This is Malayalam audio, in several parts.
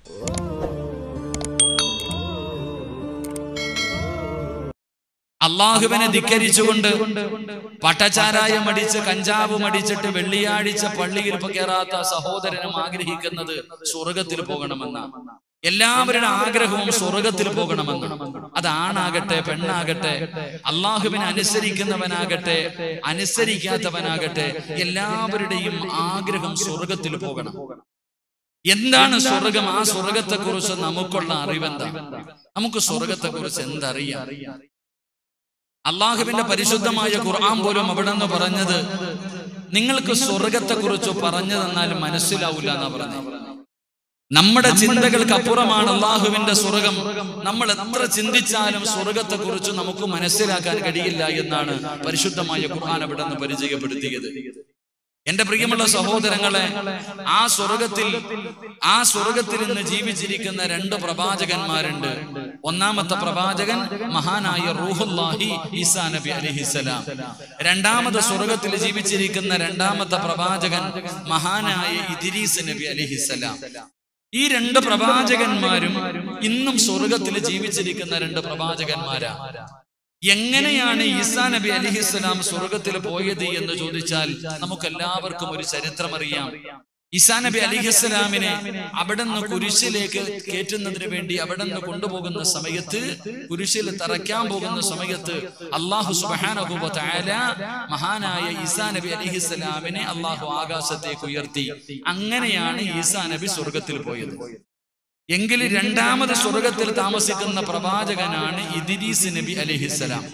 അള്ളാഹുവിനെ ധിക്കരിച്ചുകൊണ്ട് പട്ടച്ചാരായം അടിച്ച് കഞ്ചാവ് മടിച്ചിട്ട് വെള്ളിയാഴ്ച പള്ളിയിൽ കയറാത്ത സഹോദരനും ആഗ്രഹിക്കുന്നത് സ്വർഗത്തിൽ പോകണമെന്നാണ് എല്ലാവരുടെ ആഗ്രഹവും സ്വർഗത്തിൽ പോകണമെന്ന് അത് ആണാകട്ടെ പെണ്ണാകട്ടെ അള്ളാഹുവിനെ അനുസരിക്കുന്നവനാകട്ടെ അനുസരിക്കാത്തവനാകട്ടെ എല്ലാവരുടെയും ആഗ്രഹം സ്വർഗത്തിൽ പോകണം എന്താണ് സ്വർഗം ആ സ്വർഗത്തെ കുറിച്ച് നമുക്കുള്ള അറിവെന്താ നമുക്ക് സ്വർഗത്തെ കുറിച്ച് എന്തറിയാം അള്ളാഹുവിന്റെ പരിശുദ്ധമായ ഖുർആൻ പോലും അവിടെ നിന്ന് പറഞ്ഞത് നിങ്ങൾക്ക് സ്വർഗത്തെ കുറിച്ച് പറഞ്ഞു തന്നാലും മനസ്സിലാവില്ല എന്നാ പറഞ്ഞത് നമ്മുടെ ചിന്തകൾക്ക് അപ്പുറമാണ് അള്ളാഹുവിന്റെ സ്വർഗം നമ്മൾ എത്ര ചിന്തിച്ചാലും സ്വർഗത്തെ കുറിച്ച് നമുക്ക് മനസ്സിലാക്കാൻ കഴിയില്ല എന്നാണ് പരിശുദ്ധമായ ഖുർആൻ അവിടെ നിന്ന് പരിചയപ്പെടുത്തിയത് എന്റെ പ്രിയമുള്ള സഹോദരങ്ങളെ ആ സ്വർഗത്തിൽ ആ സ്വർഗത്തിൽ നിന്ന് ജീവിച്ചിരിക്കുന്ന രണ്ട് പ്രവാചകന്മാരുണ്ട് ഒന്നാമത്തെ പ്രവാചകൻ മഹാനായ റൂഹുല്ലാഹി ഈസാ നബി അലിഹിസലാം രണ്ടാമത് സ്വർഗത്തിൽ ജീവിച്ചിരിക്കുന്ന രണ്ടാമത്തെ പ്രവാചകൻ മഹാനായ ഇദിരീസ് നബി അലിഹിസലാം ഈ രണ്ട് പ്രവാചകന്മാരും ഇന്നും സ്വർഗത്തിൽ ജീവിച്ചിരിക്കുന്ന രണ്ട് പ്രവാചകന്മാരാ എങ്ങനെയാണ് ഈസാ നബി അലിഹിസ്സലാം സ്വർഗത്തിൽ പോയത് എന്ന് ചോദിച്ചാൽ നമുക്ക് എല്ലാവർക്കും ഒരു ചരിത്രം അറിയാം ഈസാ നബി അലിഹിസ്സലാമിനെ അവിടെ നിന്ന് കുരിശിലേക്ക് കയറ്റുന്നതിന് വേണ്ടി അവിടെ നിന്ന് കൊണ്ടുപോകുന്ന സമയത്ത് കുരിശിൽ തറയ്ക്കാൻ പോകുന്ന സമയത്ത് അള്ളാഹു സുബാനഹുബ താല മഹാനായ ഈസാ നബി അലിഹിസ്സലാമിനെ അള്ളാഹു ആകാശത്തേക്ക് ഉയർത്തി അങ്ങനെയാണ് ഈസാ നബി സ്വർഗത്തിൽ പോയത് എങ്കിൽ രണ്ടാമത് സ്വർഗത്തിൽ താമസിക്കുന്ന പ്രവാചകനാണ് ഇദിരീസ് നബി അലിഹിസ്സലാം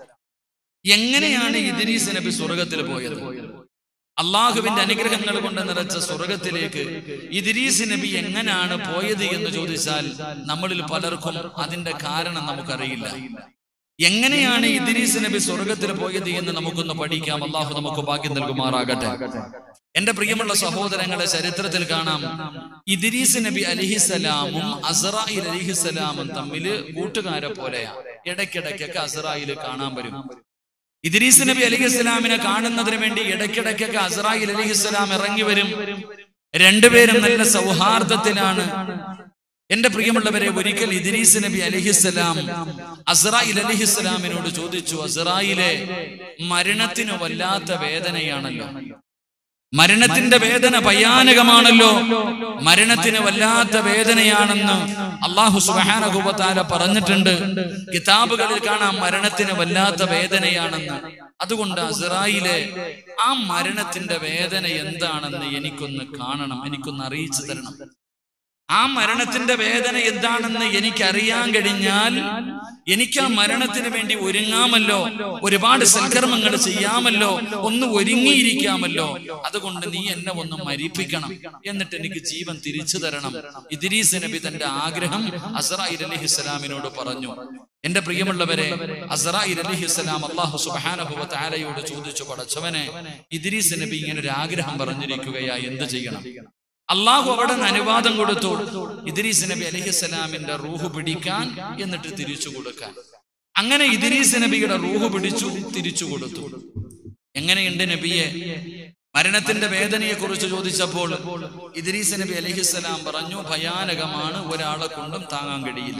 എങ്ങനെയാണ് ഇദിരീസ് നബി സ്വർഗത്തിൽ പോയത് അള്ളാഹുവിന്റെ അനുഗ്രഹങ്ങൾ കൊണ്ട് നിറച്ച സ്വർഗത്തിലേക്ക് ഇദിരീസ് നബി എങ്ങനെയാണ് പോയത് എന്ന് ചോദിച്ചാൽ നമ്മളിൽ പലർക്കും അതിന്റെ കാരണം നമുക്കറിയില്ല എങ്ങനെയാണ് ഇദിരീസ് നബി സ്വർഗത്തിൽ പോയത് എന്ന് നമുക്കൊന്ന് പഠിക്കാം അള്ളാഹു നമുക്ക് ഭാഗ്യം നൽകുമാറാകട്ടെ എന്റെ പ്രിയമുള്ള സഹോദരങ്ങളെ ചരിത്രത്തിൽ കാണാം ഇദ്രീസ് നബി അലിഹിസലാമും അസറായിൽ അലിഹിസലാമും തമ്മിൽ കൂട്ടുകാരെ പോലെയാണ് ഇടയ്ക്കിടയ്ക്കൊക്കെ അസറായിൽ കാണാൻ വരും ഇദ്രീസ് നബി അലിഹിസ്സലാമിനെ കാണുന്നതിന് വേണ്ടി ഇടയ്ക്കിടയ്ക്കൊക്കെ അസറായിൽ അലിഹിസ്സലാം ഇറങ്ങി വരും രണ്ടുപേരും നല്ല സൗഹാർദ്ദത്തിലാണ് എന്റെ പ്രിയമുള്ളവരെ ഒരിക്കൽ ഇദ്രീസ് നബി അലിഹിസ്സലാം അസറായിൽ അലിഹിസ്സലാമിനോട് ചോദിച്ചു അസറായിലെ മരണത്തിന് വല്ലാത്ത വേദനയാണല്ലോ മരണത്തിന്റെ വേദന ഭയാനകമാണല്ലോ മരണത്തിന് വല്ലാത്ത വേദനയാണെന്ന് അള്ളാഹു സുബാനഹുബത്താല പറഞ്ഞിട്ടുണ്ട് കിതാബുകളിൽ കാണാം മരണത്തിന് വല്ലാത്ത വേദനയാണെന്ന് അതുകൊണ്ട് അസറായിലെ ആ മരണത്തിന്റെ വേദന എന്താണെന്ന് എനിക്കൊന്ന് കാണണം എനിക്കൊന്ന് അറിയിച്ചു തരണം ആ മരണത്തിന്റെ വേദന എന്താണെന്ന് എനിക്കറിയാൻ കഴിഞ്ഞാൽ എനിക്ക് ആ മരണത്തിന് വേണ്ടി ഒരുങ്ങാമല്ലോ ഒരുപാട് സൽക്കർമ്മങ്ങൾ ചെയ്യാമല്ലോ ഒന്ന് ഒരുങ്ങിയിരിക്കാമല്ലോ അതുകൊണ്ട് നീ എന്നെ ഒന്ന് മരിപ്പിക്കണം എന്നിട്ട് എനിക്ക് ജീവൻ തിരിച്ചു തരണം ഇദ്രീസ് നബി തന്റെ ആഗ്രഹം അസറായി അലഹിസ്സലാമിനോട് പറഞ്ഞു എന്റെ പ്രിയമുള്ളവരെ അസറായി അലഹിസ്സലാം അള്ളാഹു സുബാനഹുവ താലയോട് ചോദിച്ചു പടച്ചവനെ ഇദ്രീസ് നബി ഇങ്ങനെ ഒരു ആഗ്രഹം പറഞ്ഞിരിക്കുകയാ എന്ത് ചെയ്യണം അള്ളാഹു അവിടെ നിന്ന് അനുവാദം കൊടുത്തു ഇദ്രീസ് നബി അലഹിസ്സലാമിന്റെ റൂഹ് പിടിക്കാൻ എന്നിട്ട് തിരിച്ചു കൊടുക്കാൻ അങ്ങനെ ഇദ്രീസ് നബിയുടെ റൂഹ് പിടിച്ചു തിരിച്ചു കൊടുത്തു എങ്ങനെയുണ്ട് നബിയെ മരണത്തിന്റെ വേദനയെ കുറിച്ച് ചോദിച്ചപ്പോൾ ഇദ്രീസ് നബി അലഹിസ്സലാം പറഞ്ഞു ഭയാനകമാണ് ഒരാളെ കൊണ്ടും താങ്ങാൻ കഴിയില്ല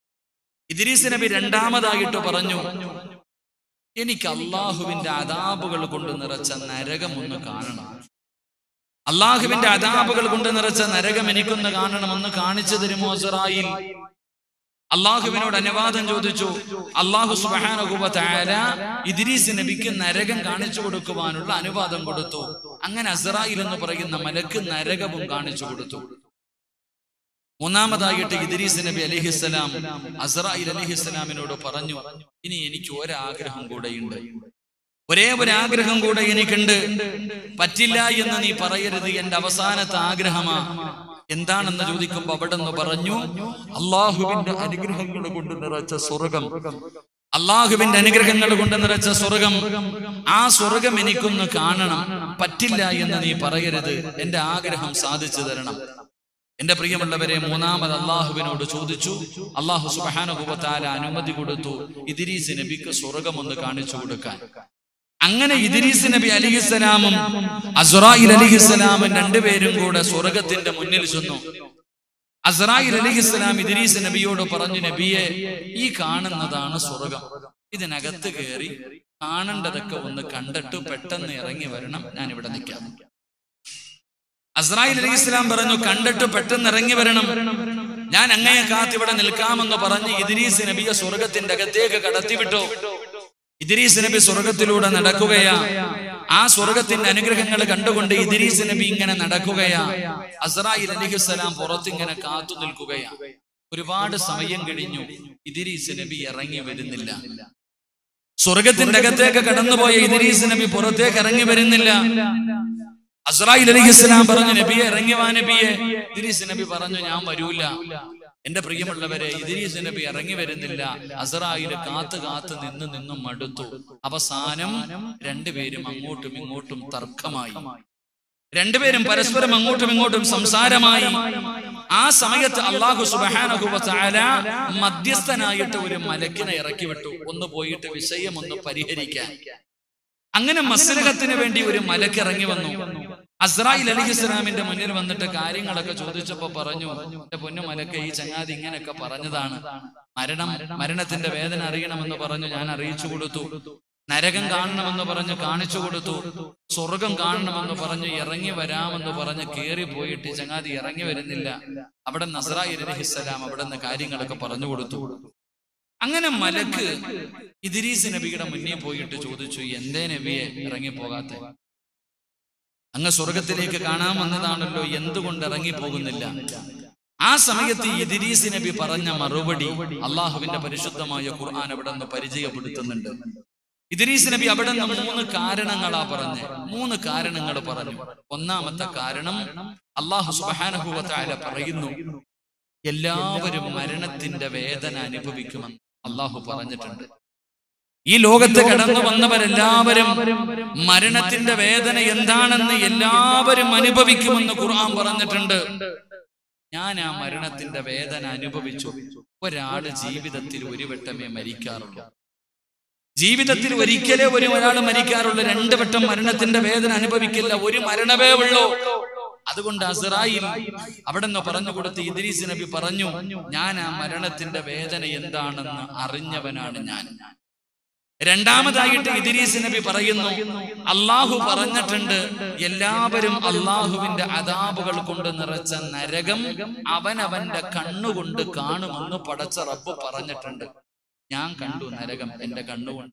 ഇദ്രീസ് നബി രണ്ടാമതായിട്ട് പറഞ്ഞു എനിക്ക് അള്ളാഹുവിന്റെ അതാബുകൾ കൊണ്ട് നിറച്ച നരകം ഒന്ന് കാണണം അള്ളാഹുവിന്റെ അതാപുകൾ കൊണ്ട് നിറച്ച നരകം എനിക്കൊന്ന് കാണണമെന്ന് കാണിച്ചു തരുമോ സറായിൽ അള്ളാഹുവിനോട് അനുവാദം ചോദിച്ചു അള്ളാഹു സുബാനുഭവത്തായ ഇദ്രീസ് നബിക്ക് നരകം കാണിച്ചു കൊടുക്കുവാനുള്ള അനുവാദം കൊടുത്തു അങ്ങനെ അസറായിൽ എന്ന് പറയുന്ന മലക്ക് നരകവും കാണിച്ചു കൊടുത്തു മൂന്നാമതായിട്ട് ഇദ്രീസ് നബി അലിഹിസ്സലാം അസറായിൽ അലിഹിസ്സലാമിനോട് പറഞ്ഞു ഇനി എനിക്ക് ഒരാഗ്രഹം കൂടെയുണ്ട് ഒരേ ഒരു ആഗ്രഹം കൂടെ എനിക്കുണ്ട് പറ്റില്ല എന്ന് നീ പറയരുത് എന്റെ അവസാനത്തെ ആഗ്രഹമാ എന്താണെന്ന് ചോദിക്കുമ്പോ അവിടെ നിന്ന് പറഞ്ഞു അള്ളാഹുവിന്റെ അനുഗ്രഹങ്ങൾ കൊണ്ട് നിറച്ച സ്വർഗം അള്ളാഹുവിന്റെ അനുഗ്രഹങ്ങൾ കൊണ്ട് നിറച്ച സ്വർഗം ആ സ്വർഗം എനിക്കൊന്ന് കാണണം പറ്റില്ല എന്ന് നീ പറയരുത് എന്റെ ആഗ്രഹം സാധിച്ചു തരണം എന്റെ പ്രിയമുള്ളവരെ മൂന്നാമത് അള്ളാഹുവിനോട് ചോദിച്ചു അള്ളാഹു സുബാനുഭവത്താല അനുമതി കൊടുത്തു ഇദിരീസ് നബിക്ക് സ്വർഗം ഒന്ന് കാണിച്ചു കൊടുക്കാൻ അങ്ങനെ ഇദ്രീസ് നബി അലിഹിസ്സലാമും അസുറായിൽ അലിഹിസ്സലാമും രണ്ടുപേരും കൂടെ സ്വർഗത്തിന്റെ മുന്നിൽ ചെന്നു അസ്രായിൽ അലിഹിസ്ലാം ഇദ്രീസ് നബിയോട് പറഞ്ഞു നബിയെ ഈ കാണുന്നതാണ് സ്വർഗം ഇതിനകത്ത് കയറി കാണേണ്ടതൊക്കെ ഒന്ന് കണ്ടിട്ട് പെട്ടെന്ന് ഇറങ്ങി വരണം ഞാൻ ഇവിടെ നിൽക്കാം അസ്രായിൽ അലി ഇസ്ലാം പറഞ്ഞു കണ്ടിട്ട് പെട്ടെന്ന് ഇറങ്ങി വരണം ഞാൻ അങ്ങയെ കാത്ത് ഇവിടെ നിൽക്കാമെന്ന് പറഞ്ഞ് ഇദ്രീസ് നബിയെ സ്വർഗത്തിന്റെ അകത്തേക്ക് കടത്തിവിട്ടു ഇദ്രീസ് നബി സ്വർഗത്തിലൂടെ നടക്കുകയാ ആ സ്വർഗത്തിന്റെ അനുഗ്രഹങ്ങൾ കണ്ടുകൊണ്ട് ഇദ്രീസ് നബി ഇങ്ങനെ നടക്കുകയാ അസ്രായിൽ അലിഹിസ്സലാം പുറത്തിങ്ങനെ കാത്തു നിൽക്കുകയാ ഒരുപാട് സമയം കഴിഞ്ഞു ഇദ്രീസ് നബി ഇറങ്ങി വരുന്നില്ല സ്വർഗത്തിന്റെ അകത്തേക്ക് കടന്നുപോയ ഇദ്രീസ് നബി പുറത്തേക്ക് ഇറങ്ങി വരുന്നില്ല അസ്രായിൽ അലൈഹി ഇസ്ലാം പറഞ്ഞു നബിയെ ഇറങ്ങി വാ നബിയെ ഇദ്രീസ് നബി പറഞ്ഞു ഞാൻ വരൂല എന്റെ പ്രിയമുള്ളവരെ ഇദ്രീസ് നബി ഇറങ്ങി വരുന്നില്ല അസറായില് കാത്ത് കാത്ത് നിന്ന് നിന്നും മടുത്തു അവസാനം രണ്ടുപേരും അങ്ങോട്ടും ഇങ്ങോട്ടും തർക്കമായി രണ്ടുപേരും പരസ്പരം അങ്ങോട്ടും ഇങ്ങോട്ടും സംസാരമായി ആ സമയത്ത് അള്ളാഹു സുബ്ഹാനഹു വ തആല മധ്യസ്ഥനായിട്ട് ഒരു മലക്കിനെ ഇറക്കി വിട്ടു ഒന്ന് പോയിട്ട് വിഷയം ഒന്ന് പരിഹരിക്കാൻ അങ്ങനെ മസ്ലഹത്തിന് വേണ്ടി ഒരു മലക്ക് ഇറങ്ങി വന്നു അസ്രായിൽ അലഹി ഇസ്ലാമിന്റെ മുന്നിൽ വന്നിട്ട് കാര്യങ്ങളൊക്കെ ചോദിച്ചപ്പോ പറഞ്ഞു എന്റെ പൊന്നു മലക്ക് ഈ ചങ്ങാതി ഇങ്ങനെയൊക്കെ പറഞ്ഞതാണ് മരണം മരണത്തിന്റെ വേദന അറിയണമെന്ന് പറഞ്ഞു ഞാൻ അറിയിച്ചു കൊടുത്തു നരകം കാണണമെന്ന് പറഞ്ഞ് കാണിച്ചു കൊടുത്തു സ്വർഗം കാണണമെന്ന് പറഞ്ഞു ഇറങ്ങി വരാമെന്ന് പറഞ്ഞ് കേറി പോയിട്ട് ഈ ചങ്ങാതി ഇറങ്ങി വരുന്നില്ല അവിടെ നസറായി അലഹിസ്സലാം അവിടെ നിന്ന് കാര്യങ്ങളൊക്കെ പറഞ്ഞു കൊടുത്തു അങ്ങനെ മലക്ക് ഇദ്രീസ് നബിയുടെ മുന്നിൽ പോയിട്ട് ചോദിച്ചു എന്തേ നബിയെ ഇറങ്ങി പോകാത്ത അങ്ങ് സ്വർഗത്തിലേക്ക് കാണാൻ വന്നതാണല്ലോ എന്തുകൊണ്ട് ഇറങ്ങി പോകുന്നില്ല ആ സമയത്ത് ഇദ്രീസ് നബി പറഞ്ഞ മറുപടി അള്ളാഹുവിന്റെ പരിശുദ്ധമായ ഖുർആൻ അവിടെ നിന്ന് പരിചയപ്പെടുത്തുന്നുണ്ട് ഇദ്രീസ് നബി അവിടെ നിന്ന് മൂന്ന് കാരണങ്ങളാ പറഞ്ഞ് മൂന്ന് കാരണങ്ങൾ പറഞ്ഞു ഒന്നാമത്തെ കാരണം അള്ളാഹു സുബാനഹുവല പറയുന്നു എല്ലാവരും മരണത്തിന്റെ വേദന അനുഭവിക്കുമെന്ന് അള്ളാഹു പറഞ്ഞിട്ടുണ്ട് ഈ ലോകത്ത് കടന്നു വന്നവരെല്ലാവരും മരണത്തിന്റെ വേദന എന്താണെന്ന് എല്ലാവരും അനുഭവിക്കുമെന്ന് ഖുർആൻ പറഞ്ഞിട്ടുണ്ട് ഞാൻ ആ മരണത്തിന്റെ വേദന അനുഭവിച്ചു ഒരാള് ജീവിതത്തിൽ ഒരു വട്ടമേ മരിക്കാറുള്ളൂ ജീവിതത്തിൽ ഒരിക്കലേ ഒരു ഒരാൾ മരിക്കാറുള്ളൂ രണ്ട് വട്ടം മരണത്തിന്റെ വേദന അനുഭവിക്കില്ല ഒരു മരണമേ ഉള്ളൂ അതുകൊണ്ട് അസറായിൽ അവിടെ നിന്ന് പറഞ്ഞു കൊടുത്ത് ഇദ്രീസ് നബി പറഞ്ഞു ഞാൻ ആ മരണത്തിന്റെ വേദന എന്താണെന്ന് അറിഞ്ഞവനാണ് ഞാൻ രണ്ടാമതായിട്ട് ഇദ്രീസ് നബി പറയുന്നു അള്ളാഹു പറഞ്ഞിട്ടുണ്ട് എല്ലാവരും അള്ളാഹുവിന്റെ അതാപുകൾ കൊണ്ട് നിറച്ച നരകം അവനവന്റെ കണ്ണുകൊണ്ട് കാണുമെന്ന് പടച്ച റബ്ബ് പറഞ്ഞിട്ടുണ്ട് ഞാൻ കണ്ടു നരകം എന്റെ കണ്ണുകൊണ്ട്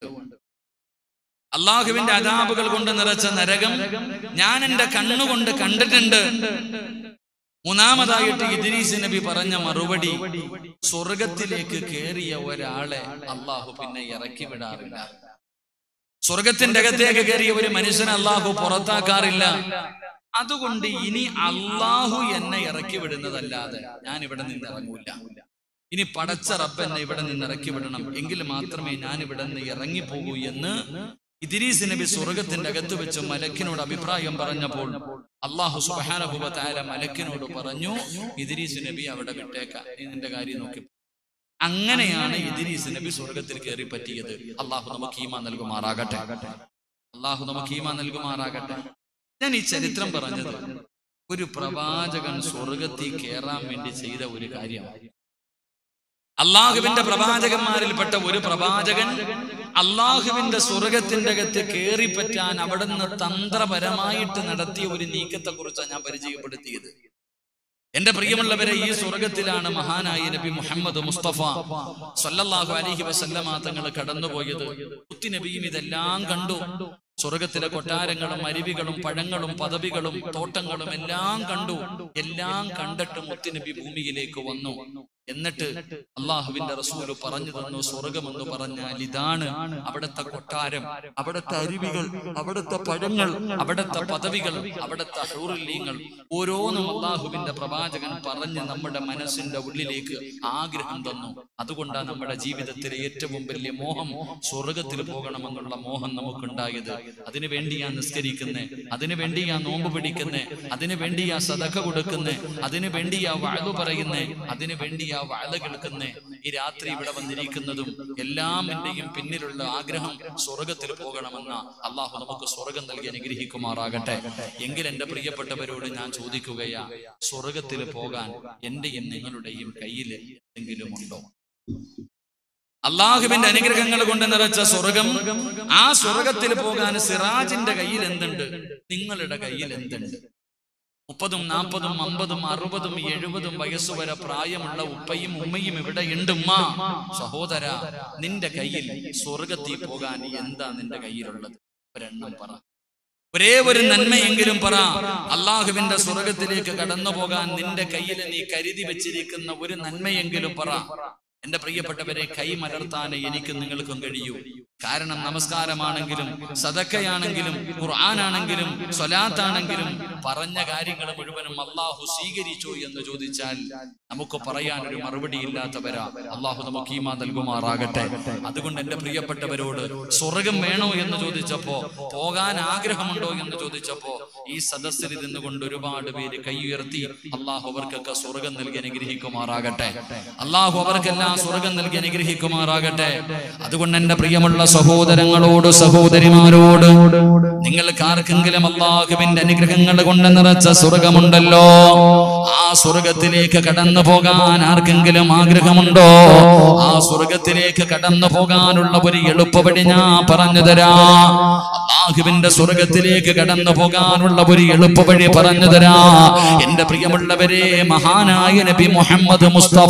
അള്ളാഹുവിന്റെ അതാപുകൾ കൊണ്ട് നിറച്ച നരകം ഞാൻ എന്റെ കണ്ണുകൊണ്ട് കണ്ടിട്ടുണ്ട് മൂന്നാമതായിട്ട് ഇദ്രീസ് നബി പറഞ്ഞ മറുപടി സ്വർഗത്തിലേക്ക് കേറിയ ഒരാളെ അള്ളാഹു പിന്നെ ഇറക്കി വിടാറില്ല സ്വർഗത്തിന്റെ അകത്തേക്ക് കയറിയ ഒരു മനുഷ്യനെ അള്ളാഹു പുറത്താക്കാറില്ല അതുകൊണ്ട് ഇനി അള്ളാഹു എന്നെ ഇറക്കി വിടുന്നതല്ലാതെ ഞാൻ ഇവിടെ നിന്ന് ഇറങ്ങൂല ഇനി പടച്ച റബ്ബ് എന്നെ ഇവിടെ നിന്ന് ഇറക്കി വിടണം എങ്കിൽ മാത്രമേ ഞാൻ ഇവിടെ നിന്ന് ഇറങ്ങിപ്പോകൂ എന്ന് ഇദ്രീസ് നബി സ്വർഗത്തിന്റെ അകത്ത് വെച്ച് മലക്കിനോട് അഭിപ്രായം പറഞ്ഞപ്പോൾ അള്ളാഹു സുബാനഹുബത്തായ മലക്കിനോട് പറഞ്ഞു ഇദ്രീസ് നബി അവിടെ വിട്ടേക്കാം നീ നിന്റെ കാര്യം നോക്കി അങ്ങനെയാണ് ഇദ്രീസ് നബി സ്വർഗത്തിൽ കയറി പറ്റിയത് അള്ളാഹു നമുക്ക് ഈമാ നൽകുമാറാകട്ടെ അള്ളാഹു നമുക്ക് ഈമാ നൽകുമാറാകട്ടെ ഞാൻ ഈ ചരിത്രം പറഞ്ഞത് ഒരു പ്രവാചകൻ സ്വർഗത്തിൽ കയറാൻ വേണ്ടി ചെയ്ത ഒരു കാര്യമാണ് അള്ളാഹുവിന്റെ പ്രവാചകന്മാരിൽപ്പെട്ട ഒരു പ്രവാചകൻ അള്ളാഹുവിന്റെ സ്വർഗത്തിന്റെ അകത്ത് കയറിപ്പറ്റാൻ അവിടുന്ന് തന്ത്രപരമായിട്ട് നടത്തിയ ഒരു നീക്കത്തെ കുറിച്ചാണ് ഞാൻ പരിചയപ്പെടുത്തിയത് എന്റെ പ്രിയമുള്ളവരെ ഈ സ്വർഗത്തിലാണ് മഹാനായ നബി മുഹമ്മദ് മുസ്തഫ സല്ലല്ലാഹു അലൈഹി വസല്ലമ തങ്ങൾ കടന്നുപോയത് കുത്തി നബിയും ഇതെല്ലാം കണ്ടു സ്വർഗത്തിലെ കൊട്ടാരങ്ങളും അരുവികളും പഴങ്ങളും പദവികളും തോട്ടങ്ങളും എല്ലാം കണ്ടു എല്ലാം കണ്ടിട്ട് മുത്തുനബി ഭൂമിയിലേക്ക് വന്നു എന്നിട്ട് അള്ളാഹുവിന്റെ റസൂല് പറഞ്ഞു തന്നു സ്വർഗമെന്ന് പറഞ്ഞാൽ ഇതാണ് അവിടുത്തെ കൊട്ടാരം അവിടുത്തെ അരുവികൾ അവിടുത്തെ പഴങ്ങൾ അവിടുത്തെ പദവികൾ അവിടുത്തെ ഹൗറില്യങ്ങൾ ഓരോന്നും അള്ളാഹുവിന്റെ പ്രവാചകൻ പറഞ്ഞ് നമ്മുടെ മനസ്സിന്റെ ഉള്ളിലേക്ക് ആഗ്രഹം തന്നു അതുകൊണ്ടാണ് നമ്മുടെ ജീവിതത്തിലെ ഏറ്റവും വലിയ മോഹം സ്വർഗത്തിൽ പോകണമെന്നുള്ള മോഹം നമുക്കുണ്ടായത് അതിനു വേണ്ടിയാ നിസ്കരിക്കുന്നേ അതിനു വേണ്ടിയാ നോമ്പ് പിടിക്കുന്നേ അതിനു വേണ്ടിയാ സദഖ കൊടുക്കുന്നേ അതിനു വേണ്ടിയാ വാഴു പറയുന്നേ അതിനു വേണ്ടിയാ ആ വാഴ കേൾക്കുന്ന ഈ രാത്രി ഇവിടെ വന്നിരിക്കുന്നതും എല്ലാം എന്റെയും പിന്നിലുള്ള ആഗ്രഹം സ്വർഗത്തിൽ പോകണമെന്ന അള്ളാഹു നമുക്ക് സ്വർഗം നൽകി അനുഗ്രഹിക്കുമാറാകട്ടെ എങ്കിൽ എന്റെ പ്രിയപ്പെട്ടവരോട് ഞാൻ ചോദിക്കുകയാ സ്വർഗത്തിൽ പോകാൻ എന്റെയും നിങ്ങളുടെയും കയ്യിൽ എന്തെങ്കിലും ഉണ്ടോ അള്ളാഹുവിന്റെ അനുഗ്രഹങ്ങൾ കൊണ്ട് നിറച്ച സ്വർഗം ആ സ്വർഗത്തിൽ പോകാൻ സിറാജിന്റെ കയ്യിൽ എന്തുണ്ട് നിങ്ങളുടെ കയ്യിൽ എന്തുണ്ട് മുപ്പതും നാൽപ്പതും അമ്പതും അറുപതും എഴുപതും വയസ്സ് വരെ പ്രായമുള്ള ഉപ്പയും ഉമ്മയും ഇവിടെ ഉണ്ട് ഉമ്മ സഹോദര നിന്റെ കയ്യിൽ സ്വർഗത്തിൽ പോകാൻ എന്താ നിന്റെ കയ്യിലുള്ളത് ഒരെണ്ണം പറ ഒരേ ഒരു നന്മയെങ്കിലും പറ അള്ളാഹുവിന്റെ സ്വർഗത്തിലേക്ക് കടന്നു പോകാൻ നിന്റെ കയ്യിൽ നീ കരുതി വെച്ചിരിക്കുന്ന ഒരു നന്മയെങ്കിലും പറ എന്റെ പ്രിയപ്പെട്ടവരെ കൈ മലർത്താൻ എനിക്കും നിങ്ങൾക്കും കഴിയൂ കാരണം നമസ്കാരമാണെങ്കിലും സദക്കയാണെങ്കിലും ഖുർആനാണെങ്കിലും സ്വലാത്താണെങ്കിലും പറഞ്ഞ കാര്യങ്ങൾ മുഴുവനും അള്ളാഹു സ്വീകരിച്ചു എന്ന് ചോദിച്ചാൽ നമുക്ക് പറയാൻ ഒരു മറുപടി ഇല്ലാത്തവരാ അള്ളാഹു നമുക്ക് ഈമാ നൽകുമാറാകട്ടെ അതുകൊണ്ട് എന്റെ പ്രിയപ്പെട്ടവരോട് സ്വർഗം വേണോ എന്ന് ചോദിച്ചപ്പോ പോകാൻ ആഗ്രഹമുണ്ടോ എന്ന് ചോദിച്ചപ്പോ ഈ സദസ്സിൽ നിന്നുകൊണ്ട് ഒരുപാട് പേര് കൈ ഉയർത്തി അള്ളാഹു അവർക്കൊക്കെ സ്വർഗം നൽകി അനുഗ്രഹിക്കുമാറാകട്ടെ അള്ളാഹു അവർക്കെല്ലാം സ്വർഗം നൽകി അനുഗ്രഹിക്കുമാറാകട്ടെ അതുകൊണ്ട് എന്റെ പ്രിയമുള്ള സഹോദരങ്ങളോട് സഹോദരിമാരോട് നിങ്ങൾക്ക് ആർക്കെങ്കിലും അള്ളാഹുവിന്റെ അനുഗ്രഹങ്ങൾ കൊണ്ട് നിറച്ച സ്വർഗമുണ്ടല്ലോ ആ സ്വർഗത്തിലേക്ക് കടന്നു പോകാൻ ആർക്കെങ്കിലും ആഗ്രഹമുണ്ടോ ആ സ്വർഗത്തിലേക്ക് കടന്നു പോകാനുള്ള ഒരു എളുപ്പവഴി ഞാൻ പറഞ്ഞു തരാ അള്ളാഹുവിന്റെ സ്വർഗത്തിലേക്ക് കടന്നു പോകാനുള്ള ഒരു എളുപ്പവഴി പറഞ്ഞു തരാ എന്റെ പ്രിയമുള്ളവരെ മഹാനായ നബി മുഹമ്മദ് മുസ്തഫ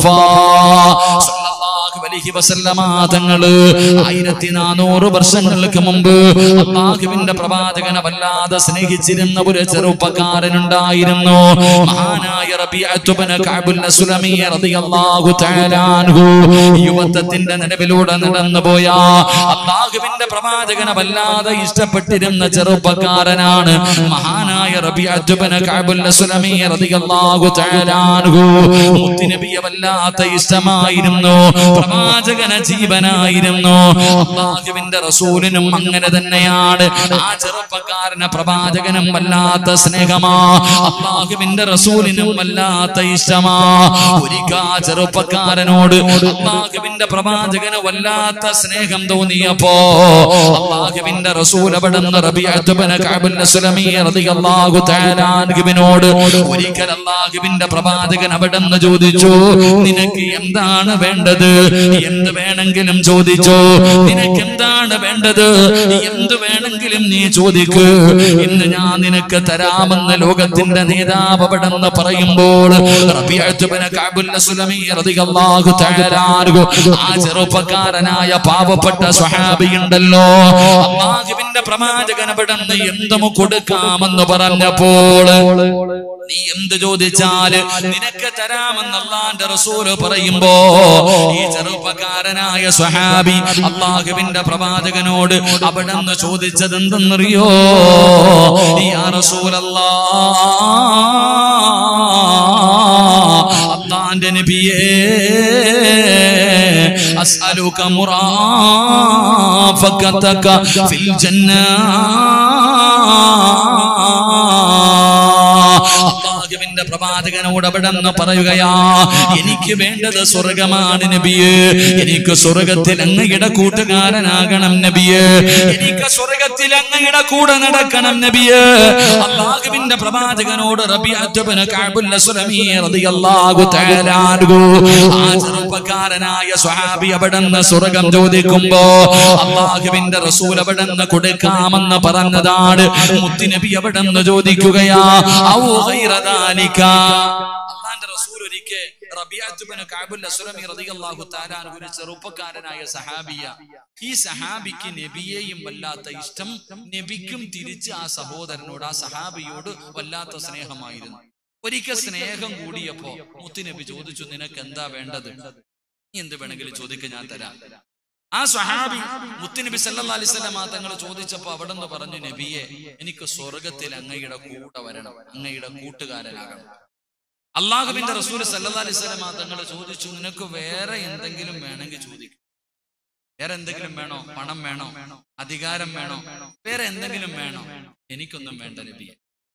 സല്ലല്ലാഹു അലൈഹി വസല്ലമ തങ്ങള് ആയിരത്തി നാനൂറ് വർഷങ്ങൾക്ക് മുമ്പ് അള്ളാഹുവിന്റെ പ്രവാചകനെ വല്ലാതെ സ്നേഹിച്ചിരുന്ന ഒരു ചെറുപ്പക്കാരനുണ്ടായിരുന്നു മഹാനായ റബീഅത്ത് ഇബ്നു കഅബുൽ അസ്ലമി റളിയല്ലാഹു തആല അൻഹു യുവത്വത്തിന്റെ നിലവിലൂടെ നടന്നുപോയ അള്ളാഹുവിന്റെ പ്രവാചകനെ വല്ലാതെ ഇഷ്ടപ്പെട്ടിരുന്ന ചെറുപ്പക്കാരനാണ് മഹാനായ റബീഅത്ത് ഇബ്നു കഅബുൽ അസ്ലമി റളിയല്ലാഹു തആല അൻഹു മുത്തുനബിയെ വല്ലാത്ത ഇഷ്ടമായിരുന്നു പ്രവാചകന ജീവനായിരുന്നു അള്ളാഹുവിന്റെ റസൂലിനും അങ്ങനെ തന്നെയാണ് ആ ചെറുപ്പക്കാരന് പ്രവാചകനും വല്ലാത്ത സ്നേഹമാ അള്ളാഹുവിന്റെ റസൂലിനും വല്ലാത്ത ഇഷ്ടമാ ഒരിക്കാ ചെറുപ്പക്കാരനോട് അള്ളാഹുവിന്റെ പ്രവാചകന് വല്ലാത്ത സ്നേഹം തോന്നിയപ്പോ അള്ളാഹുവിന്റെ റസൂൽ അവിടുന്ന് റബീഅത്ത് ഇബ്നു കഅബുൽ അസ്ലമി റളിയല്ലാഹു തആല അൻഹുവിനോട് ഒരിക്കൽ അള്ളാഹുവിന്റെ പ്രവാചകൻ അവിടുന്ന് ചോദിച്ചു നിനക്ക് എന്താണ് വേണ്ടത് എന്ത് വേണമെങ്കിലും ചോദിച്ചോ നിനക്ക് എന്താണ് വേണ്ടത് എന്ത് വേണമെങ്കിലും നീ ചോദിക്ക് ഇന്ന് ഞാൻ നിനക്ക് തരാമെന്ന് ലോകത്തിന്റെ നേതാവ് അവിടെന്ന് പറയുമ്പോൾ റബീഅത്ത് ഇബ്നു കഅബുൽ അസ്ലമി റളിയല്ലാഹു തആല അൻഹു ആ ചെറുപ്പക്കാരനായ പാവപ്പെട്ട സ്വഹാബിയുണ്ടല്ലോ അള്ളാഹുവിന്റെ പ്രവാചകൻ അവിടെന്ന് എന്തും കൊടുക്കാമെന്ന് പറഞ്ഞപ്പോൾ നീ എന്ത് ചോദിച്ചാല് നിനക്ക് തരാമെന്ന് അള്ളാന്റെ റസൂല് പറയുമ്പോ ഈ ചെറുപ്പക്കാരനായ സ്വഹാബി അള്ളാഹുവിന്റെ പ്രവാചകനോട് അവിടെ നിന്ന് ചോദിച്ചത് എന്തെന്നറിയോ യാ റസൂലല്ലാ അള്ളാന്റെ നബിയേ അസ്അലുക മുറാഫഖതക ഫിൽ ജന്ന അള്ളാഹുവിന്റെ പ്രവാചകനോട് അവിടെ നിന്ന് പറയുകയാ എനിക്ക് വേണ്ടത് സ്വർഗമാണ് നബിയേ എനിക്ക് സ്വർഗത്തിൽ അങ്ങയുടെ കൂട്ടുകാരനാകണം നബിയേ എനിക്ക് സ്വർഗത്തിൽ അങ്ങയുടെ കൂടെ നടക്കണം നബിയേ അള്ളാഹുവിന്റെ പ്രവാചകനോട് റബീഅത്ത് ഇബ്നു കഅബുൽ അസ്ലമി റളിയല്ലാഹു തആല അൻഹു ആ ചെറുപ്പക്കാരനായ സ്വഹാബി അവിടെ നിന്ന് സ്വർഗം ചോദിക്കുമ്പോ അള്ളാഹുവിന്റെ റസൂൽ അവിടെ നിന്ന് കൊടുക്കാമെന്ന് പറഞ്ഞതാണ് മുത്തുനബി അവിടെ നിന്ന് ചോദിക്കുകയാ ഔ ഗൈറ ദാലിക അള്ളാന്റെ റസൂൽ ഒരിക്കൽ റബീഅത്ത് ഇബ്നു കഅബുൽ അസ്ലമി റളിയല്ലാഹു തആല അൻഹു ഒരു ചെറുപ്പക്കാരനായ സഹാബിയ ഈ സഹാബിക്ക് നബിയെയും വല്ലാത്ത ഇഷ്ടം നബിക്കും തിരിച്ച് ആ സഹോദരനോട് ആ സഹാബിയോട് വല്ലാത്ത സ്നേഹമായിരുന്നു ഒരിക്കൽ സ്നേഹം കൂടിയപ്പോ മുത്തുനബി ചോദിച്ചു നിനക്ക് എന്താ വേണ്ടത് നീ എന്ത് വേണമെങ്കിലും ചോദിക്ക ഞാൻ തരാം ആ സ്വഹാബി മുത്തുനബി സല്ലല്ലാഹു അലൈഹി വസല്ലം തങ്ങൾ ചോദിച്ചപ്പോ അവിടെ നിന്ന് പറഞ്ഞു നബിയെ എനിക്ക് സ്വർഗത്തിൽ അങ്ങയുടെ കൂടെ വരണം അങ്ങയുടെ കൂട്ടുകാരനാകണം അള്ളാഹുവിന്റെ റസൂൽ സല്ലല്ലാഹു അലൈഹി വസല്ലം തങ്ങൾ ചോദിച്ചു നിനക്ക് വേറെ എന്തെങ്കിലും വേണമെങ്കിൽ ചോദിക്കും വേറെ എന്തെങ്കിലും വേണോ പണം വേണോ അധികാരം വേണോ വേറെ എന്തെങ്കിലും വേണോ എനിക്കൊന്നും വേണ്ട നബിയെ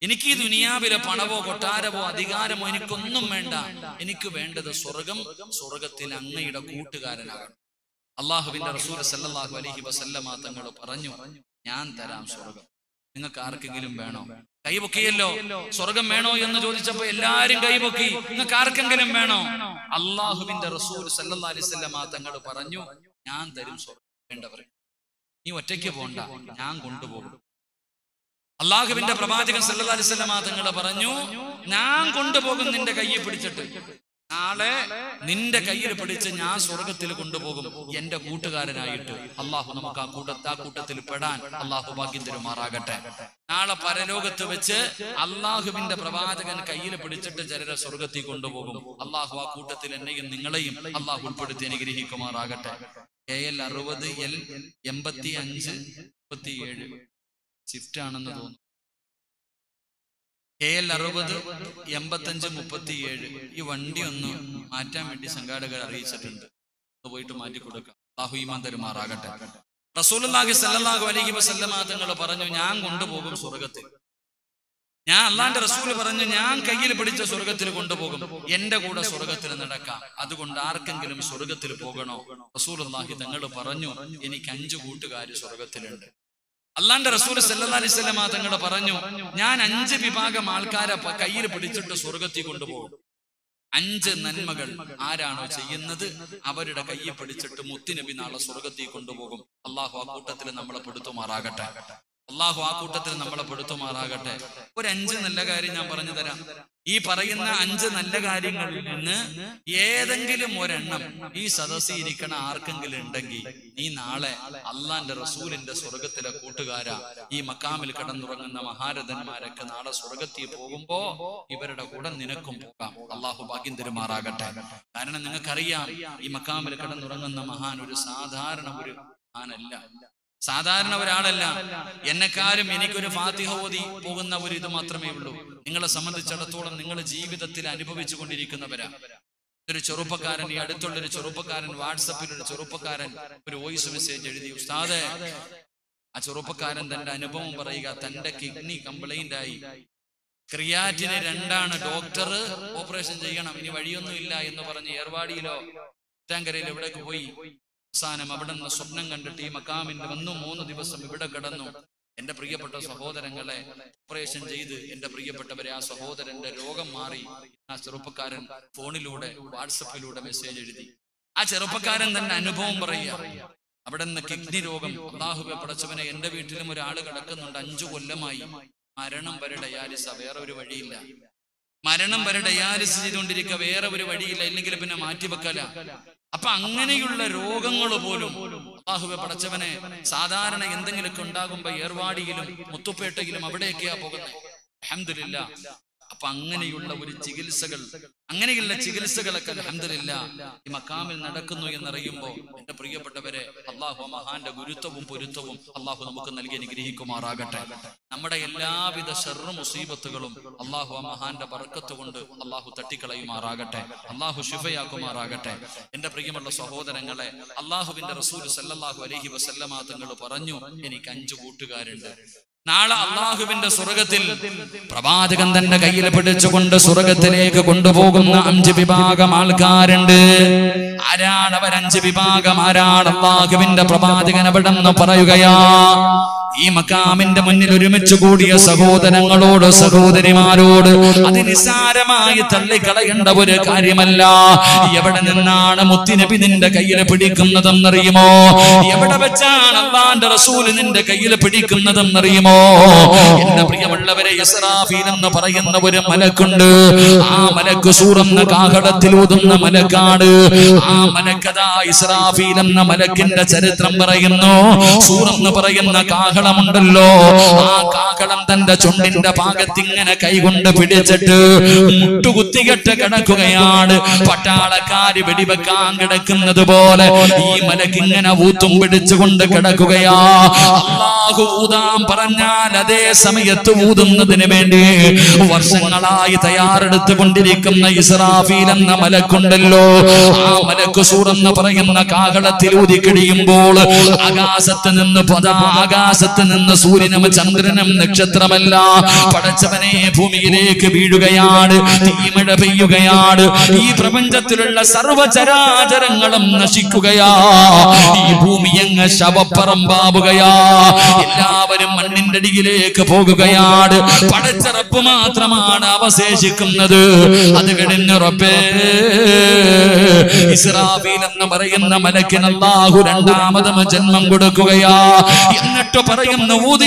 എനിക്ക് ഈ ദുനിയാവിലെ പണവോ കൊട്ടാരവോ അധികാരമോ എനിക്കൊന്നും വേണ്ട എനിക്ക് വേണ്ടത് സ്വർഗം സ്വർഗത്തിൽ അങ്ങയുടെ കൂട്ടുകാരനാകണം അള്ളാഹുവിന്റെ റസൂൽ സല്ലല്ലാഹു അലൈഹി വസല്ലമ തങ്ങൾ പറഞ്ഞു ഞാൻ തരാം സ്വർഗം നിങ്ങൾക്ക് ആർക്കെങ്കിലും വേണോ കൈപൊക്കിയല്ലോ സ്വർഗം വേണോ എന്ന് ചോദിച്ചപ്പോ എല്ലാരും കൈപൊക്കി നിങ്ങൾക്ക് ആർക്കെങ്കിലും വേണോ അള്ളാഹുവിന്റെ റസൂൽ സല്ലല്ലാഹു അലൈഹി വസല്ലമ തങ്ങൾ പറഞ്ഞു ഞാൻ തരും സ്വർഗം വേണ്ടവർ നീ ഒറ്റയ്ക്ക് പോണ്ട ഞാൻ കൊണ്ടുപോകും അള്ളാഹുവിന്റെ പ്രവാചകൻ സല്ലല്ലാഹു അലൈഹി വസല്ലമ തങ്ങൾ പറഞ്ഞു ഞാൻ കൊണ്ടുപോകും നിന്റെ കയ്യിൽ പിടിച്ചിട്ട് നാളെ നിന്റെ കയ്യിൽ പിടിച്ച് ഞാൻ സ്വർഗത്തിൽ കൊണ്ടുപോകും എന്റെ കൂട്ടുകാരനായിട്ട് അള്ളാഹു നമുക്ക് ആ കൂട്ടത്ത് ആ കൂട്ടത്തിൽ പെടാൻ അള്ളാഹു ഭാഗ്യം തരുമാറാകട്ടെ നാളെ പരലോകത്ത് വെച്ച് അള്ളാഹുവിന്റെ പ്രവാചകൻ കയ്യിൽ പിടിച്ചിട്ട് ചിലരെ സ്വർഗത്തിൽ കൊണ്ടുപോകും അള്ളാഹു ആ കൂട്ടത്തിൽ എന്നെയും നിങ്ങളെയും അള്ളാഹു ഉൾപ്പെടുത്തി അനുഗ്രഹിക്കുമാറാകട്ടെ എ എൽ അറുപത് എൽ എൺപത്തി അഞ്ച് മുപ്പത്തി ഏഴ് സ്വിഫ്റ്റ് ആണെന്ന് തോന്നുന്നു കെ എൽ അറുപത് എൺപത്തഞ്ച് മുപ്പത്തി ഏഴ് ഈ വണ്ടി ഒന്ന് മാറ്റാൻ വേണ്ടി സംഘാടകർ അറിയിച്ചിട്ടുണ്ട് ഒന്ന് പോയിട്ട് മാറ്റി കൊടുക്കാം അള്ളാഹു ഈമാൻ തരുമാറാകട്ടെ റസൂലുള്ളാഹി സല്ലല്ലാഹു അലൈഹി വസല്ലമ തങ്ങൾ പറഞ്ഞു ഞാൻ കൊണ്ടുപോകും സ്വർഗത്തിൽ ഞാൻ അള്ളാന്റെ റസൂൽ പറഞ്ഞു ഞാൻ കയ്യിൽ പിടിച്ച സ്വർഗത്തിൽ കൊണ്ടുപോകും എന്റെ കൂടെ സ്വർഗത്തിൽ നടക്കാം അതുകൊണ്ട് ആർക്കെങ്കിലും സ്വർഗത്തിൽ പോകണോ റസൂലുള്ളാഹി തങ്ങൾ പറഞ്ഞു എനിക്ക് അഞ്ചു കൂട്ടുകാര് സ്വർഗത്തിലുണ്ട് അള്ളാന്റെ റസൂൽ സല്ലല്ലാഹു അലൈഹി വസല്ലമ തങ്ങൾ പറഞ്ഞു ഞാൻ അഞ്ച് വിഭാഗം ആൾക്കാരെ പ- കയ്യിൽ പിടിച്ചിട്ട് സ്വർഗത്തിൽ കൊണ്ടുപോകും അഞ്ച് നന്മകൾ ആരാണോ ചെയ്യുന്നത് അവരുടെ കയ്യിൽ പിടിച്ചിട്ട് മുത്തുനബി നാളെ സ്വർഗത്തിൽ കൊണ്ടുപോകും അള്ളാഹു ആ കൂട്ടത്തിൽ നമ്മളെ പെടുത്തുമാറാകട്ടെ അള്ളാഹു ആ കൂട്ടത്തിൽ നമ്മളെ പെടുത്തുമാറാകട്ടെ ഒരു അഞ്ച് നല്ല കാര്യം ഞാൻ പറഞ്ഞു തരാം ഈ പറയുന്ന അഞ്ച് നല്ല കാര്യങ്ങളിൽ നിന്ന് ഏതെങ്കിലും ഒരെണ്ണം ഈ സദസ്സിൽ ഇരിക്കണ ആർക്കെങ്കിലും ഉണ്ടെങ്കിൽ നീ നാളെ അള്ളാന്റെ റസൂലിന്റെ സ്വർഗത്തിലെ കൂട്ടുകാരാ ഈ മക്കാമിൽ കിടന്നുറങ്ങുന്ന മഹാരഥന്മാരൊക്കെ നാളെ സ്വർഗത്തിൽ പോകുമ്പോ ഇവരുടെ കൂടെ നിനക്കും പോകാം അള്ളാഹു ഭാഗ്യം തരുമാറാകട്ടെ കാരണം നിങ്ങൾക്കറിയാം ഈ മക്കാമിൽ കിടന്നുറങ്ങുന്ന മഹാൻ ഒരു സാധാരണ ഒരു മഹാനല്ല സാധാരണ ഒരാളല്ല എന്നെക്കാരും എനിക്കൊരു ഫാത്തിഹ ഓതി പോകുന്ന ഒരു ഇത് മാത്രമേ ഉള്ളൂ നിങ്ങളെ സംബന്ധിച്ചിടത്തോളം നിങ്ങൾ ജീവിതത്തിൽ അനുഭവിച്ചു കൊണ്ടിരിക്കുന്നവരാ ഒരു ചെറുപ്പക്കാരൻ ഈ അടുത്തുള്ള ഒരു ചെറുപ്പക്കാരൻ വാട്സപ്പിൽ ഒരു ചെറുപ്പക്കാരൻ ഒരു വോയിസ് മെസ്സേജ് എഴുതി ഉസ്താദെ ആ ചെറുപ്പക്കാരൻ തന്റെ അനുഭവം പറയുക തന്റെ കിഡ്നി കംപ്ലൈന്റ് ആയി ക്രിയാറ്റിന് രണ്ടാണ് ഡോക്ടർ ഓപ്പറേഷൻ ചെയ്യണം ഇനി വഴിയൊന്നും ഇല്ല എന്ന് പറഞ്ഞ് ഏർവാടിയിലോ ടാങ്കരയിൽ എവിടേക്ക് പോയി അവസാനം അവിടെ നിന്ന് സ്വപ്നം കണ്ടിട്ട് ഈ മക്കാമിന്റെ വന്നു മൂന്ന് ദിവസം ഇവിടെ കിടന്നു എന്റെ പ്രിയപ്പെട്ട സഹോദരങ്ങളെ ഓപ്പറേഷൻ ചെയ്ത് എന്റെ പ്രിയപ്പെട്ടവരെ ആ സഹോദരന്റെ രോഗം മാറി ആ ചെറുപ്പക്കാരൻ ഫോണിലൂടെ വാട്സപ്പിലൂടെ മെസ്സേജ് എഴുതി ആ ചെറുപ്പക്കാരൻ തന്നെ അനുഭവം പറയുക അവിടെ നിന്ന് കിഡ്നി രോഗം അള്ളാഹുബെ പടച്ചവനെ എന്റെ വീട്ടിലും ഒരാൾ കിടക്കുന്നുണ്ട് അഞ്ചു കൊല്ലമായി മരണം വരെ ഡയാലിസ വേറെ ഒരു വഴിയില്ല മരണം വരെ ഡയാലിസിസ് ചെയ്തുകൊണ്ടിരിക്കുക വേറെ ഒരു വഴിയില്ല ഇല്ലെങ്കിൽ പിന്നെ മാറ്റിവെക്കല അപ്പൊ അങ്ങനെയുള്ള രോഗങ്ങൾ പോലും അള്ളാഹുവെ പടച്ചവനെ സാധാരണ എന്തെങ്കിലുമൊക്കെ ഉണ്ടാകുമ്പോ ഏർവാടിയിലും മുത്തുപ്പേട്ടയിലും അവിടെയൊക്കെയാ പോകുന്നത് അഹമ്മദില്ല അപ്പൊ അങ്ങനെയുള്ള ഒരു ചികിത്സകൾ അങ്ങനെയുള്ള ചികിത്സകളൊക്കെ അലഹമില്ല ഈ മക്കാമിൽ നടക്കുന്നു എന്നറിയുമ്പോ എന്റെ പ്രിയപ്പെട്ടവരെ അള്ളാഹു ആ മഹാന്റെ ഗുരുത്വവും പൊരുത്തവും അള്ളാഹു നമുക്ക് നൽകി അനുഗ്രഹിക്കുമാറാകട്ടെ നമ്മുടെ എല്ലാവിധ ഷർറ മുസീബത്തുകളും അള്ളാഹു ആ മഹാന്റെ ബർക്കത്ത് കൊണ്ട് അള്ളാഹു തട്ടിക്കളയുമാറാകട്ടെ അള്ളാഹു ശിഫയാക്കുമാറാകട്ടെ എന്റെ പ്രിയമുള്ള സഹോദരങ്ങളെ അള്ളാഹുവിന്റെ റസൂൽ സല്ലല്ലാഹു അലൈഹി വസല്ലമ തങ്ങൾ പറഞ്ഞു എനിക്ക് അഞ്ചു കൂട്ടുകാരുണ്ട് നാളെ അള്ളാഹുവിന്റെ സ്വർഗത്തിൽ പ്രവാചകൻ തന്റെ കയ്യിൽ പിടിച്ചുകൊണ്ട് സ്വർഗത്തിലേക്ക് കൊണ്ടുപോകുന്ന അഞ്ച് വിഭാഗം ആൾക്കാരുണ്ട് ആരാണ് അവർ അഞ്ച് വിഭാഗം ആരാണ് അള്ളാഹുവിന്റെ പ്രവാചകൻ അവിടെ നിന്ന് പറയുകയാ ഈ മക്കാമിന്റെ മുന്നിൽ ഒരുമിച്ച് കൂടിയ സഹോദരങ്ങളോട് സഹോദരിമാരോട് അത് നിസ്സാരമായി തള്ളിക്കളയേണ്ട ഒരു കാര്യമല്ല എവിടെ നിന്നാണ് മുത്തിനബി നിന്റെ കയ്യിൽ പിടിക്കുന്നതെന്നറിയുമോ എവിടെ വെച്ചാണ് അള്ളാന്റെ റസൂൽ നിന്റെ കയ്യിൽ പിടിക്കുന്നതെന്നറിയുമോ എന്റെ പ്രിയമുള്ളവരെ ഇസ്രാഫീൽ എന്ന് പറയുന്ന ഒരു മലക്കുണ്ട് ആ മലക്ക് സൂറന്ന കാഹളത്തിൽ ഊതുന്ന മലക്കാട് ആ മലക്കഥാ ഇസ്രാഫീൽ എന്ന മലക്കിന്റെ ചരിത്രം പറയുന്നു സൂറെന്ന് പറയുന്ന കാഹളമുണ്ടല്ലോ ആ കാഹളം തന്റെ ചുണ്ടിന്റെ ഭാഗത്ത് ഇങ്ങനെ കൈകൊണ്ട് പിടിച്ചിട്ട് മുട്ടുകുത്തികെട്ട് കിടക്കുകയാണ് പട്ടാളക്കാര് വെടിവെക്കാൻ കിടക്കുന്നത് പോലെ ഈ മലക്ക് ഇങ്ങനെ ഊത്തും പിടിച്ചുകൊണ്ട് കിടക്കുകയാ അള്ളാഹു ഊതാൻ പറഞ്ഞാൽ അതേ സമയത്ത് ഊതുന്നതിന് വേണ്ടി വർഷങ്ങളായി തയ്യാറെടുത്തു കൊണ്ടിരിക്കുന്ന ഇസ്രാഫീൽ എന്ന മലക്കുണ്ടല്ലോ ആ മലക്ക് മലക്കുസൂർ എന്ന് പറയുന്ന കാകളത്തിൽ ഊതിക്കഴിയുമ്പോൾ ആകാശത്ത് നിന്ന് പദാ ആകാശത്ത് നിന്ന് സൂര്യനും ചന്ദ്രനും നക്ഷത്രമല്ല പടച്ചവനെ ഭൂമിയിലേക്ക് വീഴുകയാണ് തീമഴ പെയ്യുകയാണ് ഈ പ്രപഞ്ചത്തിലുള്ള സർവചരാചരങ്ങളും നശിക്കുകയാ ഈ ഭൂമി അങ്ങ് ശവപ്പറമ്പാവുകയാ എല്ലാവരും മണ്ണിന്റെ അടിയിലേക്ക് പോകുകയാണ് പടച്ചറപ്പ് മാത്രമാണ് അവശേഷിക്കുന്നത് അത് കഴിഞ്ഞ് റബ്ബേ ഇസ്രാഫീൽ എന്ന് പറയുന്ന മലക്കിന് അല്ലാഹു രണ്ടാമതും ജന്മം കൊടുക്കുകയാ എന്നിട്ട് പറയുന്ന ഊതി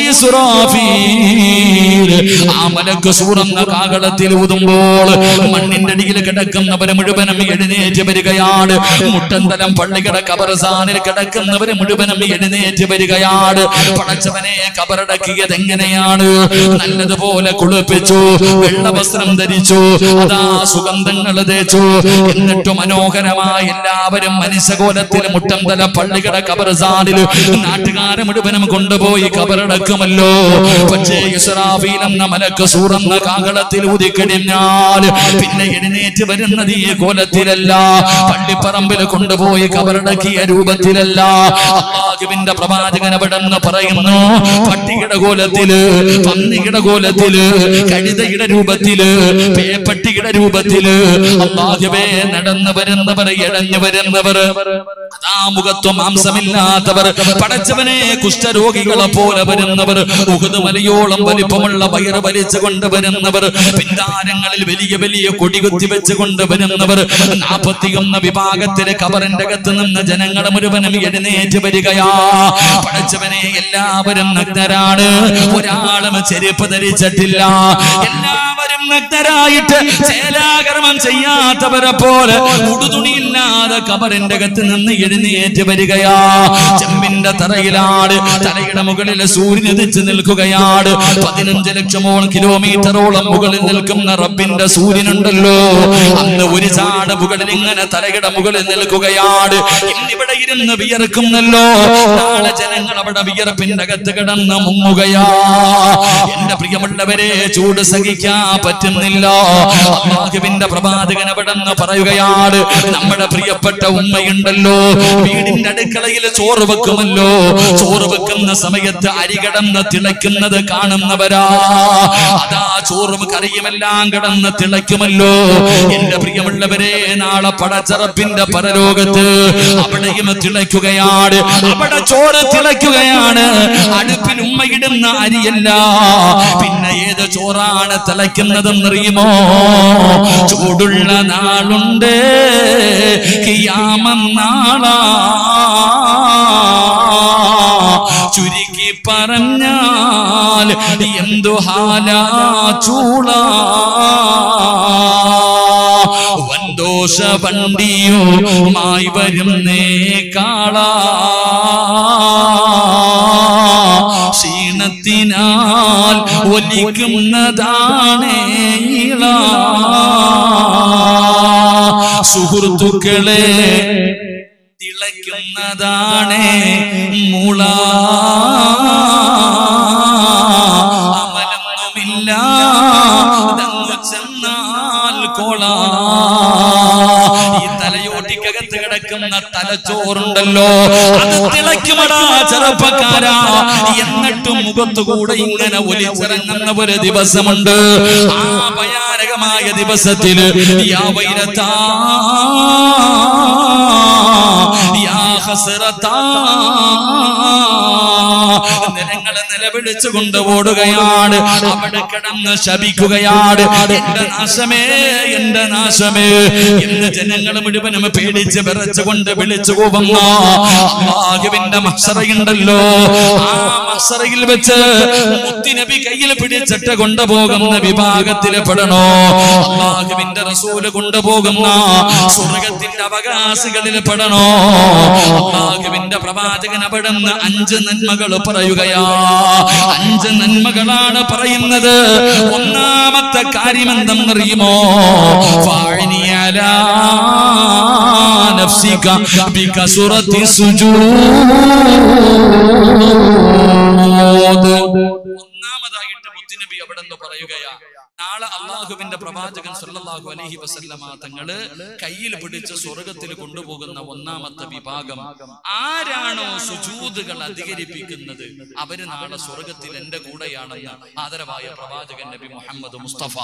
സുറാഫീൽ ആ മലക്ക് സൂറന്ന കാകളത്തിൽ ഊതുമ്പോൾ മണ്ണിന്റെ അടിയിൽ കിടക്കുന്നവര് മുഴുവനും എഴുന്നേറ്റ് വരികയാണ് മുട്ടന്തലം പള്ളിക്കട കബർസാനിൽ കിടക്കുന്നവര് മുഴുവനും എഴുന്നേറ്റ് വരികയാണ് പടച്ചവനെ കബറടക്കിയത് എങ്ങനെയാണ് നല്ലതുപോലെ കുളിപ്പിച്ചു വെള്ള വസ്ത്രം ധരിച്ചു അതാ സുഗന്ധങ്ങൾ തേച്ചു എന്നിട്ട് മനോഹരമായി എല്ലാവരും മനുഷ്യകോലത്തിൽ മുട്ടന്തല പള്ളിക്കട കബർസാനിൽ നാട്ടുകാരെ മുഴുവനും കൊണ്ടുപോയി കബറടക്കുമല്ലോ പക്ഷേ ഇസ്രാഫീൽ എന്ന മലക്ക് സൂറന്ന കാകളത്തിൽ ഊതിക്കഴിഞ്ഞാൽ പിന്നെ എഴുന്നേറ്റ് വരുന്നത് ഈ കോലത്തിലല്ല പള്ളിപ്പറമ്പിൽ കൊണ്ടുപോയി കബറടക്കിയ രൂപത്തിലല്ല അള്ളാഹുവിന്റെ പ്രവാചകൻ അവിടെ നിന്ന് പറയുന്നു പട്ടിയുടെ കോലത്തില് പന്നിയുടെ കോലത്തില് കഴുതയുടെ രൂപത്തില് പേപ്പട്ടിയുടെ രൂപത്തില് അള്ളാഹുവേ നടന്നു വരുന്നവർ ഇഴഞ്ഞു വരുന്നവർ അതാ മുഖത്വം മാംസമില്ലാത്തവർ പടച്ചവനെ കുഷ്ഠരോഗികളെ പോലെ വരുന്നവർ ഉഹുദ് മലയോളം വലിപ്പമുള്ള വയറ് വലിച്ചു കൊണ്ടുവരുന്നവർ പിന്താരങ്ങളിൽ വലിയ വലിയ കൊടി കുത്തി വെച്ച് കൊണ്ടുവരുന്നവർ നാപ്പത്തിയൊന്ന് വിഭാഗത്തിലെ കബറിന്റെ അകത്ത് നിന്ന് ജനങ്ങളെ മുഴുവനും എഴുന്നേറ്റ് വരികയാ പടച്ചവനെ എല്ലാവരും നഗ്നരാണ് ഒരാളും ചെരുപ്പ് ധരിച്ചിട്ടില്ല എല്ലാവരും നഗ്നരായിട്ട് ചേലാകർമ്മം ചെയ്യാത്തവരെ പോലെ ഉടുതുണിയില്ലാതെ കബറിന്റെ അകത്ത് നിന്ന് എഴുന്നേറ്റ് വരികയാ ചെമ്പിന്റെ തറയിലാണ് തലയുടെ മുകളിൽ സൂര്യൻ ഉദിച്ച് നിൽക്കുകയാണ് പതിനഞ്ച് ലക്ഷമോളം കിലോമീറ്ററോളം മുകളിൽ നിൽക്കുന്ന റബ്ബിന്റെ സൂര്യനുണ്ടല്ലോ അന്ന് ഒരു ചാട് മുകളിൽ ഇങ്ങനെ തലയുടെ മുകളിൽ നിൽക്കുകയാണ് ഇന്നിവിടെ ഇരുന്ന് വിയർക്കുന്നല്ലോ നാളെ ജനങ്ങൾ അവിടെ വിയർപ്പിന്റെ അകത്ത് കിടന്ന് മുങ്ങുകയാ എന്റെ പ്രിയമുള്ളവരെ ചൂട് സഹിക്കാൻ പറ്റുന്നില്ല അള്ളാഹുവിന്റെ പ്രവാചകൻ അവിടെ നിന്ന് പറയുകയാണ് നമ്മുടെ പ്രിയപ്പെട്ട ഉമ്മയുണ്ടല്ലോ വീടിന്റെ അടുക്കളയിൽ ചോറ് വെക്കുമല്ലോ ചോറ് വെക്കുന്ന സമയത്ത് അരി കിടന്ന് തിളയ്ക്കുന്നത് കാണുന്നവരാ അതാ ചോറും കറിയുമെല്ലാം കിടന്ന് തിളയ്ക്കുമല്ലോ എന്റെ പ്രിയമുള്ളവരെ നാളെ പടച്ചറപ്പിന്റെ പരലോകത്ത് അവിടെയും തിളയ്ക്കുകയാണ് അവിടെ ചോറ് തിളയ്ക്കുകയാണ് അടുപ്പിൽ ഉമ്മയിടുന്ന അരിയല്ല പിന്നെ ഏത് ചോറാണ് തിളയ്ക്കുന്നതെന്നറിയുമോ ചൂടുള്ള നാളുണ്ട് കിയാമന്നാളാ ചുരുക്കി പറഞ്ഞാൽ എന്തു ഹാലാ ചൂള വന്തോഷ വണ്ടിയുമായി വരുന്നേ കാള ക്ഷീണത്തിനാൽ ഒലിക്കുന്നതാണ് ഇള സുഹൃത്തുക്കളെ തിളയ്ക്കുന്നതാണ് മുള അമലൊന്നുമില്ല ഇതങ്ങു ചെന്നാൽ കൊള ഈ തലയോട്ടിക്കകത്ത് കിടക്കുന്ന തലച്ചോറുണ്ടല്ലോ അത് തിളയ്ക്കുമടാ ചെറുപ്പക്കാരാ എന്നിട്ടും മുഖത്തുകൂടെ ഇങ്ങനെ ഒലിച്ചിറങ്ങുന്ന ഒരു ദിവസമുണ്ട് ആ ഭയാനകമായ ദിവസത്തിൽ യാ വൈരത്താ യാ ഹസ്രത്താ നിരങ്ങളെ നിലവിളിച്ചു കൊണ്ട് ഓടുകയാണ് അവിടെ കിടന്ന് ശപിക്കുകയാണ് എന്റെ നാശമേ എന്റെ നാശമേ എന്ന് ജനങ്ങൾ മുഴുവനും പേടിച്ച് വിറച്ചുകൊണ്ട് വിളിച്ചു പോകുന്ന അള്ളാഹുവിന്റെ മത്സറയുണ്ടല്ലോ ആ മത്സറയിൽ വെച്ച് മുത്തിനബി കയ്യിൽ പിടിച്ചിട്ട് കൊണ്ടുപോകുന്ന വിഭാഗത്തിൽ പെടണോ അള്ളാഹുവിന്റെ റസൂല് കൊണ്ടുപോകുന്ന സ്വർഗത്തിന്റെ അവകാശികളിൽ പെടണോ അള്ളാഹുവിന്റെ പ്രവാചകൻ അവിടുന്ന് അഞ്ച് നന്മകൾ പറയുകയാ അഞ്ച് നന്മകളാണ് പറയുന്നത് ഒന്നാമത്തെ കാര്യം എന്തെന്നറിയുമോ ഫാഴിനിയലാ നഫ്സിക ബികസുറത്തി സുജൂദ് ഒന്നാമതായിട്ട് മുത്തുനബി അവിടെ നിന്ന് പറയുകയാ നാളെ അള്ളാഹുവിന്റെ പ്രവാചകൻ സല്ലല്ലാഹു അലൈഹി വസല്ലമ തങ്ങള് കയ്യിൽ പിടിച്ച് സ്വർഗത്തിൽ കൊണ്ടുപോകുന്ന ഒന്നാമത്തെ വിഭാഗം ആരാണോ സുജൂതുകൾ അധികരിപ്പിക്കുന്നത് അവര് നാളെ സ്വർഗത്തിൽ എന്റെ കൂടെയാണെന്ന് ആദരവായ പ്രവാചകൻ നബി മുഹമ്മദ് മുസ്തഫ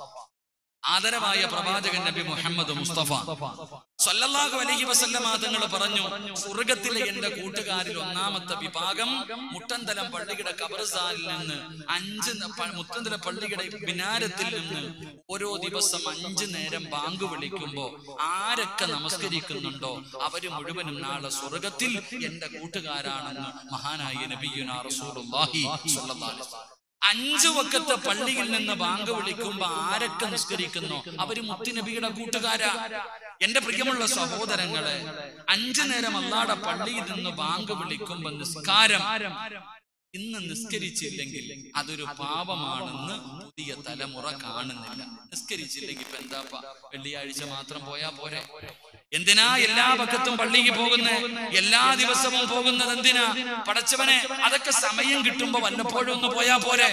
ആദരവായ പ്രവാചകൻ നബി മുഹമ്മദ് മുസ്തഫ സല്ലല്ലാഹു അലൈഹി വസല്ലമ തങ്ങൾ പറഞ്ഞു സ്വർഗത്തിലെ എന്റെ കൂട്ടുകാരിൽ ഒന്നാമത്തെ വിഭാഗം മുട്ടന്തലം പള്ളിയുടെ കബർസ്ഥാനിൽ നിന്ന് അഞ്ച് ന- പ- മുട്ടന്തല പള്ളിയുടെ മിനാരത്തിൽ നിന്ന് ഓരോ ദിവസം അഞ്ചു നേരം ബാങ്ക് വിളിക്കുമ്പോ ആരൊക്കെ നമസ്കരിക്കുന്നുണ്ടോ അവര് മുഴുവനും നാളെ സ്വർഗത്തിൽ എന്റെ കൂട്ടുകാരാണെന്ന് മഹാനായ നബിയുന റസൂലുള്ളാഹി സ്വല്ലല്ലാഹു അലൈഹി വസല്ലം അഞ്ചു വക്കത്തെ പള്ളിയിൽ നിന്ന് ബാങ്ക് വിളിക്കുമ്പോ ആരൊക്കെ നിസ്കരിക്കുന്നു അവര് മുത്തുനബിയുടെ കൂട്ടുകാരാ എന്റെ പ്രിയമുള്ള സഹോദരങ്ങളെ അഞ്ചു നേരം അല്ലാടെ പള്ളിയിൽ നിന്ന് ബാങ്ക് വിളിക്കുമ്പോ നിസ്കാരം ഇന്ന് നിസ്കരിച്ചില്ലെങ്കിൽ അതൊരു പാപമാണെന്ന് പുതിയ തലമുറ കാണുന്നില്ല നിസ്കരിച്ചില്ലെങ്കിൽ ഇപ്പൊ എന്താ വെള്ളിയാഴ്ച മാത്രം പോയാ പോരെ എന്തിനാ എല്ലാ പക്കത്തും പള്ളിക്ക് പോകുന്നേ എല്ലാ ദിവസവും പോകുന്നത് എന്തിനാ പടച്ചവനെ അതൊക്കെ സമയം കിട്ടുമ്പോ വല്ലപ്പോഴും ഒന്ന് പോയാ പോരെ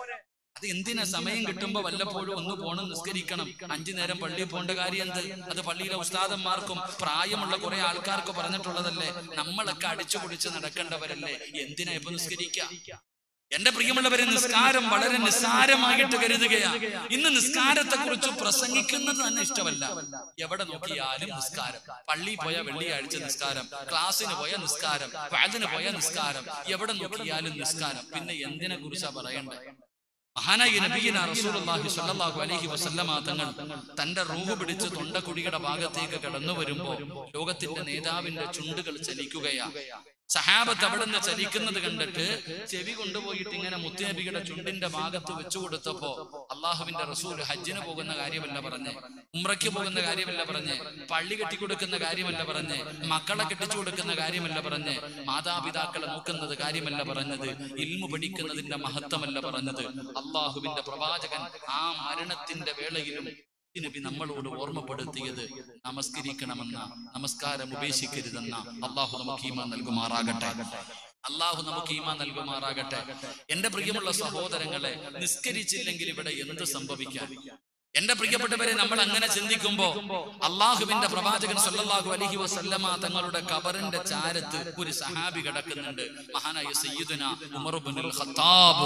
അത് എന്തിനാ സമയം കിട്ടുമ്പോ വല്ലപ്പോഴും ഒന്ന് പോണം നിസ്കരിക്കണം അഞ്ചു നേരം പള്ളിയിൽ പോകേണ്ട കാര്യം എന്ത് അത് പള്ളിയിലെ ഉസ്താദന്മാർക്കും പ്രായമുള്ള കുറെ ആൾക്കാർക്ക് പറഞ്ഞിട്ടുള്ളതല്ലേ നമ്മളൊക്കെ അടിച്ചു പൊടിച്ച് നടക്കേണ്ടവരല്ലേ എന്തിനാ ഇപ്പൊ നിസ്കരിക്കുക എന്റെ പ്രിയമുള്ളവരെ നിസ്കാരം വളരെ നിസ്സാരമായിട്ട് കരുതുകയാ ഇന്ന് നിസ്കാരത്തെ കുറിച്ച് പ്രസംഗിക്കുന്നത് തന്നെ ഇഷ്ടമല്ല എവിടെ നോക്കിയാലും നിസ്കാരം പള്ളി പോയ വെള്ളിയാഴ്ച നിസ്കാരം ക്ലാസ്സിന് പോയ നിസ്കാരം വാതിന് പോയ നിസ്കാരം എവിടെ നോക്കിയാലും നിസ്കാരം പിന്നെ എന്തിനെ കുറിച്ചാ പറയണ്ടേ മഹാനായ നബിയന റസൂലുള്ളാഹി സ്വല്ലല്ലാഹു അലൈഹി വസല്ലമ തങ്ങൾ തന്റെ റൂഹ് പിടിച്ച് തൊണ്ടക്കുഴിയുടെ ഭാഗത്തേക്ക് കടന്നു വരുമ്പോ ലോകത്തിന്റെ നേതാവിന്റെ ചുണ്ടുകൾ ചലിക്കുകയാ സഹാബത്ത് അവിടുന്ന് ചലിക്കുന്നത് കണ്ടിട്ട് ചെവി കൊണ്ടുപോയിട്ട് ഇങ്ങനെ മുത്തുനബിയുടെ ചുണ്ടിന്റെ ഭാഗത്ത് വെച്ചു കൊടുത്തപ്പോ അള്ളാഹുവിന്റെ റസൂൽ ഹജ്ജിന് പോകുന്ന കാര്യമല്ല പറഞ്ഞ് ഉമ്രയ്ക്ക് പോകുന്ന കാര്യമല്ല പറഞ്ഞ് പള്ളി കെട്ടിക്കൊടുക്കുന്ന കാര്യമല്ല പറഞ്ഞ് മക്കളെ കെട്ടിച്ചു കൊടുക്കുന്ന കാര്യമല്ല പറഞ്ഞ് മാതാപിതാക്കളെ നോക്കുന്നത് കാര്യമല്ല പറഞ്ഞത് ഇൽമു പഠിക്കുന്നതിന്റെ മഹത്വമല്ല പറഞ്ഞത് അള്ളാഹുവിന്റെ പ്രവാചകൻ ആ മരണത്തിന്റെ വേളയിലും നബി നമ്മളോട് ഓർമ്മപ്പെടുത്തിയത് നമസ്കരിക്കണമെന്ന നമസ്കാരം ഉപേക്ഷിക്കരുതെന്ന അള്ളാഹു നമുക്ക് ഈമാൻ നൽകുമാറാകട്ടെ അള്ളാഹു നമുക്ക് ഈമാൻ നൽകുമാറാകട്ടെ എന്റെ പ്രിയമുള്ള സഹോദരങ്ങളെ നിസ്കരിച്ചില്ലെങ്കിൽ ഇവിടെ എന്ത് സംഭവിക്കാൻ എന്റെ പ്രിയപ്പെട്ടവരെ നമ്മൾ അങ്ങനെ ചിന്തിക്കുമ്പോ അള്ളാഹുവിന്റെ പ്രവാചകൻ സല്ലല്ലാഹു അലൈഹി വസല്ലമ തങ്ങളുടെ കബറിന്റെ ചാരത്ത് ഒരു സഹാബി കിടക്കുന്നുണ്ട് മഹാനായ സയ്യിദുന ഉമർ ഇബ്നുൽ ഖത്താബ്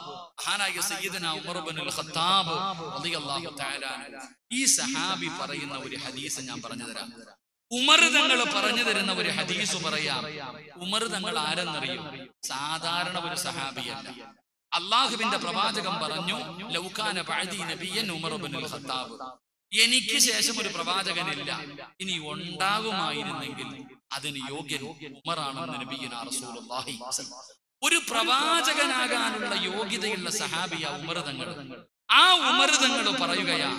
മഹാനായ സയ്യിദുന ഉമർ ഇബ്നുൽ ഖത്താബ് റളിയല്ലാഹു തആല അൻഹു. ഈ സഹാബി പറയുന്ന ഒരു ഹദീസ് ഞാൻ പറഞ്ഞു തരാം ഉമർ തങ്ങൾ പറഞ്ഞു തരുന്ന ഒരു ഹദീസ് പറയാം ഉമർ തങ്ങൾ ആരെന്നറിയും സാധാരണ ഒരു സഹാബിയല്ല അള്ളാഹുവിന്റെ പ്രവാചകൻ പറഞ്ഞു ലൗകാന ബഅദി നബിയ്യൻ ഉമർ ഇബ്നുൽ ഖത്താബ് എനിക്ക് ശേഷം ഒരു പ്രവാചകനില്ല ഇനി ഉണ്ടാകുമായിരുന്നെങ്കിൽ അതിന് യോഗ്യൻ ഉമറാണെന്ന് നബിയ്യന റസൂലുള്ളാഹി ഒരു പ്രവാചകനാകാനുള്ള യോഗ്യതയുള്ള സഹാബിയ ഉമർ തങ്ങൾ ആ ഉമർ തങ്ങൾ പറയുകയാ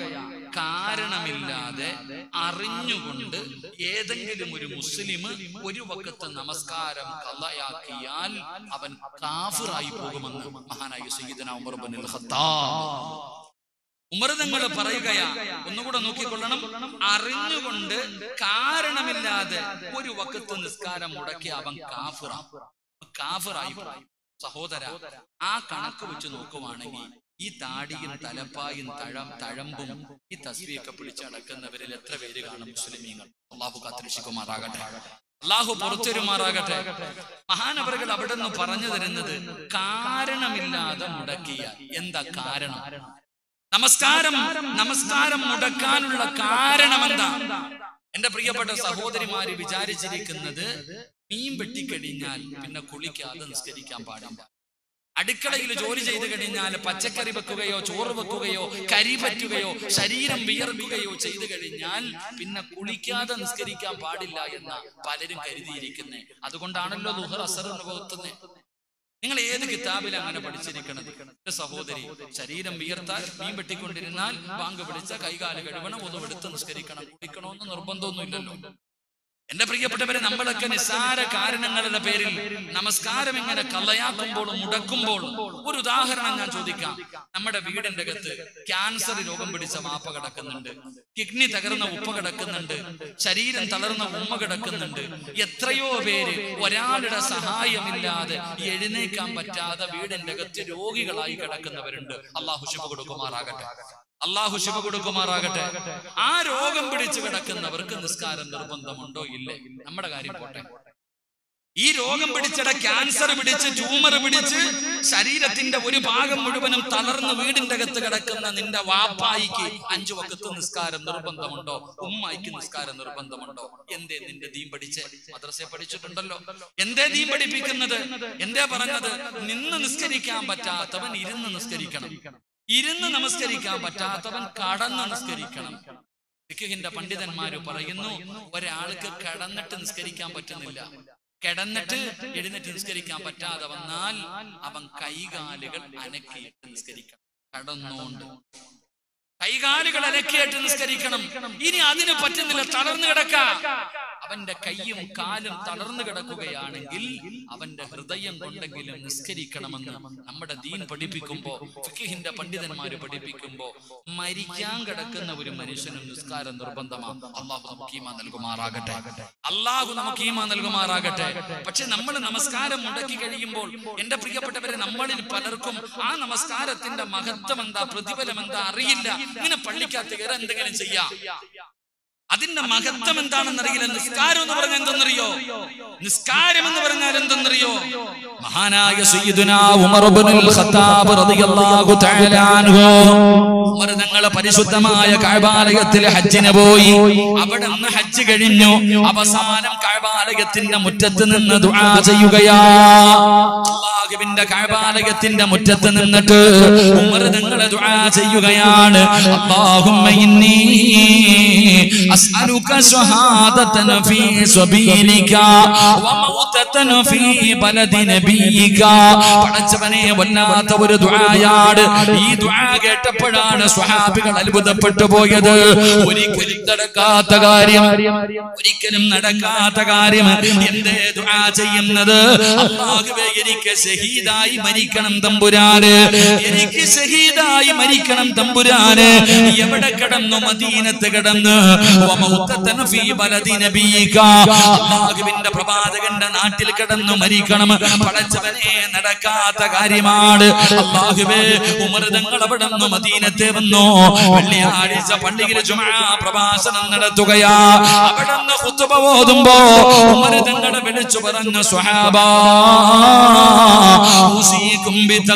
കാരണമില്ലാതെ അറിഞ്ഞുകൊണ്ട് ഏതെങ്കിലും ഒരു മുസ്ലിം ഒരു വക്കത്ത് നമസ്കാരം കള്ളയാക്കിയാൽ അവൻ കാഫിറായി പോകുമെന്ന് മഹാനായ സയ്യിദന ഉമർ ബിൻ ഖത്താബ് ഉമർ നിങ്ങൾ പറയുകയാ ഒന്നുകൂടെ നോക്കിക്കൊള്ളണം അറിഞ്ഞുകൊണ്ട് കാരണമില്ലാതെ ഒരു വക്കത്ത് നിസ്കാരം മുടക്കി അവൻ കാഫിറ കാഫിറായി പോകും. സഹോദര ആ കണക്ക് വെച്ച് നോക്കുവാണെങ്കിൽ ഈ താടിയും തലപ്പായും തഴം തഴമ്പും ഈ തസ്വിയൊക്കെ പിടിച്ചടക്കുന്നവരിൽ എത്ര പേര് കാണും മുസ്ലിമീങ്ങൾ അള്ളാഹു കാത്തിരക്ഷിക്കുമാറാകട്ടെ അള്ളാഹു പുറത്തൊരുമാറാകട്ടെ മഹാനവറുകൾ അവിടെ നിന്ന് പറഞ്ഞു തരുന്നത് കാരണമില്ലാതെ മുടക്കിയ എന്താ കാരണം നമസ്കാരം നമസ്കാരം മുടക്കാനുള്ള കാരണം എന്താ എന്റെ പ്രിയപ്പെട്ട സഹോദരിമാര് വിചാരിച്ചിരിക്കുന്നത് മീൻ വെട്ടിക്കഴിഞ്ഞാൽ പിന്നെ കുളിക്കാതെ നിസ്കരിക്കാൻ പാടില്ല അടുക്കളയിൽ ജോലി ചെയ്തു കഴിഞ്ഞാൽ പച്ചക്കറി വെക്കുകയോ ചോറ് വെക്കുകയോ കരി പറ്റുകയോ ശരീരം വിയർക്കുകയോ ചെയ്തു കഴിഞ്ഞാൽ പിന്നെ കുളിക്കാതെ നിസ്കരിക്കാൻ പാടില്ല എന്ന പലരും കരുതിയിരിക്കുന്നേ അതുകൊണ്ടാണല്ലോ ലുഹർ അസർ അനുഭവത്തുന്നത് നിങ്ങൾ ഏത് കിതാബിൽ അങ്ങനെ പഠിച്ചിരിക്കണത് എന്റെ സഹോദരി ശരീരം വിയർത്താൽ മീൻ വെട്ടിക്കൊണ്ടിരുന്നാൽ ബാങ്ക് പിടിച്ച കൈകാല് കഴുകണം ഒതുവെടുത്ത് നിസ്കരിക്കണം കുടിക്കണമെന്ന് നിർബന്ധമൊന്നുമില്ലല്ലോ എന്റെ പ്രിയപ്പെട്ടവരെ നമ്മളൊക്കെ നിസ്സാര കാരണങ്ങളുടെ പേരിൽ നമസ്കാരം ഇങ്ങനെ കള്ളയാക്കുമ്പോൾ മുടക്കുമ്പോൾ ഒരു ഉദാഹരണം ഞാൻ ചോദിക്കാം നമ്മുടെ വീടിന്റെ അകത്ത് ക്യാൻസർ രോഗം പിടിച്ച വാപ്പ കിടക്കുന്നുണ്ട് കിഡ്നി തകർന്ന ഉപ്പ കിടക്കുന്നുണ്ട് ശരീരം തളർന്ന ഉമ്മ കിടക്കുന്നുണ്ട് എത്രയോ പേര് ഒരാളുടെ സഹായമില്ലാതെ എഴുന്നേക്കാൻ പറ്റാതെ വീടിന്റെ അകത്ത് രോഗികളായി കിടക്കുന്നവരുണ്ട് അള്ളാഹു ശുഭ കൊടുക്കുമാറാകട്ടെ അള്ളാഹു ശിവ കൊടുക്കുമാറാകട്ടെ ആ രോഗം പിടിച്ചു കിടക്കുന്നവർക്ക് നിസ്കാരം നിർബന്ധമുണ്ടോ ഇല്ലേ നമ്മുടെ കാര്യം പോട്ടെ ഈ രോഗം പിടിച്ചിട ക്യാൻസർ പിടിച്ച് ട്യൂമർ പിടിച്ച് ശരീരത്തിന്റെ ഒരു ഭാഗം മുഴുവനും തളർന്ന് വീടിന്റെ അകത്ത് കിടക്കുന്ന നിന്റെ വാപ്പായിക്ക് അഞ്ചു വക്കത്ത് നിസ്കാരം നിർബന്ധമുണ്ടോ ഉമ്മായിക്ക് നിസ്കാരം നിർബന്ധമുണ്ടോ എന്തേ നിന്റെ ദീൻ പഠിച്ച് മദ്രസയെ പഠിച്ചിട്ടുണ്ടല്ലോ എന്തേ ദീൻ പഠിപ്പിക്കുന്നത് എന്തേ പറഞ്ഞത് നിന്ന് നിസ്കരിക്കാൻ പറ്റാത്തവൻ ഇരുന്ന് നിസ്കരിക്കണം ഇരുന്ന് നമസ്കരിക്കാൻ പറ്റാത്തവൻ കടന്ന് നിസ്കരിക്കണം ഫിഖഹിന്റെ പണ്ഡിതന്മാര് പറയുന്നു ഒരാൾക്ക് കടന്നിട്ട് നിസ്കരിക്കാൻ പറ്റുന്നില്ല കിടന്നിട്ട് എഴുന്നേറ്റ് നിസ്കരിക്കാൻ പറ്റാതെ വന്നാൽ അവൻ കൈകാലുകൾ അനക്കിയിട്ട് നിസ്കരിക്കണം കടന്നുകൊണ്ട് കൈകാലുകൾ അനക്കിയിട്ട് നിസ്കരിക്കണം ഇനി അതിന് പറ്റുന്നില്ല തളർന്നു കിടക്ക അവന്റെ കൈയും കാലും തളർന്നു കിടക്കുകയാണെങ്കിൽ അവന്റെ ഹൃദയം കൊണ്ടെങ്കിലും നിസ്കരിക്കണമെന്ന് നമ്മുടെ ദീൻ പഠിപ്പിക്കുമ്പോ ഫിഖിഹിന്റെ പണ്ഡിതന്മാര് പഠിപ്പിക്കുമ്പോ മരിക്കാൻ കിടക്കുന്ന ഒരു മനുഷ്യനും നിസ്കാരം നിർബന്ധമാണ് അള്ളാഹു നമുക്ക് ഈമാ നൽകുമാറാകട്ടെ അള്ളാഹു നമുക്ക് ഈമാ നൽകുമാറാകട്ടെ പക്ഷെ നമ്മൾ നമസ്കാരം മുടക്കി കഴിയുമ്പോൾ എന്റെ പ്രിയപ്പെട്ടവരെ നമ്മളിൽ പലർക്കും ആ നമസ്കാരത്തിന്റെ മഹത്വം എന്താ പ്രതിഫലം എന്താ അറിയില്ല ഇങ്ങനെ പള്ളിക്കകത്ത് കയറി എന്തെങ്കിലും ചെയ്യാം അതിന്റെ മഹത്വം എന്താണെന്ന് അറിയില്ല നിസ്കാരം എന്ന് പറഞ്ഞാൽ എന്തെന്നറിയോ നിസ്കാരം എന്ന് പറഞ്ഞാൽ എന്തെന്നറിയോ മഹാനായ സയ്യിദുനാ ഉമർ ഇബ്നുൽ ഖത്താബ് റളിയല്ലാഹു തആല അൻഹു ഉമർ തങ്ങളെ പരിശുദ്ധമായ കഅബാലയത്തിൽ ഹജ്ജിന് പോയി അവിടെ നിന്ന് ഹജ്ജ് കഴിഞ്ഞു അവസാനം കഅബാലയത്തിന്റെ മുറ്റത്ത് നിന്ന് ദുആ ചെയ്യുകയാ അല്ലാഹുവിന്റെ കഅബാലയത്തിന്റെ മുറ്റത്ത് നിന്നിട്ട് ഉമർ തങ്ങളെ ദുആ ചെയ്യുകയാണ് അല്ലാഹുമ്മ ഇന്നി أسألك شهادة في سبيلك وموتة في بلد نبيك പടച്ചവനെ വല്ലാത്ത ഒരു ദുആയാണ് ഈ ദുആ കേട്ടപ്പോഴാണ് സ്വഹാബികൾ അത്ഭുതപ്പെട്ടു പോയത് ഒരിക്കലും നടക്കാത്ത കാര്യം ഒരിക്കലും നടക്കാത്ത കാര്യം എന്തേ ദുആ ചെയ്യുന്നത് അല്ലാഹുവേ എനിക്ക് ഷഹീദായി മരിക്കണം തമ്പുരാന് എനിക്ക് ഷഹീദായി മരിക്കണം തമ്പുരാന് എവിടെ കിടന്നു മദീനത്ത് കിടന്ന് വമൗത്തതൻ ഫീ ബലദി നബിയിക അല്ലാഹുവിന്റെ പ്രവാചകന്റെ നാട്ടിൽ കിടന്നു മരിക്കണം പടച്ചവനെ നടക്കാത്ത കാര്യമാണ് അല്ലാഹുവേ ഉമർ തങ്ങൾ അവിടെ നിന്ന് മദീനത്തെ വന്നു വെള്ളിയാഴ്ച പള്ളിയിൽ ജുമാ പ്രഭാഷണം നടത്തുകയാ അവിടെ നിന്ന് ഖുത്ബ ഓതുമ്പോ ഉമർ തങ്ങളെ വിളിച്ചു പറഞ്ഞു സ്വഹാബാ ഉസീകും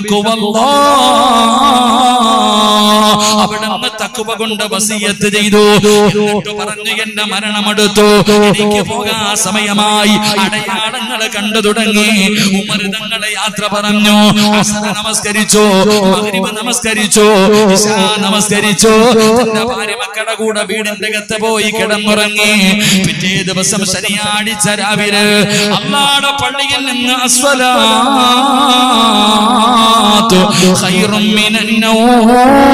ബിതഖ്വല്ലാഹ് അവിടെ നിന്ന് തക്കുവ കൊണ്ട് വസിയത്ത് ചെയ്തു എന്നിട്ട് പറഞ്ഞു എന്റെ മരണമെടുത്തു എനിക്ക് പോകാൻ സമയമായി അടയാളങ്ങൾ കണ്ടു തുടങ്ങി ഉമർ തങ്ങളെ യാത്ര പറഞ്ഞു അസറ നമസ്കരിച്ചു മഗ്രിബ് നമസ്കരിച്ചു ഇശാ നമസ്കരിച്ചു തന്റെ ഭാര്യ മക്കളുടെ കൂടെ വീടിന്റെ അകത്ത് പോയി കിടന്നുറങ്ങി പിറ്റേ ദിവസം ശനിയാഴ്ച രാവിലെ അള്ളാടെ പള്ളിയിൽ നിന്ന് അസ്വലാത്തു ഖൈറും മിനന്നൗം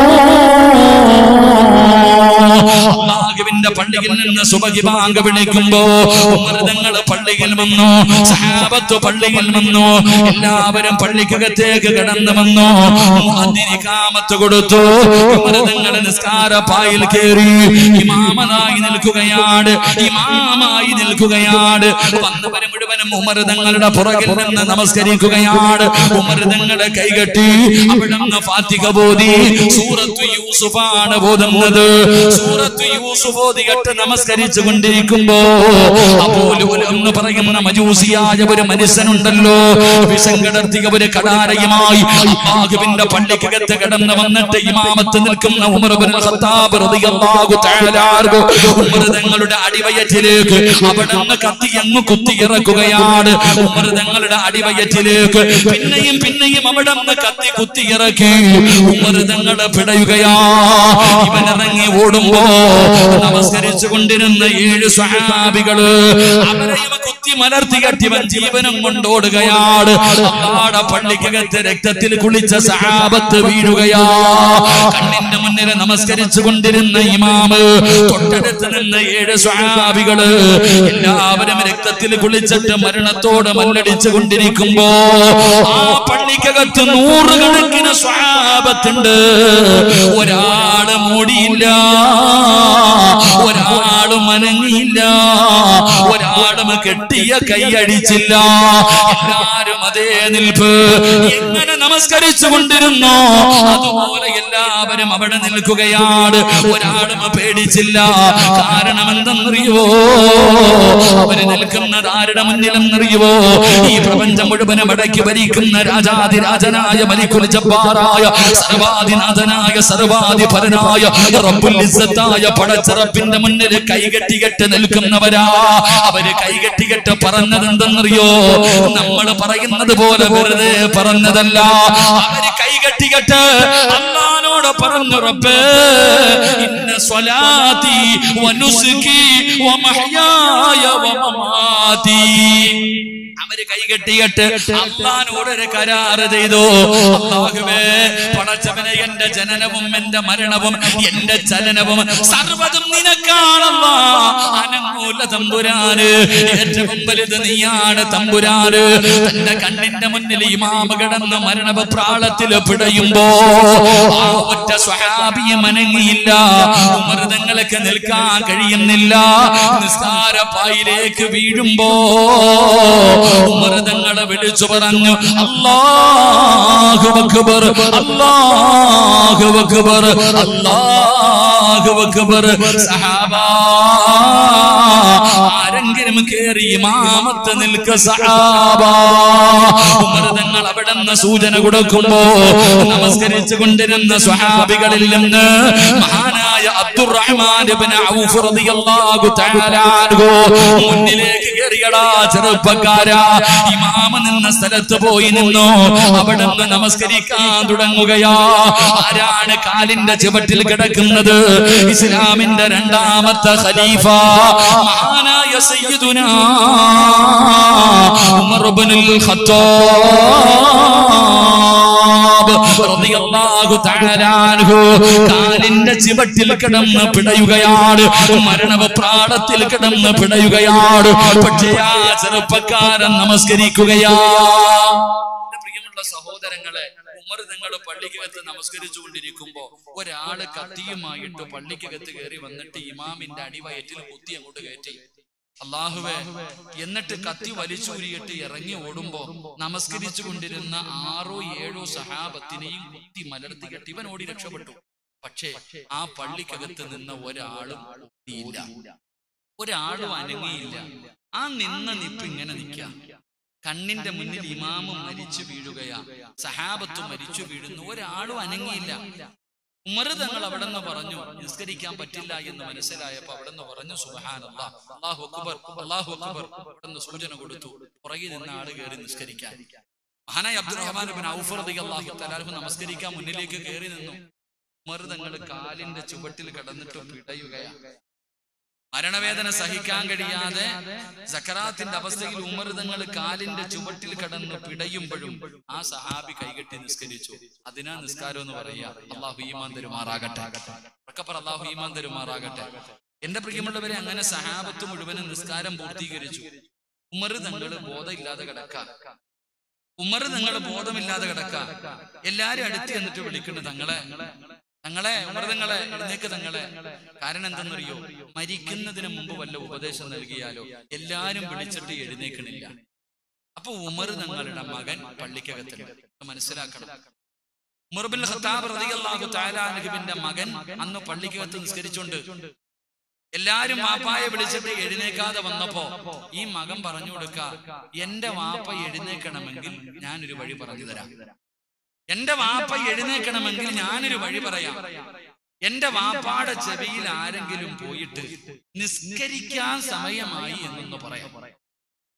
അള്ളാഹുവിന്റെ പള്ളിയിൽ നിന്ന് സുബഹി ബാങ്ക് വിളിക്കുമ്പോ ഉമർതങ്ങൾ പള്ളിയിൽ വന്നു സഹാബത്ത് പള്ളിയിൽ വന്നു എല്ലാവരും പള്ളിക്കകത്തേക്ക് കടന്നു വന്നു മുഅദ്ദിന് കാമത്ത് കൊടുത്തു ഉമർതങ്ങൾ നിസ്കാര പായിൽ കയറി ഇമാമനായി നിൽക്കുകയാണ് ഇമാമായി നിൽക്കുകയാണ് വന്നവര് മുഴുവനും ഉമർതങ്ങളുടെ പുറകിൽ നിന്ന് നമസ്കരിക്കുകയാണ് ഉമർതങ്ങളെ കൈകെട്ടി അവിടെ നിന്ന് ഫാത്തിക ബോധി സൂറത്ത് യൂസുഫാണ് ബോധുന്നത് സൂറത്ത് യൂസുഫ് ഓതികെട്ട് നമസ്കരിച്ചു കൊണ്ടിരിക്കുമ്പോ അപ്പോലും എന്ന് പറയുന്ന മജൂസിയായ ഒരു മനുഷ്യനുണ്ടല്ലോ വിഷം കിടർത്തിയ ഒരു കടാരയുമായി അള്ളാഹുവിന്റെ പള്ളിക്കകത്ത് കിടന്ന് വന്നിട്ട് ഇമാമത്ത് നിൽക്കുന്ന ഉമർ ഇബ്നുൽ ഖത്താബ് റളിയല്ലാഹു തആല അൻഹു ഉമർ തങ്ങളുടെ അടിവയറ്റിലേക്ക് അവിടെ നിന്ന് കത്തി അങ്ങ് കുത്തിയിറക്കുകയാണ് ഉമർ തങ്ങളുടെ അടിവയറ്റിലേക്ക് മുന്നിലേക്ക് പിന്നെയും പിന്നെയും അവിടെ നിന്ന് കത്തി കുത്തിയിറക്കി ഉമർ തങ്ങളെ പിടയുകയാ ഇവൻ ഇറങ്ങി ഓടുമ്പോ നമസ്കരിച്ചു കൊണ്ടിരുന്ന ഏഴ് സ്വഹാബികള് അവരെയും കുത്തി മലർത്തി കട്ടിവൻ ജീവനും കൊണ്ടോടുകയാണ് അള്ളാടെ പള്ളിക്കകത്ത് രക്തത്തിൽ കുളിച്ച സഹാബത്ത് വീഴുകയാ കണ്ണിന്റെ മുന്നിൽ നമസ്കരിച്ചു കൊണ്ടിരുന്ന ഇമാമ് തൊട്ടടുത്ത് നിന്ന് ഏഴ് സ്വഹാബികള് എല്ലാവരും രക്തത്തിൽ കുളിച്ചിട്ട് മരണത്തോട് മല്ലടിച്ചു കൊണ്ടിരിക്കുമ്പോ ആ പള്ളിക്കകത്ത് നൂറുകണക്കിന് സ്വഹാബത്തുണ്ട് ഒരാള് മൂടിയില്ല ഒരാളും അനങ്ങിയില്ല ഒരാളും കെട്ടിയ കൈയടിച്ചില്ല എല്ലാരും അതേ നിൽപ്പ് എങ്ങനെ നമസ്കരിച്ചു കൊണ്ടിരുന്നോ അതുപോലെ എല്ലാവരും അവിടെ നിൽക്കുകയാണ് ഒരാളും പേടിച്ചില്ല കാരണം എന്തെന്നറിയുവോ അവര് നിൽക്കുന്നത് ആരുടെ മുന്നിലെന്നറിയുവോ ഈ പ്രപഞ്ചം മുഴുവനും അടക്കി ഭരിക്കുന്ന രാജാതിരാജനായ മലിക്കുൽ ജബ്ബാറായ സർവാധിനാഥനായ സർവാധിപരനായ റബ്ബുൽ ഇസ്സത്തായ പടച്ചറപ്പിന്റെ മുന്നിൽ കൈകെട്ടികെട്ട് നിൽക്കുന്നവരാ അവര് കൈകെട്ടികെട്ട് പറഞ്ഞത് എന്തെന്നറിയോ നമ്മൾ പറയുന്നത് പോലെ വെറുതെ പറഞ്ഞതല്ല അവര് കൈകെട്ടികെട്ട് അള്ളഹാനോട് പറഞ്ഞു റബ്ബേ ഇന്ന സ്വലാത്തി വനുസുകി വമഹ്യായ വമമാതി അവര് കൈകെട്ടിയിട്ട് അള്ളഹാനോട് ഒരു കരാറ് ചെയ്തു അള്ളാഹുവേ പടച്ചവനെ എന്റെ ജനനവും എന്റെ മരണവും എന്റെ ചലനവും സർവ്വതും നിനക്കാണല്ല അനങ്ങൂല തമ്പുരാന് ഏറ്റവും വലുത് നീയാണ് തമ്പുരാന് തന്റെ കണ്ണിന്റെ മുന്നിൽ ഇമാമ കിടന്ന് മരണപ്രാളത്തിൽ പിടയുമ്പോ ആ ഒറ്റ സ്വഹാബിയും അനങ്ങിയില്ല മൃതങ്ങൾക്ക് നിൽക്കാൻ കഴിയുന്നില്ല നിസ്കാരപ്പായിലേക്ക് വീഴുമ്പോ മൃതങ്ങളെ വിളിച്ചു പറഞ്ഞു അല്ലാഹു അക്ബർ അല്ലാഹു അക്ബർ അല്ലാഹു അക്ബർ സഹാബാ ആരെങ്കിലും കേറി ഇമാമത്ത് നിൽക്ക സഹാബാ മൃതങ്ങൾ അവിടെ നിന്ന് സൂചന കൊടുക്കുമ്പോ നമസ്കരിച്ചു കൊണ്ടിരുന്ന സ്വഹാബികളിൽ നിന്ന് മഹാനായ അബ്ദുറഹ്മാൻ ഇബ്നു ഔഫ് റളിയല്ലാഹു തആല അൻഹു മുന്നിലേക്ക് കേറിയടാ ചെറുപ്പക്കാരാ ഇമാമ നിന്ന സ്ഥലത്ത് പോയി നിന്നു അവിടെ നിന്ന് നമസ്കരിക്കാൻ തുടങ്ങുകയാ ആരാണ് കാലിന്റെ ചുവട്ടിൽ കിടക്കുന്നത് ഇസ്ലാമിന്റെ രണ്ടാമത്തെ ഖലീഫ മഹാനായ സയ്യിദുന ഉമർ ഇബ്നുൽ ഖത്താബ് റളിയല്ലാഹു തആല അൻഹു കാലിന്റെ ചുവട്ടിൽ കിടന്ന് പിടയുകയാണ് മരണപ്രാളത്തിൽ കിടന്ന് പിടയുകയാണ് പക്ഷേ ആ ചെറുപ്പക്കാരൻ നമസ്കരിക്കുകയാ എന്റെ പ്രിയമുള്ള സഹോദരങ്ങളെ ഉമർ നിങ്ങൾ പള്ളിക്കകത്ത് നമസ്കരിച്ചു കൊണ്ടിരിക്കുമ്പോ ഒരാള് കത്തിയുമായിട്ട് പള്ളിക്കകത്ത് കയറി വന്നിട്ട് ഇമാമിന്റെ അടിവയറ്റിൽ കുത്തി അങ്ങോട്ട് കയറ്റി അള്ളാഹുവേ എന്നിട്ട് കത്തി വലിച്ചൂരിയിട്ട് ഇറങ്ങി ഓടുമ്പോ നമസ്കരിച്ചു കൊണ്ടിരുന്ന ആറോ ഏഴോ സഹാബത്തിനെയും കുത്തി മലർത്തി കെട്ടി ഇവൻ ഓടി രക്ഷപ്പെട്ടു പക്ഷേ ആ പള്ളിക്കകത്ത് നിന്ന ഒരാളും ഓടിയില്ല ഒരാളും അനങ്ങിയില്ല ആ നിന്ന നിപ്പ് ഇങ്ങനെ നിൽക്കാം കണ്ണിന്റെ മുന്നിൽ ഇമാമ് മരിച്ചു വീഴുകയാ സഹാബത്ത് മരിച്ചു വീഴുന്നു ഒരാളും അനങ്ങിയില്ല ഉമർ തങ്ങൾ അവിടെ നിന്ന് പറഞ്ഞു നിസ്കരിക്കാൻ പറ്റില്ല എന്ന് മനസ്സിലായപ്പോ അവിടെ നിന്ന് പറഞ്ഞു സുബഹാൻ അള്ളാഹു അക്ബർ അള്ളാഹു അക്ബർ അവിടെ നിന്ന് സൂചന കൊടുത്തു പുറകിൽ നിന്ന് ആള് കയറി നിസ്കരിക്കാൻ മഹാനായ അബ്ദുറഹ്മാൻ ബിൻ ഔഫ് റളിയല്ലാഹു തആല നമസ്കരിക്കാൻ മുന്നിലേക്ക് കയറി നിന്നു ഉമർ തങ്ങൾ കാലിന്റെ ചുവട്ടിൽ കിടന്നിട്ട് പിടയുകയാണ് മരണവേദന സഹിക്കാൻ കഴിയാതെ സക്കറാത്തിന്റെ അവസ്ഥയിൽ ഉമർ തങ്ങൾ കാലിന്റെ ചുവട്ടിൽ കടന്ന് പിടയുമ്പോഴും ആ സഹാബി കൈകെട്ടി നിസ്കരിച്ചു അതിനാ നിസ്കാരം എന്ന് പറയുക അള്ളാഹു ഈമാൻ തരുമാറാകട്ടെ ഉറക്കപ്പറ അള്ളാഹു ഈമാൻ തരുമാറാകട്ടെ എന്റെ പ്രിയമുള്ളവരെ അങ്ങനെ സഹാബത്ത് മുഴുവനും നിസ്കാരം പൂർത്തീകരിച്ചു ഉമർ തങ്ങൾ ബോധമില്ലാതെ കിടക്ക ഉമർ തങ്ങൾ ബോധമില്ലാതെ കിടക്ക എല്ലാരും അടുത്ത് എന്നിട്ട് വിളിക്കുന്നു തങ്ങളെ തങ്ങളെ ഉമർ തങ്ങളെ എഴുന്നേക്ക് തങ്ങളെ കാരണം എന്തെന്നറിയോ മരിക്കുന്നതിന് മുമ്പ് വല്ല ഉപദേശം നൽകിയാലോ എല്ലാരും വിളിച്ചിട്ട് എഴുന്നേക്കണില്ല അപ്പൊ ഉമർ തങ്ങളുടെ മകൻ പള്ളിക്കകത്തുണ്ട് ഇത് മനസ്സിലാക്കണം ഉമർബിൻ ഖത്താബ് റളിയല്ലാഹു തആല അൻഹുവിന്റെ മകൻ അന്ന് പള്ളിക്കകത്ത് നിസ്കരിച്ചുണ്ട് എല്ലാരും വാപ്പായെ വിളിച്ചിട്ട് എഴുന്നേക്കാതെ വന്നപ്പോ ഈ മകൻ പറഞ്ഞു കൊടുക്ക എന്റെ വാപ്പ എഴുന്നേക്കണമെങ്കിൽ ഞാനൊരു വഴി പറഞ്ഞു തരാം എന്റെ വാപ്പ എഴുന്നേക്കണമെങ്കിൽ ഞാനൊരു വഴി പറയാം എന്റെ വാപ്പാടെ ചെവിയിൽ ആരെങ്കിലും പോയിട്ട് നിസ്കരിക്കാൻ സമയമായി എന്നൊന്ന് പറയാം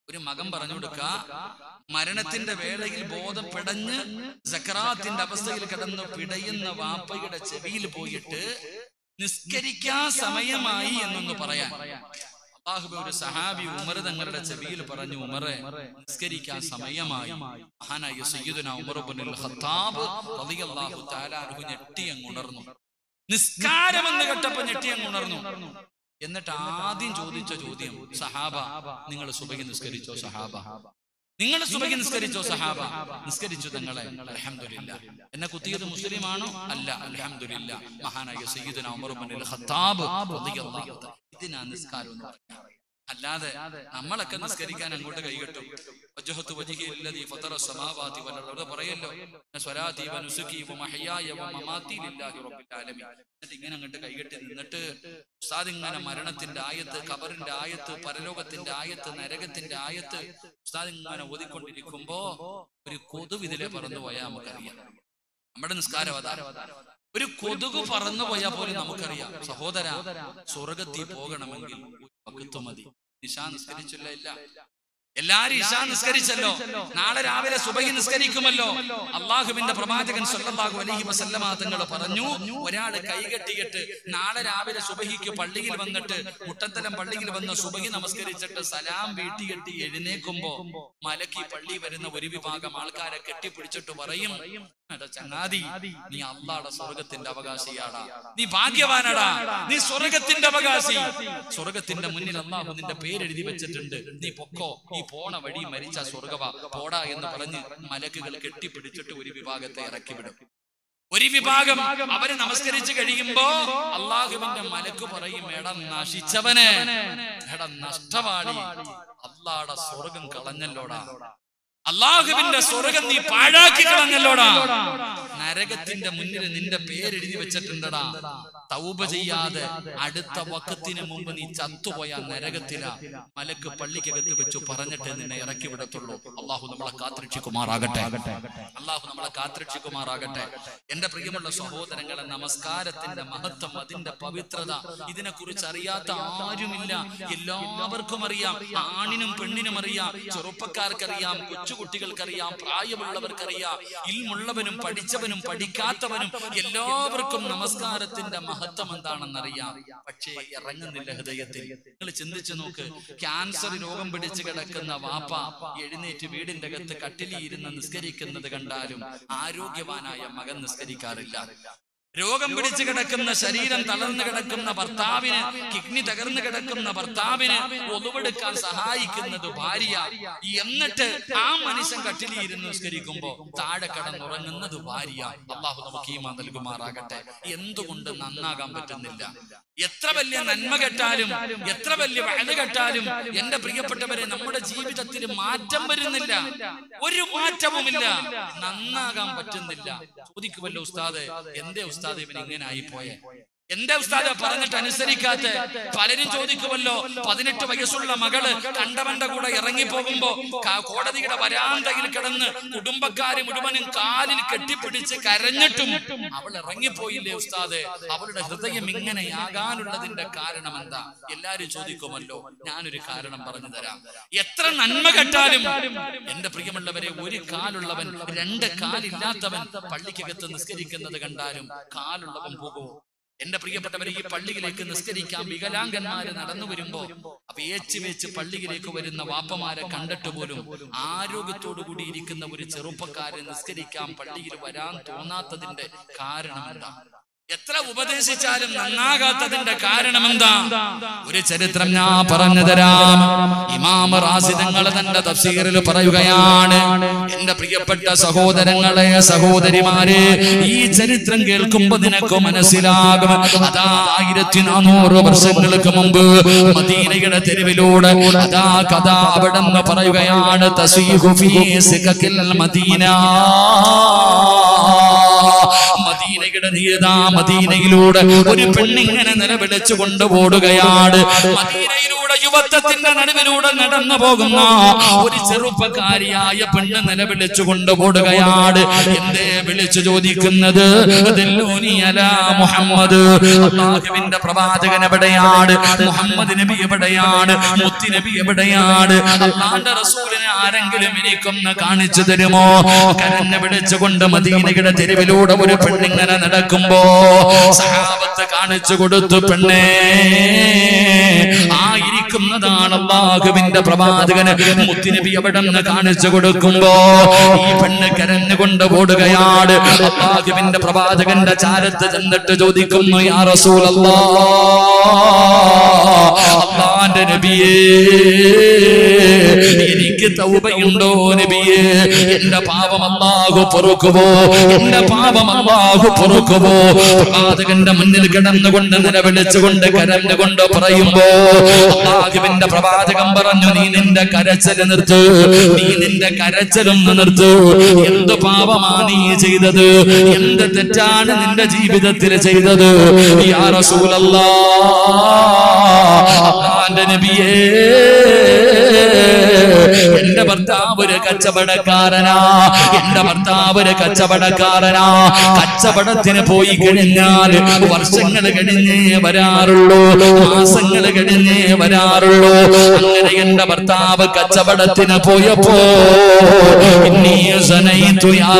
ഒരു മകൻ പറഞ്ഞു കൊടുക്ക മരണത്തിന്റെ വേളയിൽ ബോധം പിടഞ്ഞ് സക്രാത്തിന്റെ അവസ്ഥയിൽ കിടന്ന് പിടയുന്ന വാപ്പയുടെ ചെവിയിൽ പോയിട്ട് നിസ്കരിക്കാൻ സമയമായി എന്നൊന്ന് പറയാൻ അള്ളാഹുബ ഒരു സഹാബി ഉമർ തങ്ങളുടെ ചെവിയിൽ പറഞ്ഞു ഉമറെ നിസ്കരിക്കാൻ സമയമായി മഹാനായ സയ്യിദുന ഉമർ ഇബ്നുൽ ഖത്താബ് റളിയല്ലാഹു തആല അൻഹു ഞെട്ടി അങ്ങ് ഉണർന്നു നിസ്കാരം എന്ന് കേട്ടപ്പോ ഞെട്ടി അങ്ങ് ഉണർന്നു എന്നിട്ട് ആദ്യം ചോദിച്ച ചോദ്യം സഹാബ നിങ്ങൾ സുബഹി നിസ്കരിച്ചോ സഹാബ നിങ്ങൾ സുബഹി നിസ്കരിച്ചോ സഹാബ നിസ്കരിച്ചു തങ്ങളെ അൽഹംദുലില്ലാ എന്നെ കുത്തിയത് മുസ്ലിമാണോ അല്ല അൽഹംദുലില്ലാ മഹാനായ സയ്യിദുന ഉമർ ഇബ്നുൽ ഖത്താബ് റളിയല്ലാഹു തആല ഇതിനാ നിസ്കാരം എന്ന് പറഞ്ഞത് അല്ലാതെ നമ്മളൊക്കെ നിസ്കരിക്കാൻ അങ്ങോട്ട് കൈകെട്ടും വജ്ഹത്തു വജ്ഹി അല്ലദീ ഫതറ സമാവാതി വൽ അർദ് പറയല്ലോ സ്വലാത്തി വനുസുകി വമഹയായ വമമാതി ലില്ലാഹി റബ്ബിൽ ആലമീൻ എന്നിട്ട് ഇങ്ങനെ അങ്ങോട്ട് കൈകെട്ടി നിന്നിട്ട് ഉസ്താദ് ഇങ്ങനെ മരണത്തിന്റെ ആയത്ത് ഖബറിന്റെ ആയത്ത് പരലോകത്തിന്റെ ആയത്ത് നരകത്തിന്റെ ആയത്ത് ഉസ്താദ് ഇങ്ങനെ ഓതിക്കൊണ്ടിരിക്കുമ്പോ ഒരു കൊതുക് ഇതിലെ പറന്നു പോയാൽ നമുക്കറിയാം നമ്മുടെ നിസ്കാരം അതാ ഒരു കൊതുക് പറന്നു പോയാൽ പോലും നമുക്കറിയാം സഹോദര സ്വർഗത്തിൽ പോകണമെങ്കിൽ ഒരു വക്കത്ത് മതി നിശാ നിസ്കരിച്ചില്ല ഇല്ല എല്ലാരും ഇശാ നിസ്കരിച്ചല്ലോ നാളെ രാവിലെ സുബഹി നിസ്കരിക്കുമല്ലോ അള്ളാഹുവിന്റെ പ്രവാചകൻ സല്ലല്ലാഹു അലൈഹി വസല്ലമ തങ്ങൾ പറഞ്ഞു ഒരാൾ കൈകെട്ടിയിട്ട് നാളെ രാവിലെ സുബഹിക്ക് പള്ളിയിൽ വന്നിട്ട് മുട്ടത്തലം പള്ളിയിൽ വന്ന് സുബഹി നമസ്കരിച്ചിട്ട് സലാം വീട്ടികെട്ടി എഴുന്നേക്കുമ്പോ മലക്കി പള്ളി വരുന്ന ഒരു വിഭാഗം ആൾക്കാരെ കെട്ടിപ്പിടിച്ചിട്ട് പറയും എടാ ചങ്ങാതി നീ അള്ളാടെ സ്വർഗത്തിന്റെ അവകാശിയാടാ നീ ഭാഗ്യവാനടാ നീ സ്വർഗത്തിന്റെ അവകാശി സ്വർഗത്തിന്റെ മുന്നിൽ അള്ളാഹു നിന്റെ പേരെഴുതി വെച്ചിട്ടുണ്ട് നീ പൊക്കോ ഈ പോണ വഴി മരിച്ച സ്വർഗവ പോടാ എന്ന് പറഞ്ഞ് മലക്കുകൾ കെട്ടിപ്പിടിച്ചിട്ട് ഒരു വിഭാഗത്തെ ഇറക്കി വിടും ഒരു വിഭാഗം അവര് നമസ്കരിച്ച് കഴിയുമ്പോ അള്ളാഹുവിന്റെ മലക്ക് പറയും എടാ നശിച്ചവനെ എടാ നഷ്ടവാളി അള്ളാടെ സ്വർഗം കളഞ്ഞല്ലോടാ അള്ളാഹുവിന്റെ സ്വർഗം നീ പാഴാക്കി കളഞ്ഞല്ലോടാ നരകത്തിന്റെ മുന്നിൽ നിന്റെ പേരെഴുതി വെച്ചിട്ടുണ്ടടാ തൗബ ചെയ്യാതെ അടുത്ത വക്കത്തിന് മുമ്പ് നീ ചത്തുപോയ നരകത്തില മലക്ക് പള്ളിക്കകത്ത് വെച്ച് പറഞ്ഞിട്ട് നിന്നെ ഇറക്കി വിടത്തുള്ളൂ അള്ളാഹു നമ്മളെ കാത്തിരക്ഷിക്കുമാറാകട്ടെ അള്ളാഹു നമ്മളെ കാത്തിരക്ഷിക്കുമാറാകട്ടെ എന്റെ പ്രിയമുള്ള സഹോദരങ്ങളെ നമസ്കാരത്തിന്റെ മഹത്വം അതിന്റെ പവിത്രത ഇതിനെക്കുറിച്ച് അറിയാത്ത ആരുമില്ല എല്ലാവർക്കും അറിയാം ആണിനും പെണ്ണിനും അറിയാം ചെറുപ്പക്കാർക്കറിയാം കൊച്ചുകുട്ടികൾക്കറിയാം പ്രായമുള്ളവർക്കറിയാം ഇൽമുള്ളവനും പഠിച്ചവനും പഠിക്കാത്തവനും എല്ലാവർക്കും നമസ്കാരത്തിന്റെ മഹത്വം എന്താണെന്നറിയാം പക്ഷേ ഇറങ്ങുന്നില്ല ഹൃദയത്തിൽ നിങ്ങൾ ചിന്തിച്ചു നോക്ക് ക്യാൻസർ രോഗം പിടിച്ചു കിടക്കുന്ന വാപ്പ എഴുന്നേറ്റ് വീടിന്റെ അകത്ത് കട്ടിലിയിരുന്ന് നിസ്കരിക്കുന്നത് കണ്ടാലും ആരോഗ്യവാനായ മകൻ നിസ്കരിക്കാറില്ല രോഗം പിടിച്ചു കിടക്കുന്ന ശരീരം തളർന്നു കിടക്കുന്ന ഭർത്താവിന് കിഡ്നി തകർന്നു കിടക്കുന്ന ഭർത്താവിന് ഒതുവെടുക്കാൻ സഹായിക്കുന്നത് ഭാര്യ എന്നിട്ട് ആ മനുഷ്യൻ കട്ടിലിരുന്ന് നിസ്കരിക്കുമ്പോ താഴെ കടന്നുറങ്ങുന്നത് ഭാര്യ അള്ളാഹു നമുക്ക് ഈമാ നൽകുമാറാകട്ടെ എന്തുകൊണ്ട് നന്നാകാൻ പറ്റുന്നില്ല എത്ര വലിയ നന്മ കെട്ടാലും എത്ര വലിയ വഴല് കെട്ടാലും എന്റെ പ്രിയപ്പെട്ടവരെ നമ്മുടെ ജീവിതത്തിൽ മാറ്റം വരുന്നില്ല ഒരു മാറ്റവുമില്ല നന്നാകാൻ പറ്റുന്നില്ല ചോദിക്കുമല്ലോ ഉസ്താദ് എന്തേ ഉസ്താദ് ഇവൻ ഇങ്ങനെ ആയിപ്പോയെ എന്റെ ഉസ്താദ് പറഞ്ഞിട്ട് അനുസരിക്കാത്ത പലരും ചോദിക്കുമല്ലോ പതിനെട്ട് വയസ്സുള്ള മകള് കണ്ടവന്റെ കൂടെ ഇറങ്ങി പോകുമ്പോ ക- കോടതിയുടെ വരാന്തയിൽ കിടന്ന് കുടുംബക്കാര് മുഴുവനും കാലിൽ കെട്ടിപ്പിടിച്ച് കരഞ്ഞിട്ടും അവൾ ഇറങ്ങിപ്പോയില്ലേ ഉസ്താദ് അവളുടെ ഹൃദയം ഇങ്ങനെയാകാനുള്ളതിന്റെ കാരണം എന്താ എല്ലാരും ചോദിക്കുമല്ലോ ഞാനൊരു കാരണം പറഞ്ഞു തരാം എത്ര നന്മ കെട്ടാലും എന്റെ പ്രിയമുള്ളവരെ ഒരു കാലുള്ളവൻ രണ്ട് കാലില്ലാത്തവൻ പള്ളിക്കകത്ത് നിസ്കരിക്കുന്നത് കണ്ടാലും കാലുള്ളവൻ പോകുമോ എന്റെ പ്രിയപ്പെട്ടവരെ ഈ പള്ളിയിലേക്ക് നിസ്കരിക്കാൻ വികലാംഗന്മാര് നടന്നു വരുമ്പോ അപ്പൊ ഏച്ചു വെച്ച് പള്ളിയിലേക്ക് വരുന്ന വാപ്പമാരെ കണ്ടിട്ട് പോലും ആരോഗ്യത്തോടു കൂടി ഇരിക്കുന്ന ഒരു ചെറുപ്പക്കാരൻ നിസ്കരിക്കാൻ പള്ളിയിൽ വരാൻ തോന്നാത്തതിന്റെ കാരണം എന്താ എത്ര ഉപദേശിച്ചാലും നന്നാകാത്തതിന്റെ കാരണം എന്താ ഒരു ചരിത്രം ഞാൻ പറഞ്ഞു തരാം ഇമാമ റാസിദങ്ങൾ തന്റെ തഫ്സീറിൽ പറയുകയാണ് എന്റെ പ്രിയപ്പെട്ട സഹോദരങ്ങളെ സഹോദരിമാരെ ഈ ചരിത്രം കേൾക്കുമ്പോ നിനക്ക് മനസ്സിലാകും അതാ ആയിരത്തി നാനൂറ് വർഷങ്ങൾക്ക് മുമ്പ് മദീനയുടെ തെരുവിലൂടെ അതാ കഥ അവിടെ നിന്ന് പറയുകയാണ് തസീഹു ഫീ സിഖക്കിൽ മദീന മദീനയുടെ നീതാ മദീനയിലൂടെ ഒരു പെണ്ണിങ്ങനെ നിലവിളിച്ചു കൊണ്ടുപോടുകയാണ് മദീനയിലൂടെ നമ്മുടെ യുവത്വത്തിന്റെ നടുവിലൂടെ നടന്നു പോകുന്ന ഒരു ചെറുപ്പക്കാരിയായ പെണ്ണ് നിലവിളിച്ചു കൊണ്ടുപോടുകയാണ് എന്തേ വിളിച്ചു ചോദിക്കുന്നത് ദല്ലൂനി അലാ മുഹമ്മദ് അള്ളാഹുവിന്റെ പ്രവാചകൻ എവിടെയാണ് മുഹമ്മദ് നബി എവിടെയാണ് മുത്തി നബി എവിടെയാണ് അള്ളാന്റെ റസൂലിനെ ആരെങ്കിലും എനിക്കൊന്ന് കാണിച്ചു തരുമോ കരഞ്ഞു വിളിച്ചുകൊണ്ട് മദീനയുടെ തെരുവിലൂടെ ഒരു പെണ്ണിങ്ങനെ നടക്കുമ്പോ സഹാബത്ത് കാണിച്ചു കൊടുത്തു പെണ്ണേ ആയിരിക്കുന്നതാണ് അള്ളാഹുവിന്റെ പ്രവാചകന് മുത്തിനബി അവിടെ നിന്ന് കാണിച്ചു കൊടുക്കുമ്പോ ഈ പെണ്ണ് കരഞ്ഞുകൊണ്ട് ഓടുകയാണ് അള്ളാഹുവിന്റെ പ്രവാചകന്റെ ചാരത്ത് ചെന്നിട്ട് ചോദിക്കുന്നു യാ റസൂലല്ലാ അള്ളാന്റെ നബിയേ എനിക്ക് തൗബയുണ്ടോ നബിയേ എന്റെ പാപം അള്ളാഹു പൊറുക്കുമോ എന്റെ പാപം അള്ളാഹു പൊറുക്കുമോ പ്രവാചകന്റെ മുന്നിൽ കിടന്നുകൊണ്ട് നിലവിളിച്ചുകൊണ്ട് കരഞ്ഞുകൊണ്ട് പറയുമ്പോ അള്ളാഹുവിന്റെ പ്രവാചകൻ പറഞ്ഞു നീ നിന്റെ കരച്ചല് നിർത്ത് നീ നിന്റെ കരച്ചലൊന്ന് നിർത്ത് എന്ത് പാപമാ നീ ചെയ്തത് എന്ത് തെറ്റാണ് നിന്റെ ജീവിതത്തിൽ ചെയ്തത് യാ റസൂലല്ലാ അള്ളാന്റെ നബിയേ എന്റെ ഭർത്താവ് ഒരു കച്ചവടക്കാരനാ എന്റെ ഭർത്താവ് ഒരു കച്ചവടക്കാരനാ കച്ചവടത്തിന് പോയി കഴിഞ്ഞാൽ വർഷങ്ങൾ കഴിഞ്ഞേ വരാറുള്ളൂ മാസങ്ങൾ കഴിഞ്ഞേ വരാറുള്ളൂ അങ്ങനെ എന്റെ ഭർത്താവ് കച്ചവടത്തിന് പോയപ്പോ ഇന്നീ സനയിത്തു യാ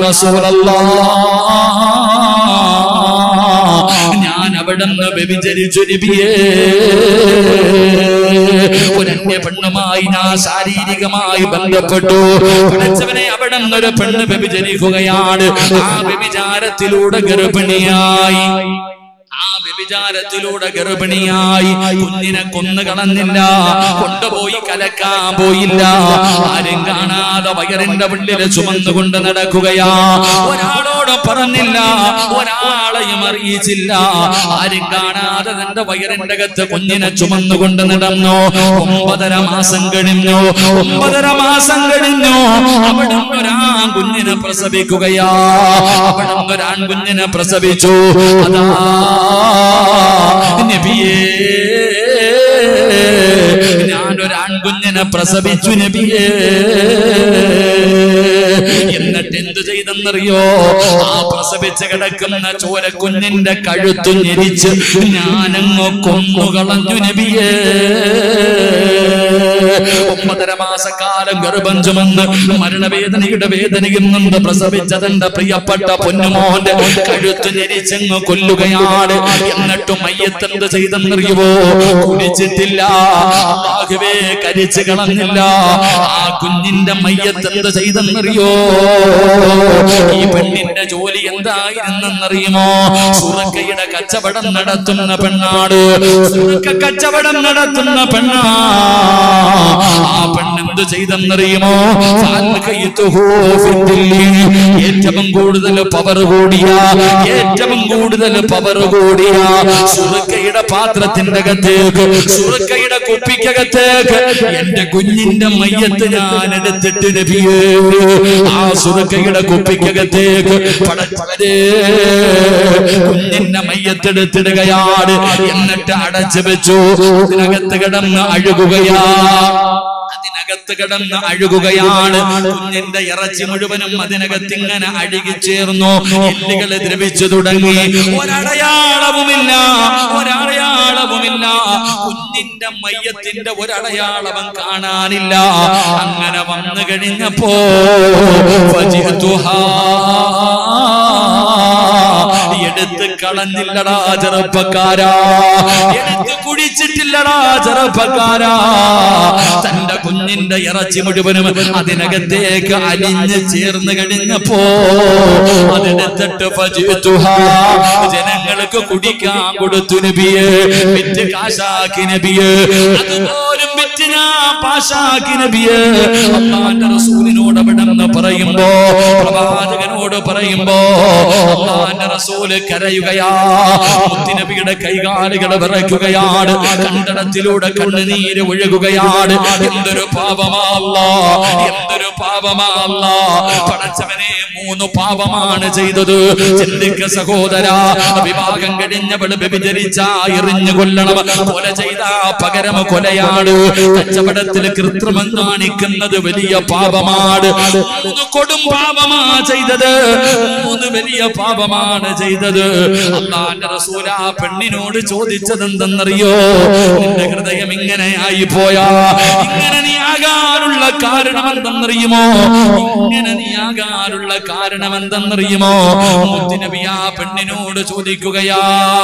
റസൂലല്ലാ ഞാൻ അവിടെ നിന്ന് വ്യഭിചരിച്ചു നബിയേ ഒരന്യ പെണ്ണുമായി ഞാൻ ശാരീരികമായി ബന്ധപ്പെട്ടു പഠിച്ചവനെ അവിടെ നിന്നൊരു പെണ്ണ് വ്യഭിചരിക്കുകയാണ് ആ വ്യഭിചാരത്തിലൂടെ ഗർഭിണിയായി ആ വ്യഭിചാരത്തിലൂടെ ഗർഭിണിയായി കുഞ്ഞിനെ കൊന്നു കളഞ്ഞില്ല കൊണ്ടുപോയി കലക്കാൻ പോയില്ല ആരും കാണാതെ വയറിന്റെ ഉള്ളിൽ ചുമന്നുകൊണ്ട് നടക്കുകയാ ഒരാളോട് പറഞ്ഞില്ല ഒരാളെയും അറിയിച്ചില്ല ആരും കാണാതെ തന്റെ വയറിന്റെ അകത്ത് കുഞ്ഞിനെ ചുമന്നുകൊണ്ട് നടന്നു ഒമ്പതര മാസം കഴിഞ്ഞു ഒമ്പതര മാസം കഴിഞ്ഞു അവിടെ ഒരാൺ കുഞ്ഞിനെ പ്രസവിക്കുകയാ അവിടെ ഒരാൺ കുഞ്ഞിനെ പ്രസവിച്ചു അതാ നബിയേ ഞാനൊരു ആൺകുഞ്ഞിനെ പ്രസവിച്ചു നബിയേ എന്നിട്ട് എന്തു ചെയ്തെന്നറിയോ ആ പ്രസവിച്ച് കിടക്കുന്ന ചോരക്കുഞ്ഞിന്റെ കഴുത്തു ഞെരിച്ച് ഞാനങ്ങ് കൊന്നുകളഞ്ഞു നബിയേ ഒമ്പതര മാസക്കാലം ഗർഭം ചുമന്ന് മരണവേദനയുടെ വേദനയിൽ നിന്ന് പ്രസവിച്ച തന്റെ പ്രിയപ്പെട്ട പൊന്നുമോന്റെ കഴുത്ത് ഞെരിച്ചങ്ങ് കൊല്ലുകയാണ് എന്നിട്ടും മയ്യത്തെന്ത് ചെയ്തെന്നറിയുവോ കുടിച്ചിട്ടില്ല ആകവേ കരിച്ചു കളഞ്ഞില്ല ആ കുഞ്ഞിന്റെ മയ്യത്തെന്ത് ചെയ്തെന്നറിയോ ഈ പെണ്ണിന്റെ ജോലി എന്തായിരുന്നെന്നറിയുമോ സുറക്കയുടെ കച്ചവടം നടത്തുന്ന പെണ്ണാട് സുറക്ക കച്ചവടം നടത്തുന്ന പെണ്ണാ ആ പെണ്ണെന്ത് ചെയ്തെന്നറിയുമോ ഫാൽഖയ്തുഹു ഫിദ്ദില്ലി. ഏറ്റവും കൂടുതൽ പവർ കൂടിയ ഏറ്റവും കൂടുതൽ പവർ കൂടിയ സുറക്കയുടെ പാത്രത്തിന്റെ അകത്തേക്ക് സുറക്കയുടെ കുപ്പിക്കകത്തേക്ക് എന്റെ കുഞ്ഞിന്റെ മയ്യത്ത് ഞാൻ എടുത്തിട്ട് നബിയേ ആ സുറക്കയുടെ കുപ്പിക്കകത്തേക്ക് പടച്ചവരേ കുഞ്ഞിന്റെ മയ്യത്തെടുത്തിടുകയാണ് എന്നിട്ട് അടച്ചു വെച്ചു അതിനകത്ത് കിടന്ന് അഴുകുകയാ അതിനകത്ത് കിടന്ന് അഴുകുകയാണ് കുഞ്ഞിന്റെ ഇറച്ചി മുഴുവനും അതിനകത്ത് ഇങ്ങനെ അഴുകി ചേർന്നു എല്ലുകൾ ദ്രവിച്ചു തുടങ്ങി ഒരടയാളവുമില്ല ഒരടയാളവുമില്ല കുഞ്ഞിന്റെ മയ്യത്തിന്റെ ഒരടയാളവും കാണാനില്ല അങ്ങനെ വന്നു കഴിഞ്ഞപ്പോ ഫജിഅ്തുഹാ എടുത്ത് കളഞ്ഞില്ലടാ ചെറുപ്പക്കാരാ എടുത്ത് കുടിച്ചിട്ടില്ലടാ ചെറുപ്പക്കാരാ തന്റെ കുഞ്ഞിന്റെ ഇറച്ചി മുഴുവനും അതിനകത്തേക്ക് അലിഞ്ഞ് ചേർന്ന് കഴിഞ്ഞപ്പോ അതെടുത്തിട്ട് ഫജിഅ്തുഹാ. ജനങ്ങൾക്ക് കുടിക്കാൻ കൊടുത്തു നബിയെ വിറ്റ് കാശാക്കി നബിയെ അതുപോലും വിറ്റ് ഞാൻ പാശാക്കി നബിയെ അള്ളാന്റെ റസൂലിനോട് അവിടെ പോകണമെന്ന് പറയുമ്പോ പ്രവാചകനോട് പറയുമ്പോ അള്ളാന്റെ റസൂല് കരയുകയാ മുത്തിനബിയുടെ കൈകാലുകൾ വിറയ്ക്കുകയാണ് കണ്ടടത്തിലൂടെ കണ്ണുനീര് ഒഴുകുകയാണ് എന്തൊരു പാപമല്ല എന്തൊരു പാപമല്ല പടച്ചവനെ മൂന്ന് പാപമാണ് ചെയ്തത് ചിന്തിക്ക സഹോദര വിവാഹം കഴിഞ്ഞവള് വ്യഭിചരിച്ച എറിഞ്ഞു കൊല്ലണം കൊല ചെയ്ത പകരം കൊലയാണ് കച്ചവടത്തിൽ കൃത്രിമം കാണിക്കുന്നത് വലിയ പാപമാണ് മൂന്ന് കൊടും പാപമാ ചെയ്തത് മൂന്ന് വലിയ പാപമാണ് ചെയ്തത് അള്ളാന്റെ റസൂല ആ പെണ്ണിനോട് ചോദിച്ചത് എന്തെന്നറിയോ നിന്റെ ഹൃദയം ഇങ്ങനെയായി പോയാ ഇങ്ങനെ നീ ആകാനുള്ള കാരണം എന്തെന്നറിയുമോ ഇങ്ങനെ നീ ആകാനുള്ള കാരണം എന്തെന്നറിയുമോ മുത്തുനബി ആ പെണ്ണിനോട് ചോദിക്കുകയാ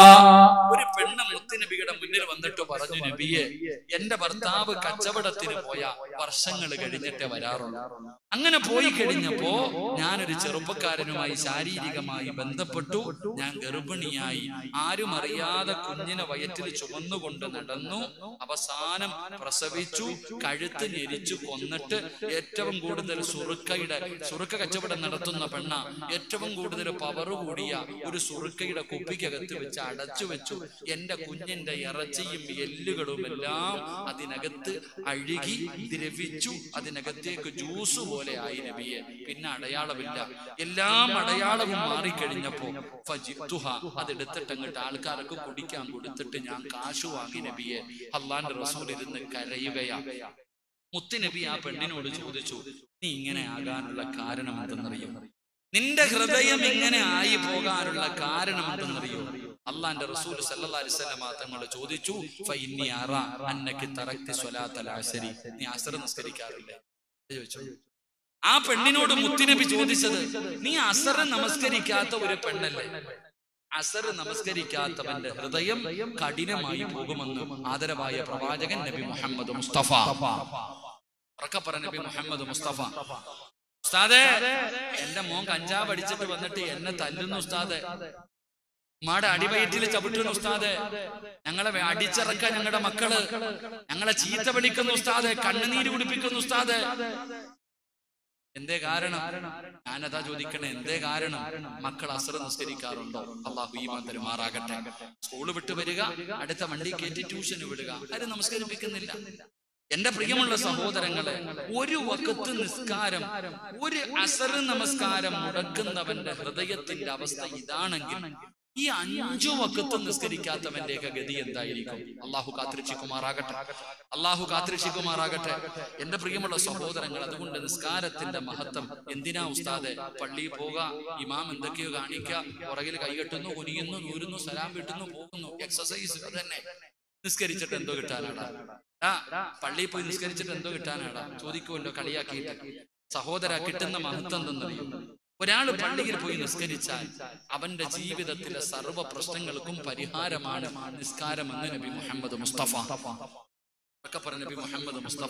ഒരു പെണ്ണ് മുത്തുനബിയുടെ മുന്നിൽ വന്നിട്ട് പറഞ്ഞു നബിയെ എന്റെ ഭർത്താവ് കച്ചവടത്തിന് പോയ വർഷങ്ങൾ കഴിഞ്ഞിട്ടേ വരാറുള്ളൂ അങ്ങനെ പോയി കഴിഞ്ഞപ്പോ ഞാനൊരു ചെറുപ്പക്കാരനുമായി ശാരീരികമായി ബന്ധപ്പെട്ടു ഞാൻ ഗർഭിണിയായി ആരും അറിയാതെ കുഞ്ഞിനെ വയറ്റിൽ ചുമന്നുകൊണ്ട് നടന്നു അവസാനം പ്രസവിച്ചു കഴുത്ത് ഞെരിച്ചു കൊന്നിട്ട് ഏറ്റവും കൂടുതൽ സുറുക്കയുടെ സുറുക്ക കച്ചവടം നടത്തുന്ന പെണ്ണ ഏറ്റവും കൂടുതൽ പവർ കൂടിയ ഒരു സുറുക്കയുടെ കുപ്പിക്കകത്ത് വെച്ച് അടച്ചു വെച്ചു എന്റെ കുഞ്ഞിന്റെ ഇറച്ചിയും എല്ലുകളും എല്ലാം അതിനകത്ത് അഴുകി ദ്രവിച്ചു അതിനകത്തേക്ക് ജ്യൂസ് പോലെ ആയി നബിയെ പിന്നെ അടയാളമില്ല എല്ലാം അടയാളവും മാറിക്കഴിഞ്ഞപ്പോ ഫജിത്തുഹ അതെടുത്തിട്ട് അങ്ങോട്ട് ആൾക്കാർക്ക് കുടിക്കാൻ കൊടുത്തിട്ട് ഞാൻ കാശു വാങ്ങി നബിയെ അള്ളാന്റെ റസൂൽ ഇരുന്ന് കരയുകയാ മുത്തുനബി ആ പെണ്ണിനോട് ചോദിച്ചു നീ ഇങ്ങനെ ആകാനുള്ള കാരണം എന്തെന്നറിയോ നിന്റെ ഹൃദയം ഇങ്ങനെ ആയി പോകാനുള്ള കാരണം എന്തെന്നറിയോ അള്ളാന്റെ റസൂൽ സല്ലല്ലാഹു അലൈഹി വസല്ലമ തങ്ങൾ ചോദിച്ചു ഫഇന്നി അറ അന്നകി തറക്തി സ്വലാത്തൽ അസ്രി നീ അസ്ർ നിസ്കരിക്കാറില്ലേ ചോദിച്ചു ആ പെണ്ണിനോട് മുത്തുനബി ചോദിച്ചത് നീ അസർ നമസ്കരിക്കാത്ത ഒരു പെണ്ണല്ലേ അസർ നമസ്കരിക്കാത്തവന്റെ ഹൃദയം കഠിനമായി പോകുമെന്ന് ആദരവായ പ്രവാചകൻ നബി മുഹമ്മദ് മുസ്തഫ ഉറക്കപ്പറ നബി മുഹമ്മദ് മുസ്തഫ ഉസ്താദേ എന്റെ മോൻ കഞ്ചാവ് അടിച്ചിട്ട് വന്നിട്ട് എന്നെ തല്ലുന്നു ഉസ്താദെ ഉമ്മാടെ അടിവയറ്റിൽ ചവിട്ടുന്നു ഉസ്താദെ ഞങ്ങളെ വേ- അടിച്ചിറക്കാൻ ഞങ്ങളുടെ മക്കള് ഞങ്ങളെ ചീത്ത വിളിക്കുന്നു ഉസ്താദെ കണ്ണുനീര് കുടിപ്പിക്കുന്നു ഉസ്താദെ എന്തേ കാരണം ഞാനതാ ചോദിക്കണേ എന്തേ കാരണം മക്കൾ അസർ നിസ്കരിക്കാറുണ്ടോ അള്ളാഹു ഈമാൻ തരുമാറാകട്ടെ സ്കൂൾ വിട്ട് വരിക അടുത്ത വണ്ടി കയറ്റി ട്യൂഷന് വിടുക ആരും നമസ്കരിപ്പിക്കുന്നില്ല എന്റെ പ്രിയമുള്ള സഹോദരങ്ങളെ ഒരു വക്കത്ത് നിസ്കാരം ഒരു അസർ നമസ്കാരം മുടക്കുന്നവന്റെ ഹൃദയത്തിന്റെ അവസ്ഥ ഇതാണെങ്കിൽ ഈ അഞ്ചു വക്കത്ത് നിസ്കരിക്കാത്തവന്റെയൊക്കെ ഗതി എന്തായിരിക്കും അള്ളാഹു കാത്തിരക്ഷിക്കുമാറാകട്ടെ അള്ളാഹു കാത്തിരക്ഷിക്കുമാറാകട്ടെ എന്റെ പ്രിയമുള്ള സഹോദരങ്ങൾ അതുകൊണ്ട് നിസ്കാരത്തിന്റെ മഹത്വം എന്തിനാ ഉസ്താദെ പള്ളിയിൽ പോക ഇമാം എന്തൊക്കെയോ കാണിക്കുക പുറകിൽ കൈകെട്ടുന്നു കുനിയുന്നു നൂരുന്നു സലാം വിട്ടുന്നു പോകുന്നു എക്സസൈസ് അത് തന്നെ നിസ്കരിച്ചിട്ട് എന്തോ കിട്ടാനാടാ ആ പള്ളിയിൽ പോയി നിസ്കരിച്ചിട്ട് എന്തോ കിട്ടാനാടാ ചോദിക്കുമല്ലോ കളിയാക്കിയിട്ട് സഹോദര കിട്ടുന്ന മഹത്വം എന്തെന്നറിയും ഒരാൾ പള്ളിയിൽ പോയി നിസ്കരിച്ചാൽ അവന്റെ ജീവിതത്തിലെ സർവ്വ പ്രശ്നങ്ങൾക്കും പരിഹാരമാണ് നിസ്കാരമെന്ന് നബി മുഹമ്മദ് മുസ്തഫ ഒക്കെ പറഞ്ഞ നബി മുഹമ്മദ് മുസ്തഫ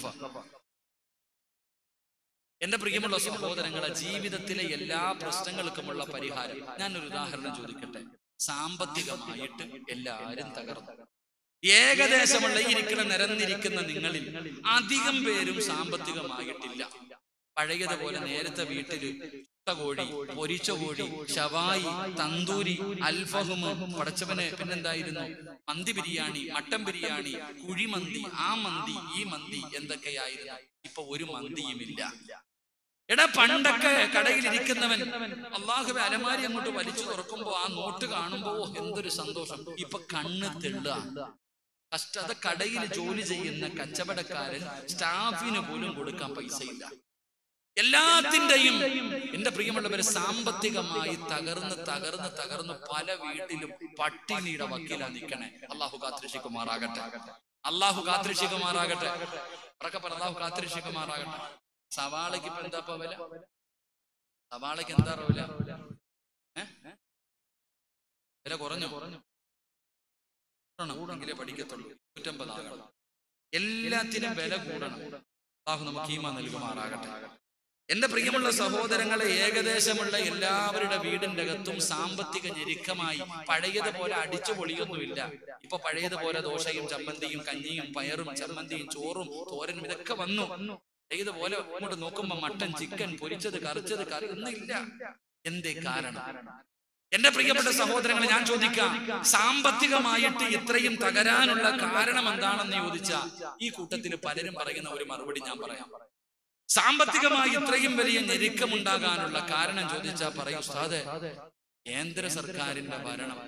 എന്റെ പ്രിയമുള്ള സഹോദരങ്ങളെ ജീവിതത്തിലെ എല്ലാ പ്രശ്നങ്ങൾക്കുമുള്ള പരിഹാരം ഞാനൊരു ഉദാഹരണം ചോദിക്കട്ടെ സാമ്പത്തികമായിട്ട് എല്ലാവരും തകർന്നു ഏകദേശമുള്ള ഈ ഇരിക്കുന്ന നിരന്നിരിക്കുന്ന നിങ്ങളിൽ അധികം പേരും സാമ്പത്തികമായിട്ടില്ല പഴയതുപോലെ നേരത്തെ വീട്ടില് ചുട്ട കോഴി പൊരിച്ച കോഴി ഷവായി തന്തൂരി അൽഫഹുമ് പടച്ചവന് പിന്നെന്തായിരുന്നു മന്തി ബിരിയാണി മട്ടൻ ബിരിയാണി കുഴിമന്തി ആ മന്തി ഈ മന്തി എന്തൊക്കെയായിരുന്നു ഇപ്പൊ ഒരു മന്തിയുമില്ല എടാ പണ്ടൊക്കെ കടയിൽ ഇരിക്കുന്നവൻ അള്ളാഹുബെ അലമാരി അങ്ങോട്ട് വലിച്ചു തുറക്കുമ്പോ ആ നോട്ട് കാണുമ്പോ ഓ, എന്തൊരു സന്തോഷം ഇപ്പൊ കണ്ണ് തെള്ളുക കഷ്ടത കടയിൽ ജോലി ചെയ്യുന്ന കച്ചവടക്കാരൻ സ്റ്റാഫിന് പോലും കൊടുക്കാൻ പൈസയില്ല എല്ലാത്തിന്റെയും എന്റെ പ്രിയമുള്ളവരെ സാമ്പത്തികമായി തകർന്ന് തകർന്ന് തകർന്ന് പല വീട്ടിലും പട്ടിണിയുടെ വക്കീലാ നിൽക്കണേ അള്ളാഹു കാത്തിരക്ഷിക്കുമാറാകട്ടെ അള്ളാഹു കാത്തിരക്ഷിക്കുമാറാകട്ടെ ഉറക്കെ പറ അള്ളാഹു കാത്തിരക്ഷിക്കുമാറാകട്ടെ സവാളയ്ക്ക് ഇപ്പൊ എന്താ ഇപ്പൊ വില സവാളയ്ക്ക് എന്താ വില ഏ? വില കുറഞ്ഞു കുറഞ്ഞു എങ്കിലേ പഠിക്കത്തുള്ളൂ നൂറ്റമ്പതാകണം എല്ലാത്തിനും വില കൂടണം അള്ളാഹു നമുക്ക് ഈമ നൽകുമാറാകട്ടെ എന്റെ പ്രിയമുള്ള സഹോദരങ്ങളെ ഏകദേശമുള്ള എല്ലാവരുടെ വീടിന്റെ അകത്തും സാമ്പത്തിക ഞെരുക്കമായി പഴയതുപോലെ അടിച്ചു പൊളിയൊന്നുമില്ല ഇപ്പൊ പഴയതുപോലെ ദോശയും ചമ്മന്തിയും കഞ്ഞിയും പയറും ചമ്മന്തിയും ചോറും തോരനും ഇതൊക്കെ വന്നു ഇതുപോലെ അങ്ങോട്ട് നോക്കുമ്പോ മട്ടൻ ചിക്കൻ പൊരിച്ചത് കറിച്ചത് കറി ഒന്നുമില്ല എന്തേ കാരണം എന്റെ പ്രിയപ്പെട്ട സഹോദരങ്ങളെ ഞാൻ ചോദിക്കാം സാമ്പത്തികമായിട്ട് ഇത്രയും തകരാനുള്ള കാരണം എന്താണെന്ന് ചോദിച്ചാൽ ഈ കൂട്ടത്തിൽ പലരും പറയുന്ന ഒരു മറുപടി ഞാൻ പറയാം സാമ്പത്തികമായി ഇത്രയും വലിയ ഞെരുക്കമുണ്ടാകാനുള്ള കാരണം ചോദിച്ചാൽ പറയും ഉസ്താദെ കേന്ദ്ര സർക്കാരിന്റെ ഭരണം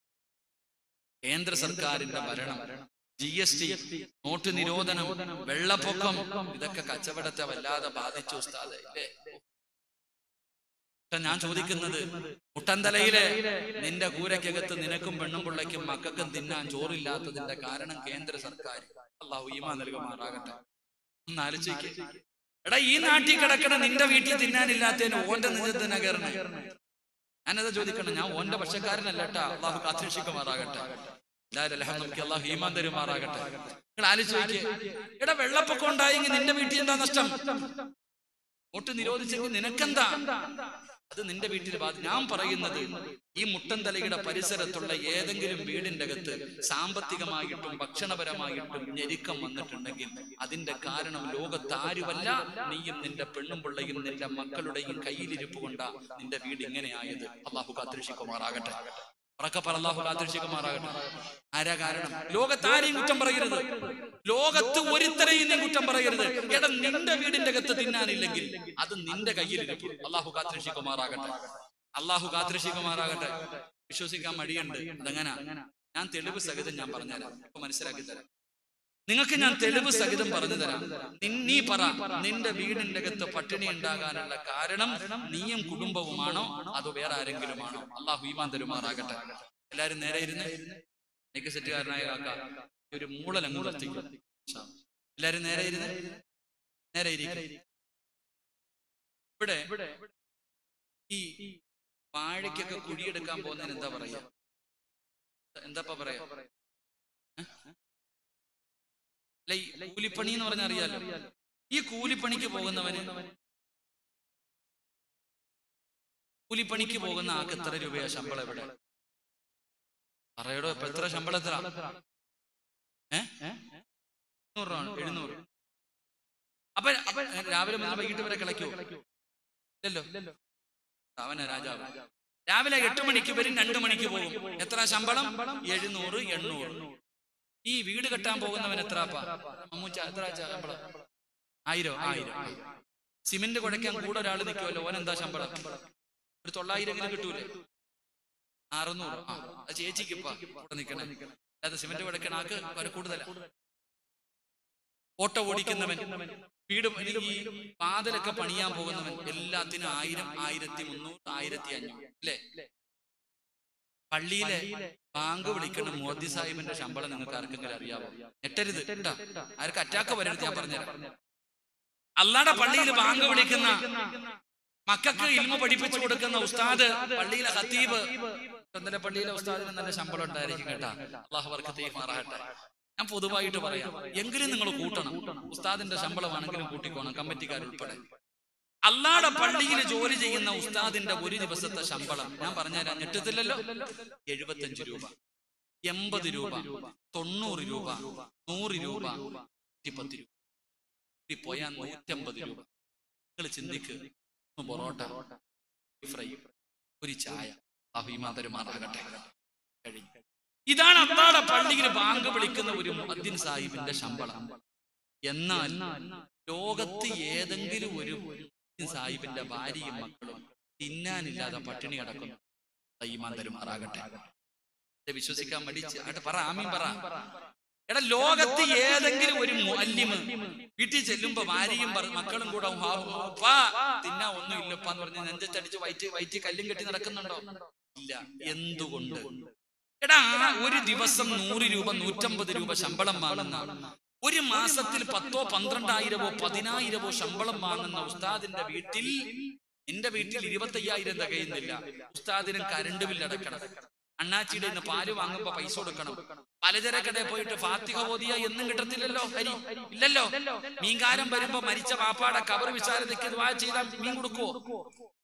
കേന്ദ്ര സർക്കാരിന്റെ ഭരണം ജി എസ് ടി നോട്ട് നിരോധനം വെള്ളപ്പൊക്കം ഇതൊക്കെ കച്ചവടത്തെ വല്ലാതെ ബാധിച്ചു ഉസ്താദെ ഇല്ലേ? പക്ഷെ ഞാൻ ചോദിക്കുന്നത് മുട്ടന്തലയിലെ നിന്റെ കൂരക്കകത്ത് നിനക്കും പെണ്ണും പിള്ളയ്ക്കും മക്കൾക്കും തിന്നാൻ ചോറില്ലാത്തതിന്റെ കാരണം കേന്ദ്ര സർക്കാർ അള്ളാഹു ഈമാ നൽകുമാറാകട്ടെ ഒന്ന് ആലോചിക്ക് എടാ ഈ നാട്ടിൽ കിടക്കണ നിന്റെ വീട്ടിൽ തിന്നാനില്ലാത്തതിന് ഓന്റെ നിജത്തിനാ കയറണേ ഞാനത് ചോദിക്കണം ഞാൻ ഓന്റെ പക്ഷക്കാരനല്ല കേട്ടാ അള്ളാഹു കാത്തിരക്ഷിക്കുമാറാകട്ടെ എല്ലാവരും അലഹം നമുക്ക് അള്ളാഹു ഈമാൻ തരുമാറാകട്ടെ നിങ്ങൾ ആലോചിക്ക് എടാ വെള്ളപ്പൊക്കം ഉണ്ടായെങ്കിൽ നിന്റെ വീട്ടിൽ എന്താ നഷ്ടം വോട്ട് നിരോധിച്ചെങ്കിൽ നിനക്കെന്താ അത് നിന്റെ വീട്ടിൽ ബാധി ഞാൻ പറയുന്നത് ഈ മുട്ടന്തലയുടെ പരിസരത്തുള്ള ഏതെങ്കിലും വീടിന്റെ അകത്ത് സാമ്പത്തികമായിട്ടും ഭക്ഷണപരമായിട്ടും ഞെരുക്കം വന്നിട്ടുണ്ടെങ്കിൽ അതിന്റെ കാരണം ലോകത്ത് ആരുമല്ല നീയും നിന്റെ പെണ്ണും പിള്ളയും നിന്റെ മക്കളുടെയും കയ്യിലിരിപ്പ് കൊണ്ടാ നിന്റെ വീട് ഇങ്ങനെയായത് അള്ളാഹു കാത്തിരക്ഷിക്കുമാറാകട്ടെ ഉറക്കെ പറ അള്ളാഹു കാത്തിരക്ഷിക്കുമാറാകട്ടെ ആരാ കാരണം ലോകത്ത് ആരെയും കുറ്റം പറയരുത് ലോകത്ത് ഒരുത്തരെയും നീ കുറ്റം പറയരുത് എടാ നിന്റെ വീടിന്റെ അകത്ത് തിന്നാനില്ലെങ്കിൽ അത് നിന്റെ കയ്യിലിരിക്കും അള്ളാഹു കാത്തിരക്ഷിക്കുമാറാകട്ടെ അള്ളാഹു കാത്തിരക്ഷിക്കുമാറാകട്ടെ വിശ്വസിക്കാൻ മടിയുണ്ട് അതെങ്ങനാ ഞാൻ തെളിവ് സഹിതം ഞാൻ പറഞ്ഞുതരാം അപ്പൊ മനസ്സിലാക്കി തരാം നിങ്ങൾക്ക് ഞാൻ തെളിവ് സഹിതം പറഞ്ഞു തരാം നിൻ- നീ പറ നിന്റെ വീടിന്റെ അകത്ത് പട്ടിണി ഉണ്ടാകാനുള്ള കാരണം നീയും കുടുംബവുമാണോ അതോ വേറെ ആരെങ്കിലുമാണോ അള്ളാഹു ഈമാൻ തരുമാറാകട്ടെ എല്ലാരും നേരെ ഇരുന്ന് എനിക്ക് സെറ്റുകാരനായ കാക്ക ഈ ഒരു മൂളലങ്ങ് നിർത്തിക്കും എല്ലാരും നേരെ ഇരുന്ന് നേരെ ഇരിക്കും ഇവിടെ ഈ വാഴയ്ക്കൊക്കെ കുഴിയെടുക്കാൻ പോകുന്നതിന് എന്താ പറയാ എന്താ പറയാ ഏ? അല്ല ഈ കൂലിപ്പണി എന്ന് പറഞ്ഞാൽ അറിയാലോ ഈ കൂലിപ്പണിക്ക് പോകുന്നവന് കൂലിപ്പണിക്ക് പോകുന്ന ആൾക്ക് എത്ര രൂപയാ ശമ്പളം എവിടെ പറയടോ ഇപ്പൊ എത്ര ശമ്പളം എത്ര ഏ എഴുന്നൂറ് രൂപ എഴുന്നൂറ് അപ്പൊ അപ്പൊ രാവിലെ മുതൽ വൈകിട്ട് വരെ കളിക്കോ ഇല്ലല്ലോ അവന രാജാവ് രാവിലെ എട്ട് മണിക്ക് വരും രണ്ടു മണിക്ക് പോകും എത്ര ശമ്പളം എഴുന്നൂറ് എണ്ണൂറ് ഈ വീട് കെട്ടാൻ പോകുന്നവൻ എത്രപ്പാ മമ്മൂച്ച എത്ര ശമ്പളം ആയിരം ആയിരം സിമെന്റ് കുഴയ്ക്കാൻ കൂടെ ഒരാൾ നിൽക്കുമല്ലോ ഓൻ എന്താ ശമ്പളം ഒരു തൊള്ളായിരം കിട്ടൂലേ അറുന്നൂറ് ആ അത് ചേച്ചിക്ക് ഇപ്പൊ കൂടെ നിൽക്കണേ അല്ലാതെ സിമെന്റ് കുഴയ്ക്കണ ആൾക്ക് കുറെ കൂടുതലാ ഓട്ടോ ഓടിക്കുന്നവൻ വീട് പണി- ഈ വാതിലൊക്കെ പണിയാൻ പോകുന്നവൻ എല്ലാത്തിനും ആയിരം ആയിരത്തി മുന്നൂറ് ആയിരത്തി അഞ്ഞൂറ് അല്ലേ പള്ളിയിലെ ബാങ്ക് വിളിക്കുന്ന മോദി സാഹിബിന്റെ ശമ്പളം നിങ്ങൾക്ക് ആർക്കെങ്കിലും അറിയാവോ ഞെട്ടരുത് കേട്ടാ ആർക്ക് അറ്റാക്ക് വരരുത് ഞാൻ പറഞ്ഞുതരാം അല്ലാടെ പള്ളിയിൽ ബാങ്ക് വിളിക്കുന്ന മക്കൾക്ക് ഇൽമ പഠിപ്പിച്ചു കൊടുക്കുന്ന ഉസ്താദ് പള്ളിയിലെ ഹത്തീബ് ഇന്നലെ പള്ളിയിലെ ഉസ്താദിന് നല്ല ശമ്പളം ഉണ്ടായിരിക്കും കേട്ടാ അള്ളാഹു വർക്കത്തെ മാറാകട്ടെ ഞാൻ പൊതുവായിട്ട് പറയാം എങ്കിലും നിങ്ങൾ കൂട്ടണം ഉസ്താദിന്റെ ശമ്പളമാണെങ്കിലും കൂട്ടിക്കോണം കമ്മിറ്റിക്കാരുൾപ്പെടെ അല്ലാടെ പള്ളിയിൽ ജോലി ചെയ്യുന്ന ഉസ്താദിന്റെ ഒരു ദിവസത്തെ ശമ്പളം ഞാൻ പറഞ്ഞുതരാം ഞെട്ടത്തില്ലല്ലോ എഴുപത്തഞ്ച് രൂപ എൺപത് രൂപ തൊണ്ണൂറ് രൂപ നൂറ് രൂപ നൂറ്റിപ്പത്ത് രൂപ ഈ പോയാൽ നൂറ്റമ്പത് രൂപ നിങ്ങൾ ചിന്തിക്ക് ഒന്ന് പൊറോട്ട ഒരു ഫ്രൈ ഒരു ചായ അഭിമാതരുമാറാകട്ടെ കഴിഞ്ഞു ഇതാണ് അന്നാടെ പള്ളിയിൽ ബാങ്ക് വിളിക്കുന്ന ഒരു മുഅദ്ദിൻ സാഹിബിന്റെ ശമ്പളം എന്നാൽ ലോകത്ത് ഏതെങ്കിലും ഒരു മുഅദ്ദിൻ സാഹിബിന്റെ ഭാര്യയും മക്കളും തിന്നാനില്ലാതെ പട്ടിണി കിടക്കുന്നു ഈമാൻ തരുമാറാകട്ടെ ഇത് വിശ്വസിക്കാൻ മടിച്ച് അങ്ങോട്ട് പറ ആമീൻ പറ എടാ ലോകത്ത് ഏതെങ്കിലും ഒരു മുഅല്ലിമ് വീട്ടിൽ ചെല്ലുമ്പോ ഭാര്യയും ഭർ- മക്കളും കൂടെ "ആ, ഉപ്പാ, തിന്നാ ഒന്നും ഇല്ലപ്പാന്ന് പറഞ്ഞ് നെഞ്ചത്തടിച്ച് വയറ്റ് വയറ്റ് കല്ലും കെട്ടി നടക്കുന്നുണ്ടോ ഇല്ല എന്തുകൊണ്ട് എടാ ആ ഒരു ദിവസം നൂറ് രൂപ നൂറ്റമ്പത് രൂപ ശമ്പളം വാങ്ങുന്ന ഒരു മാസത്തിൽ പത്തോ പന്ത്രണ്ടായിരമോ പതിനായിരമോ ശമ്പളം വാങ്ങുന്ന ഉസ്താദിന്റെ വീട്ടിൽ നിന്റെ വീട്ടിൽ ഇരുപത്തയ്യായിരം തികയുന്നില്ല ഉസ്താദിനും കരണ്ട് ബില്ല് അടക്കണം അണ്ണാച്ചിയുടെ ഇന്ന് പാല് വാങ്ങുമ്പോ പൈസ കൊടുക്കണം പലചരക്കടയിൽ പോയിട്ട് ഫാത്തിഹ ഓതിയ എന്നും കിട്ടത്തില്ലല്ലോ ഹരി ഇല്ലല്ലോ മീൻകാരം വരുമ്പോ മരിച്ച വാപ്പാടെ കബർ വിശാലതയ്ക്ക് ദ്വാ ചെയ്താൽ മീൻ കൊടുക്കുവോ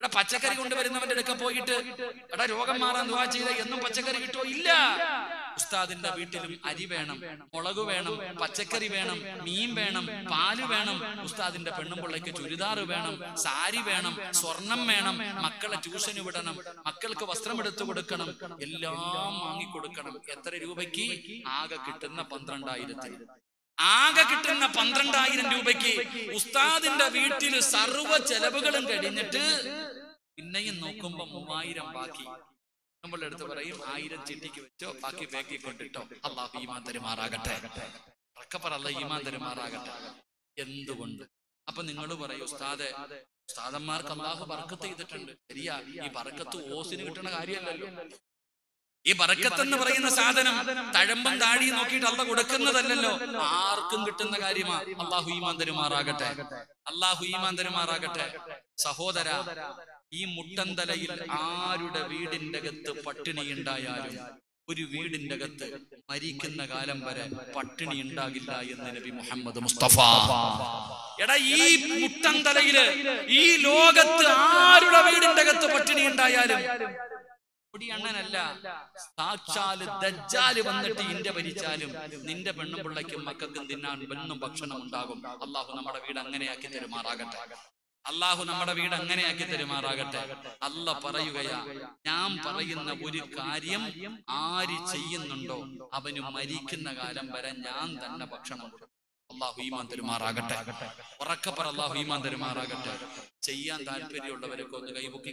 എടാ പച്ചക്കറി കൊണ്ടുവരുന്നവന്റെ അടുക്ക പോയിട്ട് എടാ രോഗം മാറാൻ ദുവാ ചെയ്ത എന്നും പച്ചക്കറി കിട്ടോ ഇല്ല ഉസ്താദിന്റെ വീട്ടിലും അരി വേണം മുളക് വേണം പച്ചക്കറി വേണം മീൻ വേണം പാല് വേണം ഉസ്താദിന്റെ പെണ്ണും പിള്ളയ്ക്ക് ചുരിദാറ് വേണം സാരി വേണം സ്വർണം വേണം മക്കളെ ട്യൂഷന് വിടണം മക്കൾക്ക് വസ്ത്രം എടുത്തു കൊടുക്കണം എല്ലാം വാങ്ങിക്കൊടുക്കണം എത്ര രൂപയ്ക്ക് ആകെ കിട്ടുന്ന പന്ത്രണ്ടായിരത്തിന് ആകെ കിട്ടുന്ന പന്ത്രണ്ടായിരം രൂപയ്ക്ക് ഉസ്താദിന്റെ വീട്ടിൽ സർവ്വ ചെലവുകളും കഴിഞ്ഞിട്ട് പിന്നെയും നോക്കുമ്പോ മൂവായിരം ബാക്കി നമ്മൾ എടുത്ത് പറയും ആയിരം ചിട്ടിക്ക് വെച്ചോ ബാക്കി ബാക്കി കൊണ്ടിട്ടോ അള്ളാഹു ഈമാൻ തരുമാറാകട്ടെ ഉറക്കപ്പറ അല്ല ഈമാൻ തരുമാറാകട്ടെ എന്തുകൊണ്ട് അപ്പൊ നിങ്ങൾ പറയും ഉസ്താദെ ഉസ്താദന്മാർക്ക് അള്ളാഹു ബർക്കത്ത് ചെയ്തിട്ടുണ്ട് ശരിയാ ഈ ബർക്കത്ത് ഓസിന് കിട്ടുന്ന കാര്യമല്ലല്ലോ ഈ ബറക്കത്ത് എന്ന് പറയുന്ന സാധനം തഴമ്പം താടി നോക്കിയിട്ട് അല്ല കൊടുക്കുന്നതല്ലല്ലോ ആർക്കും കിട്ടുന്ന കാര്യമാ അള്ളാഹു ഈമാൻ തരുമാറാകട്ടെ അള്ളാഹു ഈമാൻ തരുമാറാകട്ടെ സഹോദര ഈ മുട്ടന്തലയിൽ ആരുടെ വീടിന്റെ അകത്ത് പട്ടിണി ഉണ്ടായാലും ഒരു വീടിന്റെ അകത്ത് മരിക്കുന്ന കാലം വരെ പട്ടിണി ഉണ്ടാകില്ല എന്ന് നബി മുഹമ്മദ് മുസ്തഫ എടാ ഈ മുട്ടന്തലയില് ഈ ലോകത്ത് ആരുടെ വീടിന്റെ അകത്ത് പട്ടിണി ഉണ്ടായാലും പൊടിയണ്ണനല്ല സാക്ഷാല് ദജ്ജാല് വന്നിട്ട് ഇന്ത്യ ഭരിച്ചാലും നിന്റെ പെണ്ണും പിള്ളയ്ക്കും മക്കൾക്കും തിന്നാൻ വെന്നും ഭക്ഷണം ഉണ്ടാകും അള്ളാഹു നമ്മുടെ വീട് അങ്ങനെയാക്കി തരുമാറാകട്ടെ അള്ളാഹു നമ്മുടെ വീട് അങ്ങനെയാക്കി തരുമാറാകട്ടെ അല്ല പറയുകയാ ഞാൻ പറയുന്ന ഒരു കാര്യം ആര് ചെയ്യുന്നുണ്ടോ അവന് മരിക്കുന്ന കാലം വരെ ഞാൻ തന്നെ ഭക്ഷണം കൊടുക്കും അള്ളാഹു ഈമാൻ തരുമാറാകട്ടെ ഉറക്കപ്പറ അള്ളാഹു ഈമാൻ തരുമാറാകട്ടെ ചെയ്യാൻ താല്പര്യമുള്ളവരൊക്കെ ഒന്ന് കൈപൊക്കി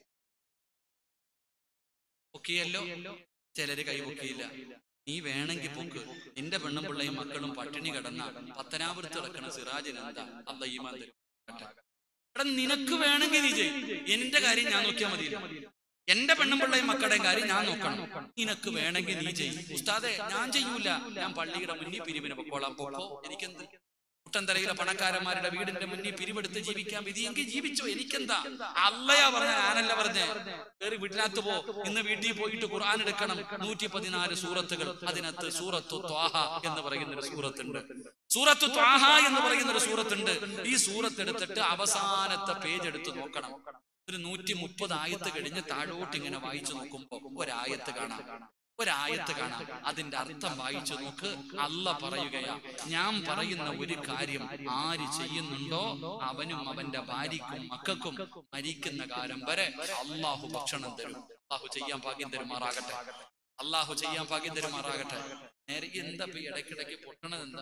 പൊക്കിയല്ലോ ചിലര് കൈപൊക്കിയില്ല നീ വേണമെങ്കിൽ പൊക്ക് നിന്റെ പെണ്ണും പിള്ളയും മക്കളും പട്ടിണി കിടന്ന പത്തനാപുരത്ത് കിടക്കണ സിറാജിന് എന്താ അല്ല ഈമാൻ തരും എടാ നിനക്ക് വേണമെങ്കിൽ നീ ചെയ്യും എന്റെ കാര്യം ഞാൻ നോക്കിയാൽ മതി എന്റെ പെണ്ണും പിള്ളയും മക്കളുടെയും കാര്യം ഞാൻ നോക്കണം നിനക്ക് വേണമെങ്കിൽ നീ ചെയ്യും ഉസ്താദെ ഞാൻ ചെയ്യൂല ഞാൻ പള്ളിയുടെ മുന്നിൽ പിരിവിന് പൊക്കോളാം പൊക്കോ എനിക്കെന്ത് കുട്ടന്തലയിലെ പണക്കാരന്മാരുടെ വീടിന്റെ മുന്നിൽ പിരിവെടുത്ത് ജീവിക്കാൻ വിധിയെങ്കിൽ ജീവിച്ചോ എനിക്കെന്താ അല്ലയാ പറഞ്ഞ ഞാനല്ല പറഞ്ഞേ കയറി വീട്ടിനകത്ത് പോ ഇന്ന് വീട്ടിൽ പോയിട്ട് ഖുർആൻ എടുക്കണം നൂറ്റി പതിനാല് സൂറത്തുകൾ അതിനകത്ത് സൂറത്തു ത്വാഹ എന്ന് പറയുന്ന ഒരു സൂറത്തുണ്ട് സൂറത്തു ത്വാഹ എന്ന് പറയുന്ന ഒരു സൂറത്തുണ്ട് ഈ സൂറത്ത് എടുത്തിട്ട് അവസാനത്തെ പേജ് എടുത്ത് നോക്കണം ഒരു നൂറ്റി മുപ്പത് ആയത്ത് കഴിഞ്ഞ് താഴോട്ട് ഇങ്ങനെ വായിച്ചു നോക്കുമ്പോ ഒരായത്ത് കാണാം ഒരായത്ത് കാണാം അതിന്റെ അർത്ഥം വായിച്ചു നോക്ക് അല്ല പറയുകയാ ഞാൻ പറയുന്ന ഒരു കാര്യം ആര് ചെയ്യുന്നുണ്ടോ അവനും അവന്റെ ഭാര്യക്കും മക്കൾക്കും മരിക്കുന്ന കാലം വരെ അള്ളാഹു ഭക്ഷണം തരും അള്ളാഹു ചെയ്യാൻ ഭാഗ്യം തരുമാറാകട്ടെ അള്ളാഹു ചെയ്യാൻ ഭാഗ്യം തരുമാറാകട്ടെ നേരെ എന്താ ഇപ്പൊ ഈ ഇടയ്ക്കിടയ്ക്ക് പൊട്ടണത് എന്താ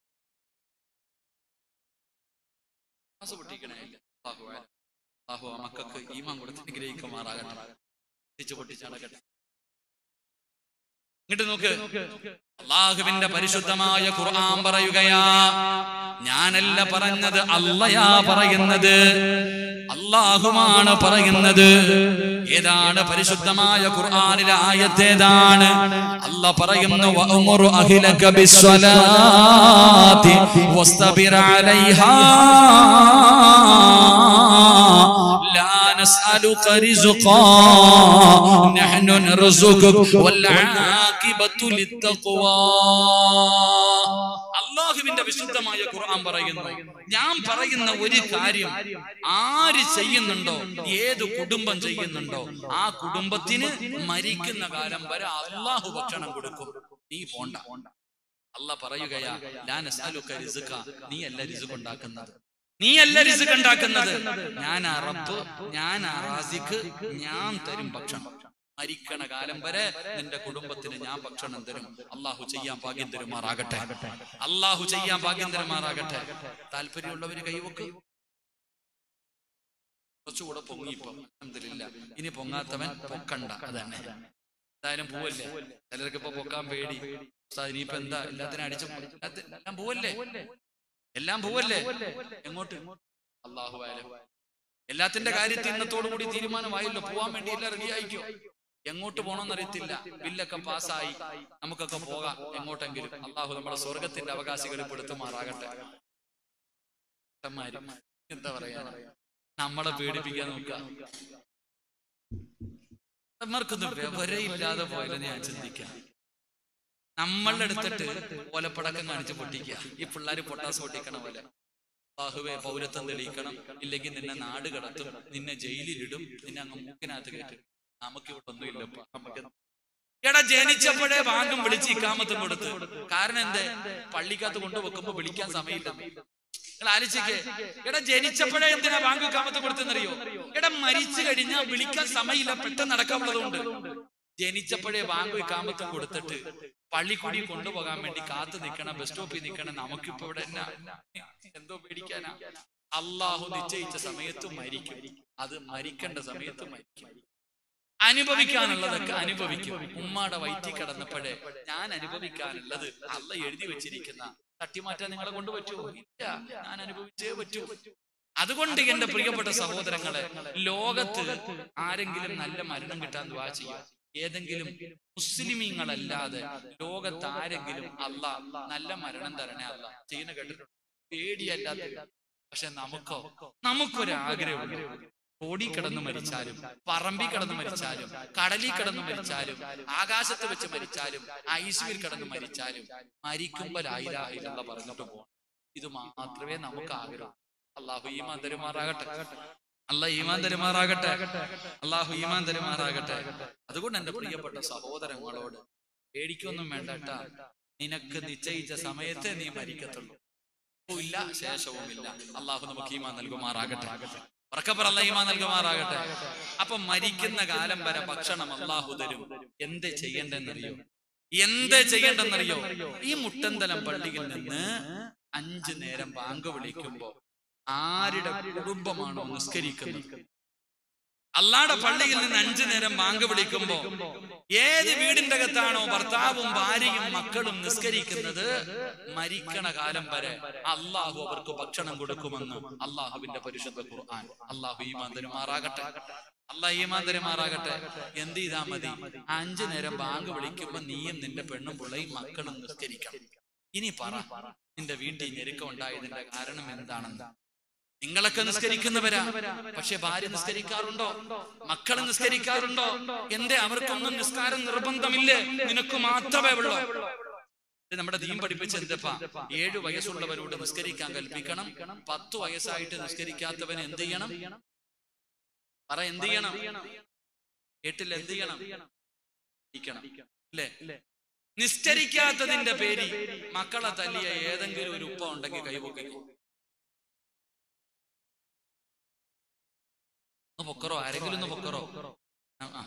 ഗ്ലാസ് പൊട്ടിക്കണേ ഇല്ല അള്ളാഹു ആയാലും. അള്ളാഹു ആ മക്കൾക്ക് ഈമാൻ കൊടുത്ത് അനുഗ്രഹിക്കുമാറാകട്ടെ പൊട്ടിച്ച് പൊട്ടിച്ചടക്കട്ടെ ഇങ്ങോട്ട് നോക്ക് അള്ളാഹുവിന്റെ പരിശുദ്ധമായ ഖുർആൻ പറയുകയാ ഞാനല്ല പറഞ്ഞത് അല്ലയാ പറയുന്നത് അള്ളാഹുമാണ് പറയുന്നത് ഏതാണ് പരിശുദ്ധമായ ഖുർആനിലെ ആയത്തേതാണ് അല്ല പറയുന്നു വഅമുറു അഹ്ലക ബിസ്സലാത്തി വസ്തബിർ അലൈഹാ ലാ نسألك رزقا نحن نرزقك والعاقبة للتقوى അള്ളാഹുവിന്റെ വിശുദ്ധമായ ഖുർആൻ പറയുന്നു ഞാൻ പറയുന്ന ഒരു കാര്യം ആര് ചെയ്യുന്നുണ്ടോ ഏത് കുടുംബം ചെയ്യുന്നുണ്ടോ ആ കുടുംബത്തിന് മരിക്കുന്ന കാലം വരെ അള്ളാഹു ഭക്ഷണം കൊടുക്കും നീ പോണ്ട അല്ല പറയുകയാ ഞാൻ നീ അല്ല റിസുഖ് ഉണ്ടാക്കുന്നത് നീയല്ല റിസുഖ് ഉണ്ടാക്കുന്നത് ഞാൻ റബ്ബ് ഞാൻ റാസിഖ് ഞാൻ തരും ഭക്ഷണം മരിക്കണ കാലം വരെ നിന്റെ കുടുംബത്തിന് ഞാൻ ഭക്ഷണം തരും അള്ളാഹു ചെയ്യാൻ ഭാഗ്യം തരുമാറാകട്ടെ അള്ളാഹു ചെയ്യാൻ ഭാഗ്യം തരുമാറാകട്ടെ താല്പര്യമുള്ളവര് കൈവക്ക് കുറച്ചുകൂടെ പൊങ്ങിപ്പോ അൽഹംദുലില്ലാ ഇനി പൊങ്ങാത്തവൻ പൊക്കണ്ട അതന്നെ എന്തായാലും പോവല്ലേ ചിലർക്ക് ഇപ്പൊ പൊക്കാൻ പേടി ഉസ്താദ് ഇനിയിപ്പോ എന്താ എല്ലാത്തിനും അടിച്ചു എല്ലാം പോവല്ലേ എല്ലാം പോവല്ലേ എങ്ങോട്ട് അള്ളാഹു ആയാലും എല്ലാത്തിന്റെ കാര്യത്തിൽ ഇന്നത്തോടു കൂടി തീരുമാനമായല്ലോ പോവാൻ വേണ്ടി എല്ലാം റെഡി ആയിക്കോ എങ്ങോട്ട് പോകണമെന്ന് അറിയത്തില്ല ബില്ലൊക്കെ പാസ്സായി നമുക്കൊക്കെ പോകാം എങ്ങോട്ടെങ്കിലും അള്ളാഹു നമ്മുടെ സ്വർഗത്തിന്റെ അവകാശികളിൽ പെടുത്തുമാറാകട്ടെ ഏട്ടന്മാര് എന്താ പറയാ നമ്മളെ പേടിപ്പിക്കാൻ നോക്കുക ഏട്ടന്മാർക്കൊന്നും വിവരയില്ലാതെ പോയാലും ഞാൻ ചിന്തിക്കാം നമ്മളുടെ എടുത്തിട്ട് ഓലപ്പടക്കം കാണിച്ച് പൊട്ടിക്കുക ഈ പിള്ളേര് പൊട്ടാസ് പൊട്ടിക്കണ പോലെ അള്ളാഹുവെ പൗരത്വം തെളിയിക്കണം ഇല്ലെങ്കിൽ നിന്നെ നാട് കടത്തും നിന്നെ ജയിലിലിടും നിന്നെ അങ്ങ് മൂക്കിനകത്ത് കയറ്റും നമുക്ക് ഇവിടെ ഒന്നുമില്ലപ്പ നമുക്ക് എടാ ജനിച്ചപ്പോഴേ ബാങ്കും വിളിച്ച് ഇക്കാമത്തും കൊടുത്ത് കാരണം എന്തേ പള്ളിക്കകത്ത് കൊണ്ടുവെക്കുമ്പോ വിളിക്കാൻ സമയമില്ല നിങ്ങൾ ആലോചിക്കേ എടാ ജനിച്ചപ്പോഴേ എന്തിനാ ബാങ്ക് കാമത്ത് കൊടുത്തെന്നറിയോ എടാ മരിച്ചു കഴിഞ്ഞാൽ വിളിക്കാൻ സമയമില്ല പെട്ടെന്ന് നടക്കാനുള്ളതുകൊണ്ട് ജനിച്ചപ്പോഴേ ബാങ്ക് കാമത്തും കൊടുത്തിട്ട് പള്ളിക്കൂടി കൊണ്ടുപോകാൻ വേണ്ടി കാത്തു നിൽക്കണം ബസ് സ്റ്റോപ്പിൽ നിൽക്കണം നമുക്കിപ്പോ ഇവിടെ എന്നാ എന്തോ പേടിക്കാനാ അള്ളാഹു നിശ്ചയിച്ച സമയത്ത് മരിക്കും അത് മരിക്കേണ്ട സമയത്ത് മരിക്കും അനുഭവിക്കാനുള്ളതൊക്കെ അനുഭവിക്കും ഉമ്മാടെ വയറ്റിൽ കിടന്നപ്പോഴേ ഞാൻ അനുഭവിക്കാനുള്ളത് അല്ല എഴുതി വെച്ചിരിക്കുന്ന തട്ടിമാറ്റാൻ നിങ്ങളെ കൊണ്ട് പറ്റുമോ ഇല്ല ഞാൻ അനുഭവിച്ചേ പറ്റൂ അതുകൊണ്ട് എന്റെ പ്രിയപ്പെട്ട സഹോദരങ്ങളെ ലോകത്ത് ആരെങ്കിലും നല്ല മരണം കിട്ടാൻ ദ്വാ ചെയ്യും ഏതെങ്കിലും മുസ്ലിമീങ്ങളല്ലാതെ ലോകത്ത് ആരെങ്കിലും അല്ല നല്ല മരണം തരണേ അല്ല ചെയ്യുന്ന കേട്ടിട്ടുണ്ട് പേടിയല്ലാത്ത പക്ഷെ നമുക്കോ നമുക്കൊരു ആഗ്രഹമുണ്ട് റോഡിൽ കിടന്ന് മരിച്ചാലും പറമ്പിൽ കിടന്ന് മരിച്ചാലും കടലിൽ കിടന്ന് മരിച്ചാലും ആകാശത്ത് വെച്ച് മരിച്ചാലും ഐസിയിൽ കിടന്ന് മരിച്ചാലും മരിക്കുമ്പോൾ ആയിരായില്ല പറഞ്ഞിട്ട് പോകണം ഇത് മാത്രമേ നമുക്ക് ആഗ്രഹം അള്ളാഹു ഈമാൻ തരുമാറാകട്ടെ അല്ല ഈമാൻ തരുമാറാകട്ടെ അള്ളാഹു ഈമാൻ തരുമാറാകട്ടെ അതുകൊണ്ട് എന്റെ പ്രിയപ്പെട്ട സഹോദരങ്ങളോട് പേടിക്കൊന്നും വേണ്ട കേട്ടാ നിനക്ക് നിശ്ചയിച്ച സമയത്തെ നീ മരിക്കത്തുള്ളൂ ഇല്ല ശേഷവുമില്ല അള്ളാഹു നമുക്ക് ഈമാൻ നൽകുമാറാകട്ടെ ഉറക്കപ്പറ അല്ല ഈമാൻ നൽകുമാറാകട്ടെ അപ്പൊ മരിക്കുന്ന കാലം വരെ ഭക്ഷണം അള്ളാഹു തരും എന്ത് ചെയ്യണ്ടെന്നറിയോ എന്ത് ചെയ്യണ്ടെന്നറിയോ ഈ മുട്ടന്തലം പള്ളിയിൽ നിന്ന് അഞ്ചു നേരം ബാങ്ക് വിളിക്കുമ്പോ ആരുടെ കുടുംബമാണോ നിസ്കരിക്കുന്നത് അള്ളാടെ പള്ളിയിൽ നിന്ന് അഞ്ചു നേരം ബാങ്ക് വിളിക്കുമ്പോ ഏത് വീടിന്റെ അകത്താണോ ഭർത്താവും ഭാര്യയും മക്കളും നിസ്കരിക്കുന്നത് മരിക്കണ കാലം വരെ അള്ളാഹു അവർക്ക് ഭക്ഷണം കൊടുക്കുമെന്ന് അള്ളാഹുവിന്റെ പരിശുദ്ധ ഖുർആൻ അള്ളാഹു ഈമാൻ തരുമാറാകട്ടെ അള്ളാഹ് ഈമാൻ തരുമാറാകട്ടെ എന്ത് ചെയ്താ മതി അഞ്ചു നേരം ബാങ്ക് വിളിക്കുമ്പോ നീയും നിന്റെ പെണ്ണും പിള്ളയും മക്കളും നിസ്കരിക്കണം ഇനി പറ നിന്റെ വീട്ടിൽ ഞെരുക്കം ഉണ്ടായതിന്റെ കാരണം എന്താണെന്ന് നിങ്ങളൊക്കെ നിസ്കരിക്കുന്നവരാ പക്ഷെ ഭാര്യ നിസ്കരിക്കാറുണ്ടോ മക്കൾ നിസ്കരിക്കാറുണ്ടോ എന്റെ അവർക്കൊന്നും നിസ്കാരം നിർബന്ധമില്ലേ നിനക്ക് മാത്രമേ ഉള്ളൂ ഇത് നമ്മുടെ ദീൻ പഠിപ്പിച്ച എന്തപ്പാ ഏഴു വയസ്സുള്ളവരോട് നിസ്കരിക്കാൻ കൽപ്പിക്കണം പത്തു വയസ്സായിട്ട് നിസ്കരിക്കാത്തവൻ എന്ത് ചെയ്യണം പറ എന്ത് ചെയ്യണം കേട്ടില്ല എന്ത് ചെയ്യണം ഇരിക്കണം അല്ലേ നിസ്കരിക്കാത്തതിന്റെ പേര് മക്കളെ തല്ലിയ ഏതെങ്കിലും ഒരു ഉപ്പ ഉണ്ടെങ്കിൽ കൈപൊക്കിക്കും ഒന്ന് പൊക്കറോ ആരെങ്കിലും ഒന്ന് പൊക്കറോ ആ, ആ.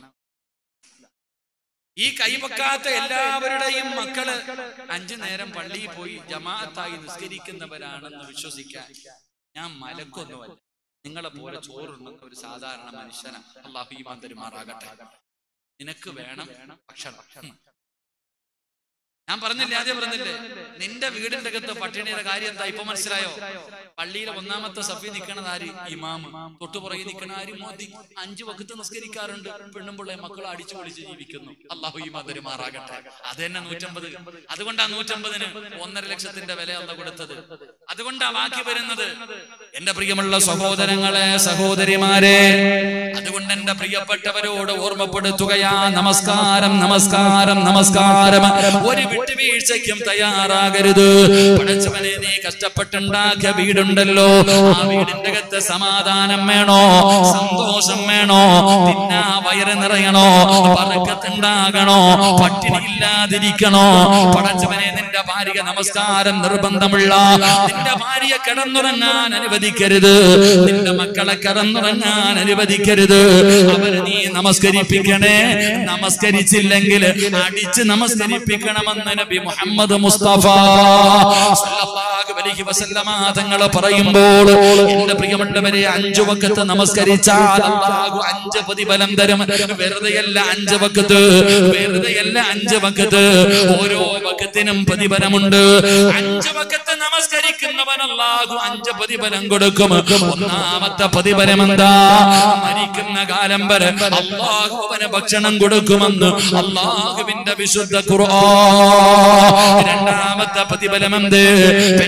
ഈ കൈപൊക്കാത്ത എല്ലാവരുടെയും മക്കള് അഞ്ചു നേരം പള്ളിയിൽ പോയി ജമാഅത്തായി നിസ്കരിക്കുന്നവരാണെന്ന് വിശ്വസിക്കാൻ ഞാൻ മലക്കൊന്നുമല്ല നിങ്ങളെ പോലെ ചോറുണ്ണുന്ന ഒരു സാധാരണ മനുഷ്യനാണ് അള്ളാഹു ഈമാൻ തരുമാറാകട്ടെ നിനക്ക് വേണം ഭക്ഷണം ഉം. ഞാൻ പറഞ്ഞില്ലേ ആദ്യം പറഞ്ഞില്ലേ നിന്റെ വീടിന്റെ അകത്ത് പട്ടിണിയുടെ കാര്യം എന്താ ഇപ്പൊ മനസ്സിലായോ പള്ളിയിലെ ഒന്നാമത്തെ സഫി നിൽക്കണത് ആര് ഇമാമ് തൊട്ടുപുറകെ നിൽക്കണ ആര് മോദി അഞ്ചു വക്കത്ത് നിസ്കരിക്കാറുണ്ട് പെണ്ണും പിള്ളേ മക്കൾ അടിച്ചു പൊളിച്ച് ജീവിക്കുന്നു അള്ളാഹു ഈ മധുരമാറാകട്ടെ അത് തന്നെ നൂറ്റമ്പത് അതുകൊണ്ടാ നൂറ്റമ്പതിന് ഒന്നര ലക്ഷത്തിന്റെ വില അല്ല കൊടുത്തത് അതുകൊണ്ടാ ബാക്കി വരുന്നത് എന്റെ പ്രിയമുള്ള സഹോദരങ്ങളെ സഹോദരിമാരെ അതുകൊണ്ട് എന്റെ പ്രിയപ്പെട്ടവരോട് ഓർമ്മപ്പെടുത്തുകയാ നമസ്കാരം നമസ്കാരം നമസ്കാരം ഒരു വിട്ടുവീഴ്ചയ്ക്കും തയ്യാറാകരുത് പടച്ചവനെ നീ കഷ്ടപ്പെട്ടുണ്ടാക്കിയ വീടുണ്ടല്ലോ ആ വീടിന്റെ അകത്ത് സമാധാനം വേണോ സന്തോഷം വേണോ തിന്നാ വയറ് നിറയണോ പറക്കത്തുണ്ടാകണോ പട്ടിണി ഇല്ലാതിരിക്കണോ പടച്ചവനെ നിന്റെ ഭാര്യ നമസ്കാരം നിർബന്ധമുള്ള നിന്റെ ഭാര്യ കിടന്നുറങ്ങാൻ അനുവദിക്കരുത് നിന്റെ മക്കളെ കിടന്നുറങ്ങാൻ അനുവദിക്കരുത് അവരെ നീ നമസ്കരിപ്പിക്കണേ നമസ്കരിച്ചില്ലെങ്കിൽ അടിച്ച് നമസ്കരിപ്പിക്കണമെന്ന് നബി മുഹമ്മദ് മുസ്തഫ സല്ലല്ലാഹു അലൈഹി വസല്ലമ തങ്ങൾ പറയുമ്പോൾ എന്റെ പ്രിയമുള്ളവരെ അഞ്ചു വക്കത്ത് നമസ്കരിച്ചാൽ അല്ലാഹു അഞ്ച് പ്രതിഫലം തരും വെറുതെയല്ല അഞ്ച് വക്കത്ത് വെറുതെയല്ല അഞ്ച് വക്കത്ത് ഓരോ വക്കത്തിനും പ്രതിഫലമുണ്ട് അഞ്ച് വക്കത്ത് നമസ്കരിക്കുന്നവൻ അല്ലാഹു അഞ്ച് പ്രതിഫലം കൊടുക്കും ഒന്നാമത്തെ പ്രതിഫലം എന്താ മരിക്കുന്ന കാലം വരെ അല്ലാഹു അവന് ഭക്ഷണം കൊടുക്കുമെന്ന് അല്ലാഹുവിന്റെ വിശുദ്ധ ഖുർആൻ രണ്ടാമത്തെ പ്രതിഫലം എന്ത് പെണ്ണ്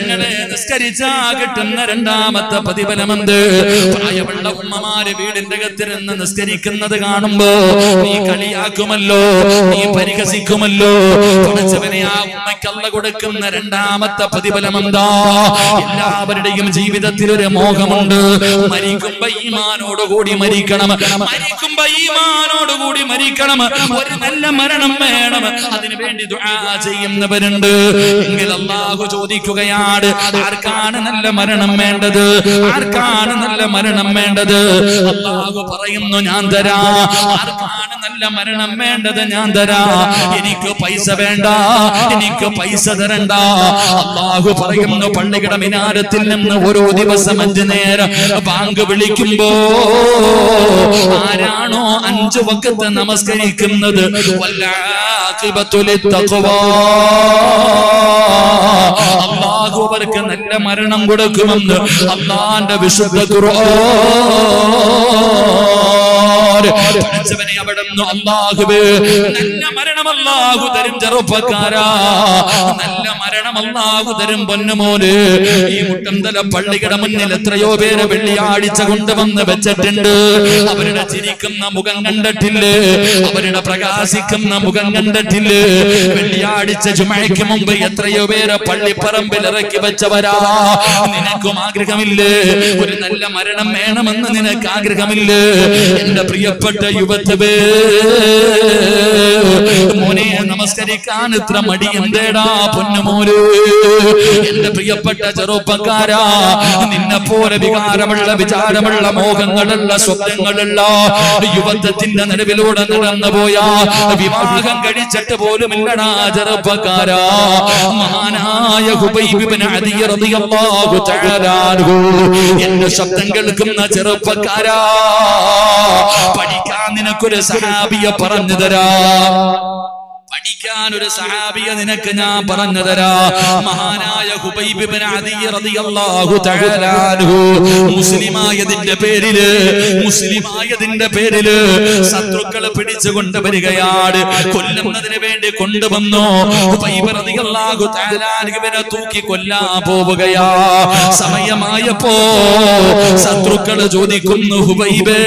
പെങ്ങളെ നിസ്കരിച്ചാ കിട്ടുന്ന രണ്ടാമത്തെ പ്രതിഫലമെന്ത് പ്രായമുള്ള ഉമ്മമാര് വീടിന്റെ അകത്തിരുന്ന് നിസ്കരിക്കുന്നത് കാണുമ്പോ നീ കളിയാക്കുമല്ലോ നീ പരിഹസിക്കുമല്ലോ പഠിച്ചവനെ ആ ഉമ്മയ്ക്കല്ല കൊടുക്കുന്ന രണ്ടാമത്തെ പ്രതിഫലം എന്താ എല്ലാവരുടെയും ജീവിതത്തിൽ ഒരു മോഹമുണ്ട് മരിക്കുമ്പോ ഈമാനോടുകൂടി മരിക്കണം മരിക്കുമ്പോ ഈമാനോടുകൂടി മരിക്കണം ഒരു നല്ല മരണം വേണം അതിനു വേണ്ടി ദുആ ചെയ്യുന്നവരുണ്ട് എങ്കിൽ അള്ളാഹു ചോദിക്കുകയാണ് ആർക്കാണ് നല്ല മരണം വേണ്ടത് ആർക്കാണ് നല്ല മരണം വേണ്ടത് അള്ളാഹു പറയുന്നു ഞാൻ തരാ ആർക്കാണ് നല്ല മരണം വേണ്ടത് ഞാൻ തരാ എനിക്ക് പൈസ വേണ്ട എനിക്ക് പൈസ തരണ്ട അള്ളാഹു പറയുന്നു പള്ളിയുടെ മിനാരത്തിൽ നിന്ന് ഓരോ ദിവസം അഞ്ചു നേരം ബാങ്ക് വിളിക്കുമ്പോ ആരാണോ അഞ്ചു വക്കത്ത് നമസ്കരിക്കുന്നത് അള്ളാഹു അവർക്ക് നല്ല മരണം കൊടുക്കുമെന്ന് അള്ളാന്റെ വിശുദ്ധ ഖുർആൻ പഠിച്ചവനെ അവിടെ നിന്ന് അള്ളാഹുവേ നല്ല മരണം അള്ളാഹു തരും ചെറുപ്പക്കാരാ നല്ല മരണം അള്ളാഹു തരും പൊന്നുമോന് ഈ മുട്ടന്തല പള്ളിയുടെ മുന്നിൽ എത്രയോ പേര് വെള്ളിയാഴ്ച കൊണ്ടുവന്ന് വെച്ചിട്ടുണ്ട് അവരുടെ ചിരിക്കുന്ന മുഖം കണ്ടിട്ടില്ലേ അവരുടെ പ്രകാശിക്കുന്ന മുഖം കണ്ടിട്ടില്ലേ വെള്ളിയാഴ്ച ജുമയ്ക്ക് മുമ്പ് എത്രയോ പേര് പള്ളിപ്പറമ്പിൽ ഇറക്കി വെച്ചവരാ നിനക്കും ആഗ്രഹമില്ലേ ഒരു നല്ല മരണം വേണമെന്ന് നിനക്ക് ആഗ്രഹമില്ലേ എന്റെ പ്രിയപ്പെട്ട യുവത്വേ മോനെ നമസ്കരിക്കാൻ ഇത്ര മടി എന്തേടാ പൊന്നുമോര് എന്റെ പ്രിയപ്പെട്ട ചെറുപ്പക്കാരാ നിന്നെ പോലെ വികാരമുള്ള വിചാരമുള്ള മോഹങ്ങളുള്ള സ്വപ്നങ്ങളുള്ള യുവത്വത്തിന്റെ നടുവിലൂടെ നടന്നു പോയാ വിവാഹം കഴിച്ചിട്ട് പോലും ഇല്ലടാ ചെറുപ്പക്കാരാ മഹാനായ ഹുബൈബിബ്നു അദി റളിയല്ലാഹു തആല അൻഹു എന്റെ ശബ്ദം കേൾക്കുന്ന ചെറുപ്പക്കാരാ പഠിക്കാൻ നിനക്കൊരു സഹാബിയെ പറഞ്ഞു തരാ പഠിക്കാൻ ഒരു സഹാബിയെ നിനക്ക് ഞാൻ പറഞ്ഞു തരാ മഹാനായ ഹുബൈബ് ഇബ്നു അദി റളിയല്ലാഹു തആല അൻഹു മുസ്ലിമായതിന്റെ പേരില് മുസ്ലിമായതിന്റെ പേരില് ശത്രുക്കളെ പിടിച്ചു കൊണ്ടുവരികയാണ് കൊല്ലുന്നതിന് വേണ്ടി കൊണ്ടുവന്നു ഹുബൈബ് റളിയല്ലാഹു തആല അൻഹുവിനെ തൂക്കി കൊല്ലാൻ പോവുകയാ സമയമായപ്പോ ശത്രുക്കള് ചോദിക്കുന്നു ഹുബൈബേ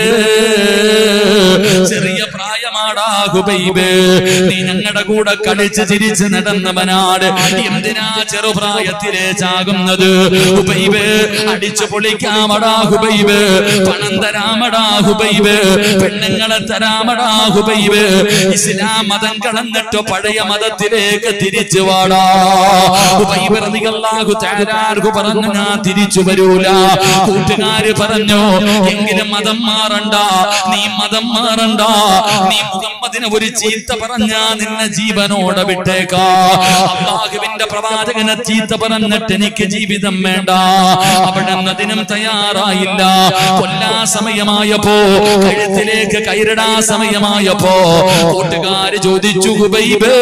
ചെറിയ പ്രായമാടാ ഹുബൈബ് നീ ഞങ്ങളുടെ കൂടെ കളിച്ച് ചിരിച്ച് നടന്നവനാട് എന്തിനാ ചെറുപ്രായത്തിലെ ചാകുന്നത് ഹുബൈബ് അടിച്ചു പൊളിക്കാമടാ ഹുബൈബ് പണം തരാമടാ ഹുബൈബ് പെണ്ണുങ്ങളെ തരാമടാ ഹുബൈബ് ഇസ്ലാം മതം കളന്നിട്ട് പഴയ മതത്തിലേക്ക് തിരിച്ചു വാടാ ഹുബൈബ് റളിയല്ലാഹു തആല അൻഹു പറഞ്ഞു ഞാൻ തിരിച്ചു വരൂല കൂട്ടുകാര് പറഞ്ഞു എങ്കിലും മതം മാറണ്ട നീ മതം മാറണ്ട നീ മുഹമ്മദിനെ ഒരു ചീത്ത പറഞ്ഞാ നിന്നെ ജീവനോടെ വിട്ടേക്കാ അള്ളാഹുവിന്റെ പ്രവാചകനെ ചീത്ത പറഞ്ഞിട്ട് എനിക്ക് ജീവിതം വേണ്ട അവിടെ അതിനും തയ്യാറായില്ല കൊല്ലാ സമയമായപ്പോ കഴുത്തിലേക്ക് കയറിടാ സമയമായപ്പോ കൂട്ടുകാര് ചോദിച്ചു ഹുബൈബേ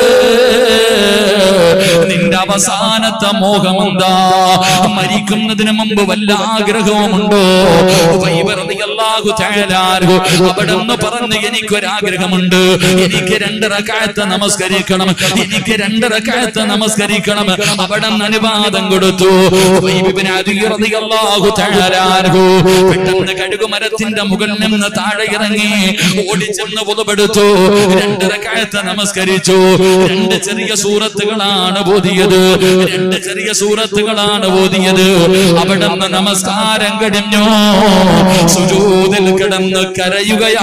നിന്റെ അവസാനത്തെ മോഹമെന്താ മരിക്കുന്നതിന് മുമ്പ് വല്ല ആഗ്രഹവുമുണ്ടോ ഹുബൈബ് റളിയല്ലാഹു തആല അൻഹു അവിടെ നിന്ന് പറഞ്ഞു എനിക്കൊരാഗ്രഹമുണ്ട് എനിക്ക് രണ്ടര കാലത്ത് നമസ്കരിക്കണം എനിക്ക് രണ്ടര കാലത്ത് നമസ്കരിക്കണം അവിടെ നിന്ന് അനുവാദം കൊടുത്തു ഹുബൈബ് ഇബ്നു അദി റളിയല്ലാഹു തആല അൻഹു പെട്ടെന്ന് കഴുകുമരത്തിന്റെ മുകളിൽ നിന്ന് താഴെ ഇറങ്ങി ഓടിച്ചെന്ന് പുതുപെടുത്തു രണ്ടര കാലത്ത് നമസ്കരിച്ചു രണ്ട് ചെറിയ സൂറത്തുകളാണ് ഓതിയത് രണ്ട് ചെറിയ സൂറത്തുകളാണ് ഓതിയത് അവിടെ നിന്ന് നമസ്കാരം കഴിഞ്ഞു സുജൂദിൽ കിടന്ന് കരയുകയാ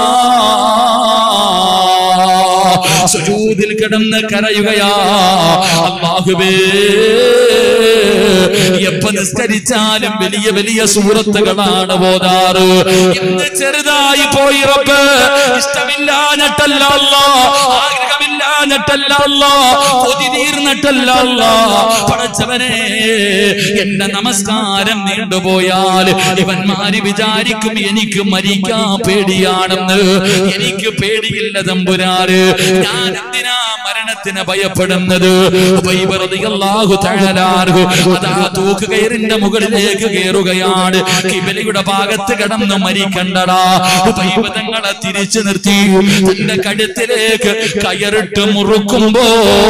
സുജൂദിൽ കിടന്ന് കരയുകയാ അല്ലാഹുവേ എപ്പ നിസ്കരിച്ചാലും വലിയ വലിയ സൂറത്തുകളാണ് ഓതാറ് ഇന്ന് ചെറുതായി പോയി റബ്ബ് ഇഷ്ടമില്ലാഞ്ഞിട്ടല്ല അല്ലാ ആഗ്രഹമില്ലാഞ്ഞിട്ടല്ല അല്ലാ കൊതി തീർന്നിട്ടല്ല അല്ലാ പടച്ചവനെ എന്റെ നമസ്കാരം നീണ്ടുപോയാൽ ഇവന്മാര് വിചാരിക്കും എനിക്ക് മരിക്കാൻ പേടിയാണെന്ന് എനിക്ക് പേടിയില്ല തമ്പുരാറ് ഞാൻ എന്തിനാ മരണത്തിന് ഭയപ്പെടുന്നത് ഉബൈബ് റളിയല്ലാഹു തആല അൻഹു അതാ തൂക്കുകയറിന്റെ മുകളിലേക്ക് കയറുകയാണ് കിബലിയുടെ ഭാഗത്ത് കിടന്ന് മരിക്കണ്ടടാ ഉബൈബ് തങ്ങളെ തിരിച്ചു നിർത്തി തന്റെ കഴുത്തിലേക്ക് കയറിട്ട് മുറുക്കുമ്പോ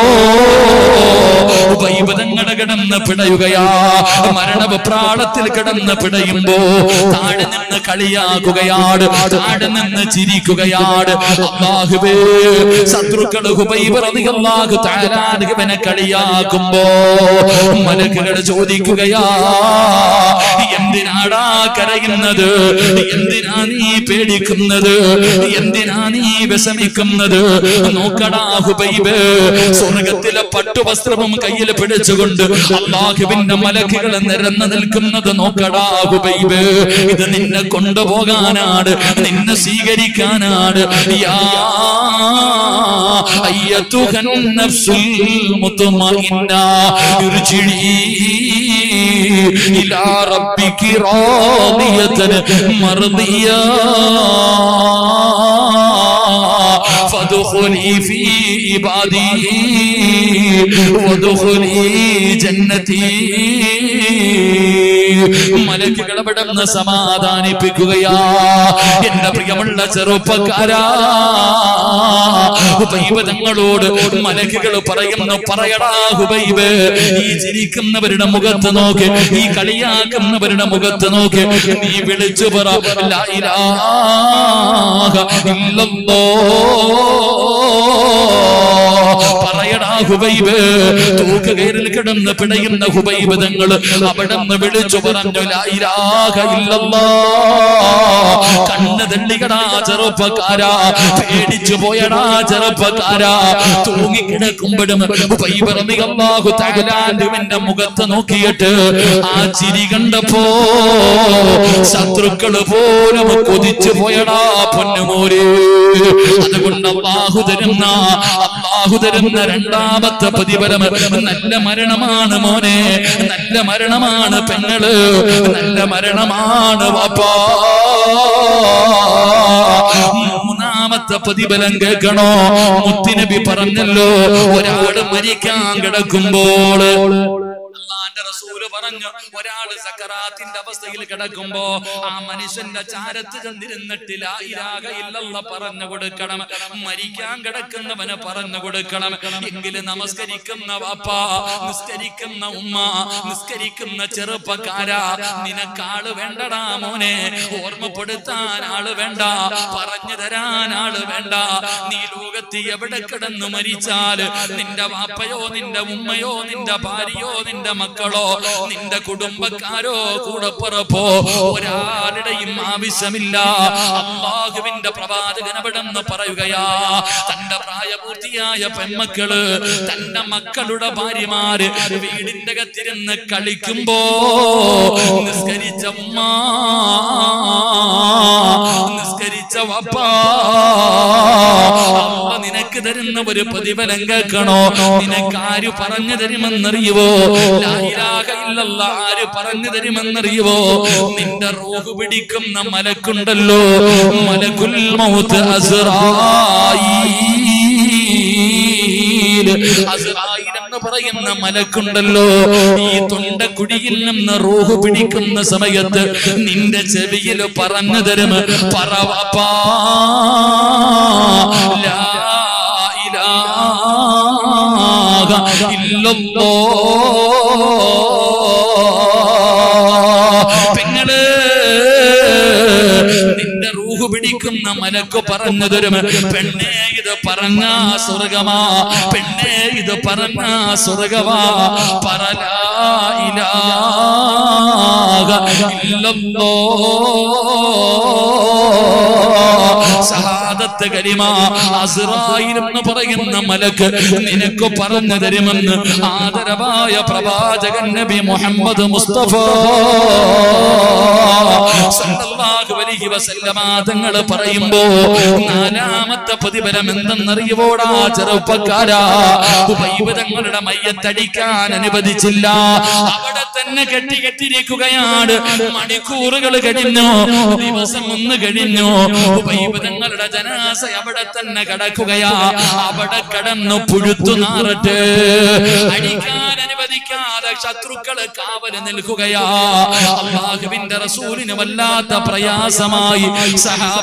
ഉബൈബ് തങ്ങളെ കിടന്ന് പിടയുകയാ മരണപ്രാളത്തിൽ കിടന്ന് പിടയുമ്പോ താഴെ നിന്ന് കളിയാക്കുകയാണ് താഴെ നിന്ന് ചിരിക്കുകയാണ് അള്ളാഹുവേ ശത്രുക്കൾ ഹുബൈബ് റളിയല്ലാഹു തആല അൻഹുവിനെ കളിയാക്കുമ്പോ മലക്കുകൾ ചോദിക്കുകയാ എന്തിനാടാ കരയുന്നത് എന്തിനാ നീ പേടിക്കുന്നത് എന്തിനാ നീ വിഷമിക്കുന്നത് നോക്കടാ ഹുബൈബ് സ്വർഗത്തിലെ പട്ടുവസ്ത്രവും കയ്യിൽ പിടിച്ചുകൊണ്ട് അള്ളാഹുവിന്റെ മലക്കുകൾ നിരന്ന് നിൽക്കുന്നത് നോക്കടാ ഹുബൈബ് ഇത് നിന്നെ കൊണ്ടുപോകാനാണ് നിന്നെ സ്വീകരിക്കാനാണ് യാ അയ്യത്തുഹൻ നഫ്സുൽ മുത്മഇന്ന ഇർജിഇ ഇലാ റബ്ബികി റാദിയതൻ മർദിയ فادخلي في عبادي وادخلي جنتي മലക്കുകൾ അവിടുന്ന് സമാധാനിപ്പിക്കുകയാ എന്റെ പ്രിയമുള്ള ചെറുപ്പക്കാരാ ഹുബൈബ് തങ്ങളോട് മലക്കുകൾ പറയുന്നു പറയടാ ഹുബൈബ് ഈ ചിരിക്കുന്നവരുടെ മുഖത്ത് നോക്ക് ഈ കളിയാക്കുന്നവരുടെ മുഖത്ത് നോക്ക് നീ വിളിച്ചു പറ ലാ ഇലാഹ ഇല്ലല്ലാഹ് പറയടാ ഹുബൈബ് തൂക്കുകയറിൽ കിടന്ന് പിടയുന്ന ഹുബൈബ് തങ്ങൾ അവിടെ നിന്ന് വിളിച്ചു പറഞ്ഞു ലാ ഇലാഹ ഇല്ലല്ലാഹ് കണ്ണ് തള്ളികടാ ചെറുപ്പക്കാരാ പേടിച്ചു പോയടാ ചെറുപ്പക്കാരാ തൂങ്ങിക്കിടക്കുമ്പോഴും ഹുബൈബ് റളിയല്ലാഹു തആല അൻഹുവിന്റെ മുഖത്ത് നോക്കിയിട്ട് ആ ചിരി കണ്ടപ്പോ ശത്രുക്കള് പോലും കൊതിച്ചു പോയടാ പൊന്നുമോര് അതുകൊണ്ട് അള്ളാഹു തരുന്ന അള്ളാഹു തരുന്ന രണ്ടാമത്തെ പ്രതിഫലം നല്ല മരണമാണ് മോനെ നല്ല മരണമാണ് പെങ്ങള് നല്ല മരണമാണ് വാപ്പാ മൂന്നാമത്തെ പ്രതിഫലം കേൾക്കണോ മുത്തിനബി പറഞ്ഞല്ലോ ഒരാള് മരിക്കാൻ കിടക്കുമ്പോൾ അള്ളാന്റെ റസൂല് പറഞ്ഞു ഒരാള് സക്കറാത്തിന്റെ അവസ്ഥയിൽ കിടക്കുമ്പോ ആ മനുഷ്യന്റെ ചാരത്ത് ചെന്നിരുന്നിട്ട് ലാ ഇലാഹ ഇല്ലല്ല പറഞ്ഞു കൊടുക്കണം മരിക്കാൻ കിടക്കുന്നവന് പറഞ്ഞു കൊടുക്കണം എങ്കിലും നമസ്കരിക്കുന്ന വാപ്പ നിസ്കരിക്കുന്ന ഉമ്മ നിസ്കരിക്കുന്ന ചെറുപ്പക്കാരാ നിനക്കാള് വേണ്ടടാ മോനെ ഓർമ്മപ്പെടുത്താൻ ആള് വേണ്ട പറഞ്ഞു തരാൻ ആള് വേണ്ട നീ ലോകത്ത് എവിടെ കിടന്നു മരിച്ചാൽ നിന്റെ വാപ്പയോ നിന്റെ ഉമ്മയോ നിന്റെ ഭാര്യയോ നിന്റെ മക്കളോ നിന്റെ കുടുംബക്കാരോ കൂടപ്പുറപ്പോ ഒരാളുടെയും ആവശ്യമില്ല അള്ളാഹുവിന്റെ പ്രവാചകൻ അവിടെന്ന് പറയുകയാ തന്റെ പ്രായപൂർത്തിയായ പെൺമക്കള് തന്റെ മക്കളുടെ ഭാര്യമാര് വീടിന്റെ അകത്തിരുന്ന് കളിക്കുമ്പോ നിസ്കരിച്ച ഉമ്മ നിസ്കരിച്ച വപ്പ അള്ള നിനക്ക് തരുന്ന ഒരു പ്രതിഫലം കേൾക്കണോ നിനക്ക് ആര് പറഞ്ഞു തരുമെന്നറിയുവോ ലാ ഇലാഹ ഇല്ലല്ലാ ആര് പറഞ്ഞു തരുമെന്നറിയുവോ നിന്റെ റൂഹ് പിടിക്കുന്ന മലക്കുണ്ടല്ലോ മലക്കുൽ മൗത്ത് അസ്റായീൽ അസ്റായീൽ എന്ന് പറയുന്ന മലക്കുണ്ടല്ലോ ഈ തൊണ്ടക്കുടിയിൽ നിന്ന് റൂഹ് പിടിക്കുന്ന സമയത്ത് നിന്റെ ചെവിയിൽ പറഞ്ഞു തരും പറവപ്പാ ലാ ഇലാഹ ഇല്ലല്ലാഹ് പെങ്ങള് നിന്റെ റൂഹ് പിടിക്കുന്ന മലക്ക് പറഞ്ഞു തരും പെണ്ണേ ഇത് പറഞ്ഞ സ്വർഗമാ പെണ്ണേ ഇത് പറഞ്ഞ സ്വർഗമാ പറലാ ഇലാഹ ഇല്ലല്ലാഹ് ഷഹാദത്ത് കലിമ അസ്രായിൽ എന്ന് പറയുന്ന മലക്ക് നിനക്ക് പറഞ്ഞു തരുമെന്ന് ആദരവായ പ്രവാചകൻ നബി മുഹമ്മദ് മുസ്തഫ സല്ലല്ലാഹു അലൈഹി വസല്ലമ തങ്ങൾ പറയുമ്പോ നാലാമത്തെ പ്രതിഫലം എന്തെന്നറിയുവോടാ ചെറുപ്പക്കാരാ ഉപൈബ് തങ്ങളുടെ മയ്യത്തടിക്കാൻ അനുവദിച്ചില്ല അവിടത്തെ തന്നെ കെട്ടിക്കെട്ടിരിക്കുകയാണ് മണിക്കൂറുകൾ കഴിഞ്ഞു ദിവസം ഒന്ന് കഴിഞ്ഞു വൈബുധങ്ങളുടെ ജനാസ അവിടെ തന്നെ കിടക്കുകയാ അവിടെ കിടന്നു പുഴുത്തു നാറട്ട് അടിക്കാൻ അനുവദിക്കാതെ ശത്രുക്കള് കാവല് നിൽക്കുകയാ അള്ളാഹുവിന്റെ റസൂലിന് വല്ലാത്ത പ്രയാസമായി സഹാബ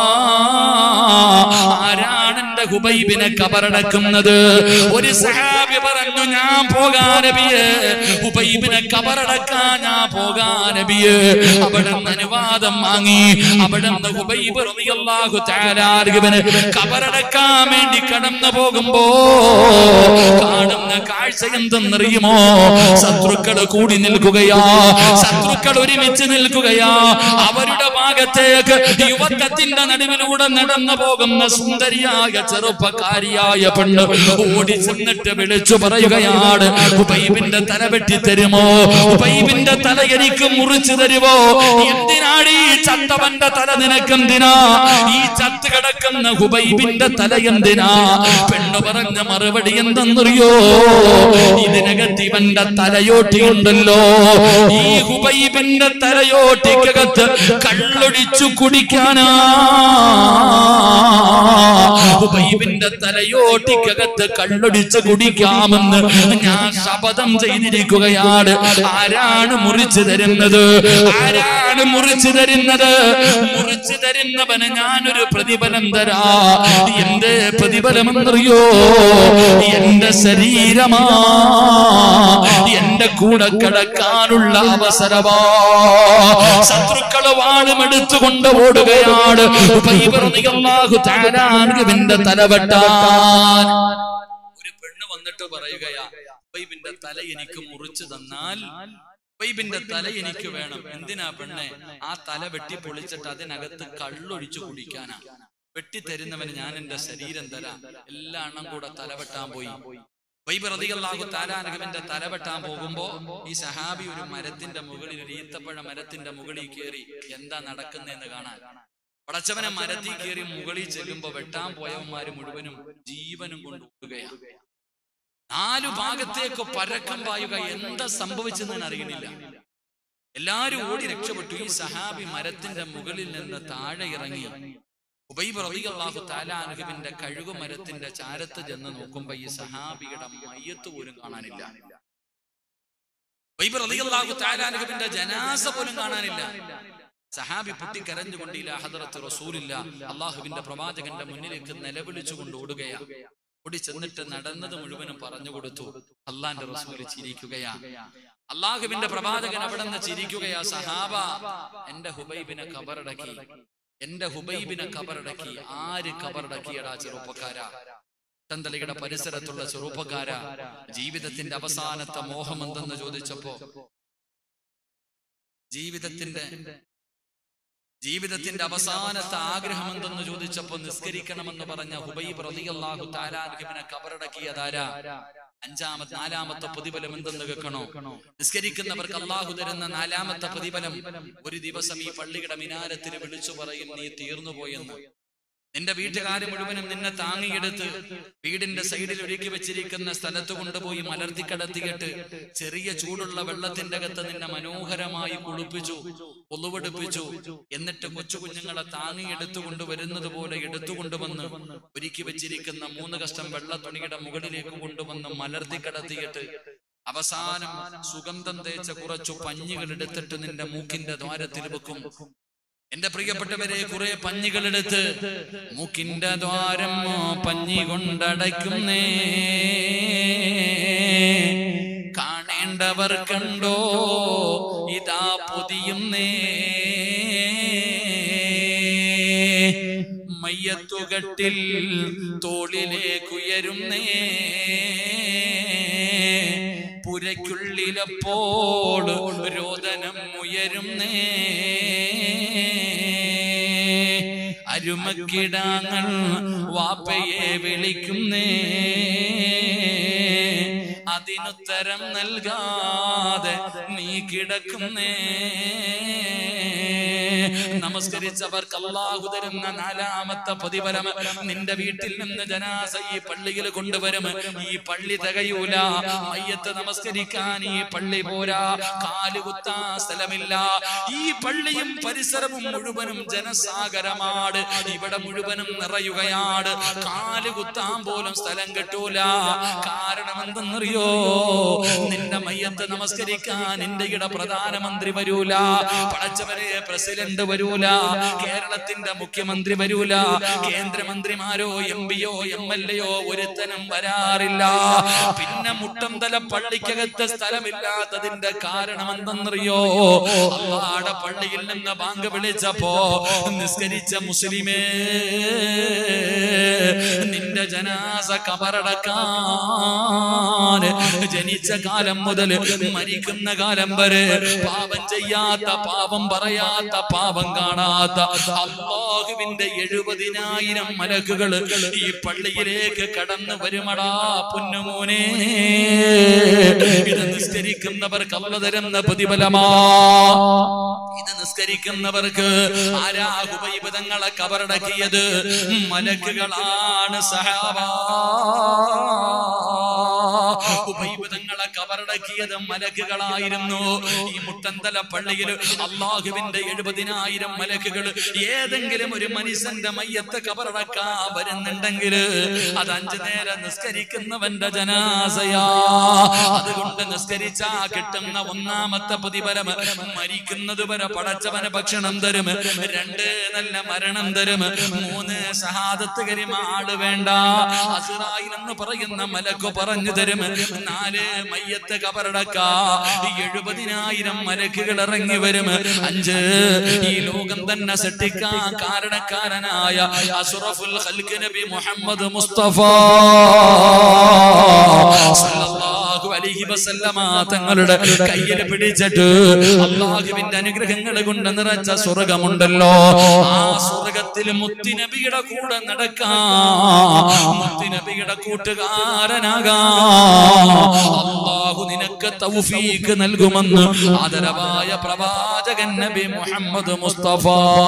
ആരാണ് എന്റെ ഹുബൈബിനെ കബറടക്കുന്നത് ഒരു സഹാബി പറഞ്ഞു ഞാൻ പോകാൻ നബിയെ ഹുബൈബിനെ കബറടക്കാൻ ഞാൻ പോകാൻ നബിയെ അവിടെ നിന്ന് അനുവാദം വാങ്ങി അവിടെ നിന്ന് ഹുബൈബ് റളിയല്ലാഹു തആല അൻഹുവിനെ കബറടക്കാൻ വേണ്ടി കടന്നു പോകുമ്പോ കാണുന്ന കാഴ്ച എന്തെന്നറിയുമോ ശത്രുക്കൾ കൂടി നിൽക്കുകയാ ശത്രുക്കൾ ഒരുമിച്ച് നിൽക്കുകയാ അവരുടെ ഭാഗത്തേക്ക് യുവത്വത്തിന്റെ നടുവിലൂടെ നടന്നു പോകുന്ന സുന്ദരിയായ ചെറുപ്പക്കാരിയായ പെണ്ണ് ഓടി ചെന്നിട്ട് വിളിച്ചു പറയുകയാണ് ഉബൈബിന്റെ തല വെട്ടി തരുമോ ഉബൈബിന്റെ തല എനിക്ക് മുറിച്ചു തരുമോ എന്തിനാണ് ഈ ചത്തവന്റെ തല നിനക്കെന്തിനാ ഈ ചത്ത് കിടക്കുന്ന ഹുബൈബിന്റെ തല എന്തിനാ പെണ്ണ് പറഞ്ഞ മറുപടി എന്തെന്നറിയോ ഇതിനകത്ത് ഇവന്റെ തലയോട്ടിയുണ്ടല്ലോ ഈ ഹുബൈബിന്റെ തലയോട്ടിക്കകത്ത് കള്ളൊടിച്ചു കുടിക്കാനാ ഹുബൈബിന്റെ തലയോട്ടിക്കകത്ത് കള്ളൊടിച്ച് കുടിക്കാമെന്ന് ഞാൻ ശപഥം ചെയ്തിരിക്കുകയാണ് ആരാണ് മുറിച്ചു തരുന്നത് ആരാണ് മുറിച്ചു തരുന്നത് മുറിച്ചു തരുന്നവന് ഞാനൊരു പ്രതിഫലം തരാ എന്റെ പ്രതിഫലമെന്നറിയോ എന്റെ ശരീരമാ എന്റെ കൂടെ കിടക്കാനുള്ള അവസരമാ ശത്രുക്കള് വാളുമെടുത്തുകൊണ്ട് ഓടുകയാണ് ഉബൈബിന്റെ തലവെട്ടാൻ ഒരു പെണ്ണ് വന്നിട്ട് പറയുകയാ ഉബൈബിന്റെ തല എനിക്ക് മുറിച്ചു തന്നാൽ ഉബൈബിന്റെ തല എനിക്ക് വേണം എന്തിനാ പെണ്ണെ ആ തല വെട്ടി പൊളിച്ചിട്ട് അതിനകത്ത് കള്ളൊഴിച്ചു കുടിക്കാനാ വെട്ടിത്തരുന്നവന് ഞാൻ എന്റെ ശരീരം തരാം എല്ലാ എണ്ണം കൂടെ തലവെട്ടാൻ പോയി വൈബ്രതികളാകു താരാനകവിന്റെ തലവെട്ടാൻ പോകുമ്പോ ഈ സഹാബി ഒരു മരത്തിന്റെ മുകളിൽ ഒരു ഈത്തപ്പഴ മരത്തിന്റെ മുകളിൽ കയറി എന്താ നടക്കുന്നതെന്ന് കാണാൻ പടച്ചവനെ മരത്തിൽ കയറി മുകളിൽ ചെല്ലുമ്പോ വെട്ടാൻ പോയവന്മാര് മുഴുവനും ജീവനും കൊണ്ട് ഓടുകയാണ് നാലു ഭാഗത്തേക്ക് പരക്കം പായുക എന്താ സംഭവിച്ചെന്ന് അറിയണില്ല എല്ലാരും ഓടി രക്ഷപ്പെട്ടു ഈ സഹാബി മരത്തിന്റെ മുകളിൽ നിന്ന് താഴെ ഇറങ്ങി ഉബൈബ് റളിയല്ലാഹു തആല അൻഹുവിന്റെ കഴുകു മരത്തിന്റെ ചാരത്ത് ചെന്ന് നോക്കുമ്പോ ഈ സഹാബിയുടെ മയ്യത്ത് പോലും കാണാനില്ല ഉബൈബ് റളിയല്ലാഹു തആല അൻഹുവിന്റെ ജനാസ പോലും കാണാനില്ല സഹാബി പൊട്ടിക്കരഞ്ഞുകൊണ്ട് ഇല്ല ഹദറത്ത് റസൂലില്ല അള്ളാഹുവിന്റെ പ്രവാചകന്റെ മുന്നിലേക്ക് നിലവിളിച്ചുകൊണ്ട് ഓടുകയാ ഓടി ചെന്നിട്ട് നടന്നത് മുഴുവനും പറഞ്ഞു കൊടുത്തു അള്ളാന്റെ റസൂല് ചിരിക്കുകയാ അള്ളാഹുവിന്റെ പ്രവാചകൻ അവിടെ നിന്ന് ചിരിക്കുകയാ സഹാബ എന്റെ ഹുബൈബിനെ കബറടക്കി എന്റെ ഹുബൈബിനെ കബറടക്കി ആര് കബറടക്കിയടാ ചെറുപ്പക്കാരാ ചന്തലയുടെ പരിസരത്തുള്ള ചെറുപ്പക്കാര ജീവിതത്തിന്റെ അവസാനത്തെ മോഹം എന്തെന്ന് ചോദിച്ചപ്പോ ജീവിതത്തിന്റെ ജീവിതത്തിന്റെ അവസാനത്തെ ആഗ്രഹം എന്തെന്ന് ചോദിച്ചപ്പോ നിസ്കരിക്കണമെന്ന് പറഞ്ഞ ഹുബൈബ് റളിയല്ലാഹു താലാൻഹിബിനെ കബറടക്കിയതാരാ അഞ്ചാമത്തെ നാലാമത്തെ പ്രതിഫലം എന്തെന്ന് കേൾക്കണോ നിസ്കരിക്കുന്നവർക്ക് അള്ളാഹു തരുന്ന നാലാമത്തെ പ്രതിഫലം ഒരു ദിവസം ഈ പള്ളിയുടെ മിനാരത്തിൽ വിളിച്ചു പറയും നീ തീർന്നുപോയെന്ന് നിന്റെ വീട്ടുകാര് മുഴുവനും നിന്നെ താങ്ങിയെടുത്ത് വീടിന്റെ സൈഡിൽ ഒരുക്കി വെച്ചിരിക്കുന്ന സ്ഥലത്ത് കൊണ്ടുപോയി മലർത്തി കടത്തിയിട്ട് ചെറിയ ചൂടുള്ള വെള്ളത്തിന്റെ അകത്ത് നിന്നെ മനോഹരമായി കുളിപ്പിച്ചു ഒളിവെടുപ്പിച്ചു എന്നിട്ട് കൊച്ചു കുഞ്ഞുങ്ങളെ താങ്ങിയെടുത്തു കൊണ്ടുവരുന്നത് പോലെ എടുത്തുകൊണ്ടുവന്ന് ഒരുക്കി വെച്ചിരിക്കുന്ന മൂന്ന് കഷ്ടം വെള്ള തുണിയുടെ മുകളിലേക്ക് കൊണ്ടുവന്ന് മലർത്തി കടത്തിയിട്ട് അവസാനം സുഗന്ധം തേച്ച കുറച്ചു പഞ്ഞികൾ എടുത്തിട്ട് നിന്റെ മൂക്കിന്റെ ദ്വാരത്തിൽ വെക്കും എന്റെ പ്രിയപ്പെട്ടവരെ കുറെ പഞ്ഞികളെടുത്ത് മൂക്കിന്റെ ദ്വാരം പഞ്ഞി കൊണ്ടടയ്ക്കുന്നേ കാണേണ്ടവർ കണ്ടോ ഇതാ പൊതിയുന്നേ മയ്യത്തുകട്ടിൽ തോളിലേക്കുയരുന്നേ പുരയ്ക്കുള്ളിലപ്പോൾ രോദനം ഉയരുന്നേ അരുമക്കിടാങ്ങൾ വാപ്പയെ വിളിക്കുന്നേ അതിനുത്തരം നൽകാതെ നീ കിടക്കുന്നേ നമസ്കരിച്ചവർക്ക് അള്ളാഹു തരുന്ന നാലാമത്തെ പ്രതിഫലം നിന്റെ വീട്ടിൽ നിന്ന് ജനാസ ഈ പള്ളിയിൽ കൊണ്ടുവരും ഈ പള്ളി തികയൂല മയ്യത്ത് നമസ്കരിക്കാൻ ഈ പള്ളി പോരാ കാലുകുത്താൻ സ്ഥലമില്ല ഈ പള്ളിയും പരിസരവും മുഴുവനും ജനസാഗരമാണ് ഇവിടെ മുഴുവനും നിറയുകയാണ് കാലുകുത്താൻ പോലും സ്ഥലം കിട്ടൂല കാരണം എന്തെന്നറിയോ നിന്റെ മയ്യത്ത് നമസ്കരിക്കാൻ ഇന്ത്യയുടെ പ്രധാനമന്ത്രി വരൂല പടച്ചവരെ പ്രസിഡന്റ് വരൂല കേരളത്തിന്റെ മുഖ്യമന്ത്രി വരൂല കേന്ദ്രമന്ത്രിമാരോ എം പിയോ എം എൽ എയോ ഒരുത്തനും വരാറില്ല പിന്നെ മുട്ടംതല പള്ളിക്കകത്ത് സ്ഥലമില്ലാത്തതിന്റെ കാരണം എന്തെന്നറിയോ അള്ളാടെ പള്ളിയിൽ നിന്ന് ബാങ്ക് വിളിച്ചപ്പോ നിസ്കരിച്ച മുസ്ലിമേ നിന്റെ ജനാസ കബറടക്കാൻ ജനിച്ച കാലം മുതൽ മരിക്കുന്ന കാലം വരെ പാപം ചെയ്യാത്ത പാപം പറയാത്ത പാപം കാണാത്ത അള്ളാഹുവിന്റെ എഴുപതിനായിരം മലക്കുകൾ ഈ പള്ളിയിലേക്ക് കടന്നു വരുമടാ പൊന്നുമോനെ ഇത് നിസ്കരിക്കുന്നവർക്ക് അല്ല തരുന്ന പ്രതിഫലമാ ഇത് നിസ്കരിക്കുന്നവർക്ക് ആരാ ഉപൈബതങ്ങളെ കബറടക്കിയത് മലക്കുകളാണ് സഹാബ ഉപൈബതങ്ങളെ കബറടക്കിയത് മലക്കുകളായിരുന്നു ഈ മുട്ടന്തല പള്ളിയിൽ അള്ളാഹുവിന്റെ എഴുപതിനായിരം മലക്കുകൾ ഏതെങ്കിലും ഒരു മനുഷ്യന്റെ മയ്യത്ത് കബറടക്കാൻ വരുന്നുണ്ടെങ്കിൽ അത് അഞ്ചു നേരം നിസ്കരിക്കുന്നവന്റെ ജനാസയാ അതുകൊണ്ട് നിസ്കരിച്ചാ കിട്ടുന്ന ഒന്നാമത്തെ പ്രതിഫലം മരിക്കുന്നത് വരെ പടച്ചവന് ഭക്ഷണം തരും രണ്ട് നല്ല മരണം തരും മൂന്ന് ഷഹാദത്ത് കരിമാട് വേണ്ട അസുറായി എന്ന് പറയുന്ന മലക്ക് പറഞ്ഞു തരും നാല് മയ്യത്ത് കബറടക്ക എഴുപതിനായിരം മലക്കുകൾ ഇറങ്ങി വരും അഞ്ച് ഈ ലോകം തന്നെ സൃഷ്ടിക്കാൻ കാരണക്കാരനായ അസുറഫുൽ ഖൽക്ക് നബി മുഹമ്മദ് മുസ്തഫ സല്ലല്ലാഹു അലൈഹി വസല്ലമ തങ്ങളുടെ കയ്യിൽ പിടിച്ചിട്ട് അള്ളാഹുവിന്റെ അനുഗ്രഹങ്ങൾ കൊണ്ട് നിറച്ച സ്വർഗമുണ്ടല്ലോ ആ സ്വർഗത്തിൽ മുത്തിനബിയുടെ കൂടെ നടക്കാം മുത്തിനബിയുടെ കൂട്ടുകാരനാകാം അള്ളാഹു നിനക്ക് തൗഫീക്ക് നൽകുമെന്ന് ആദരവായ പ്രവാചകൻ നബി മുഹമ്മദ് മുസ്തഫ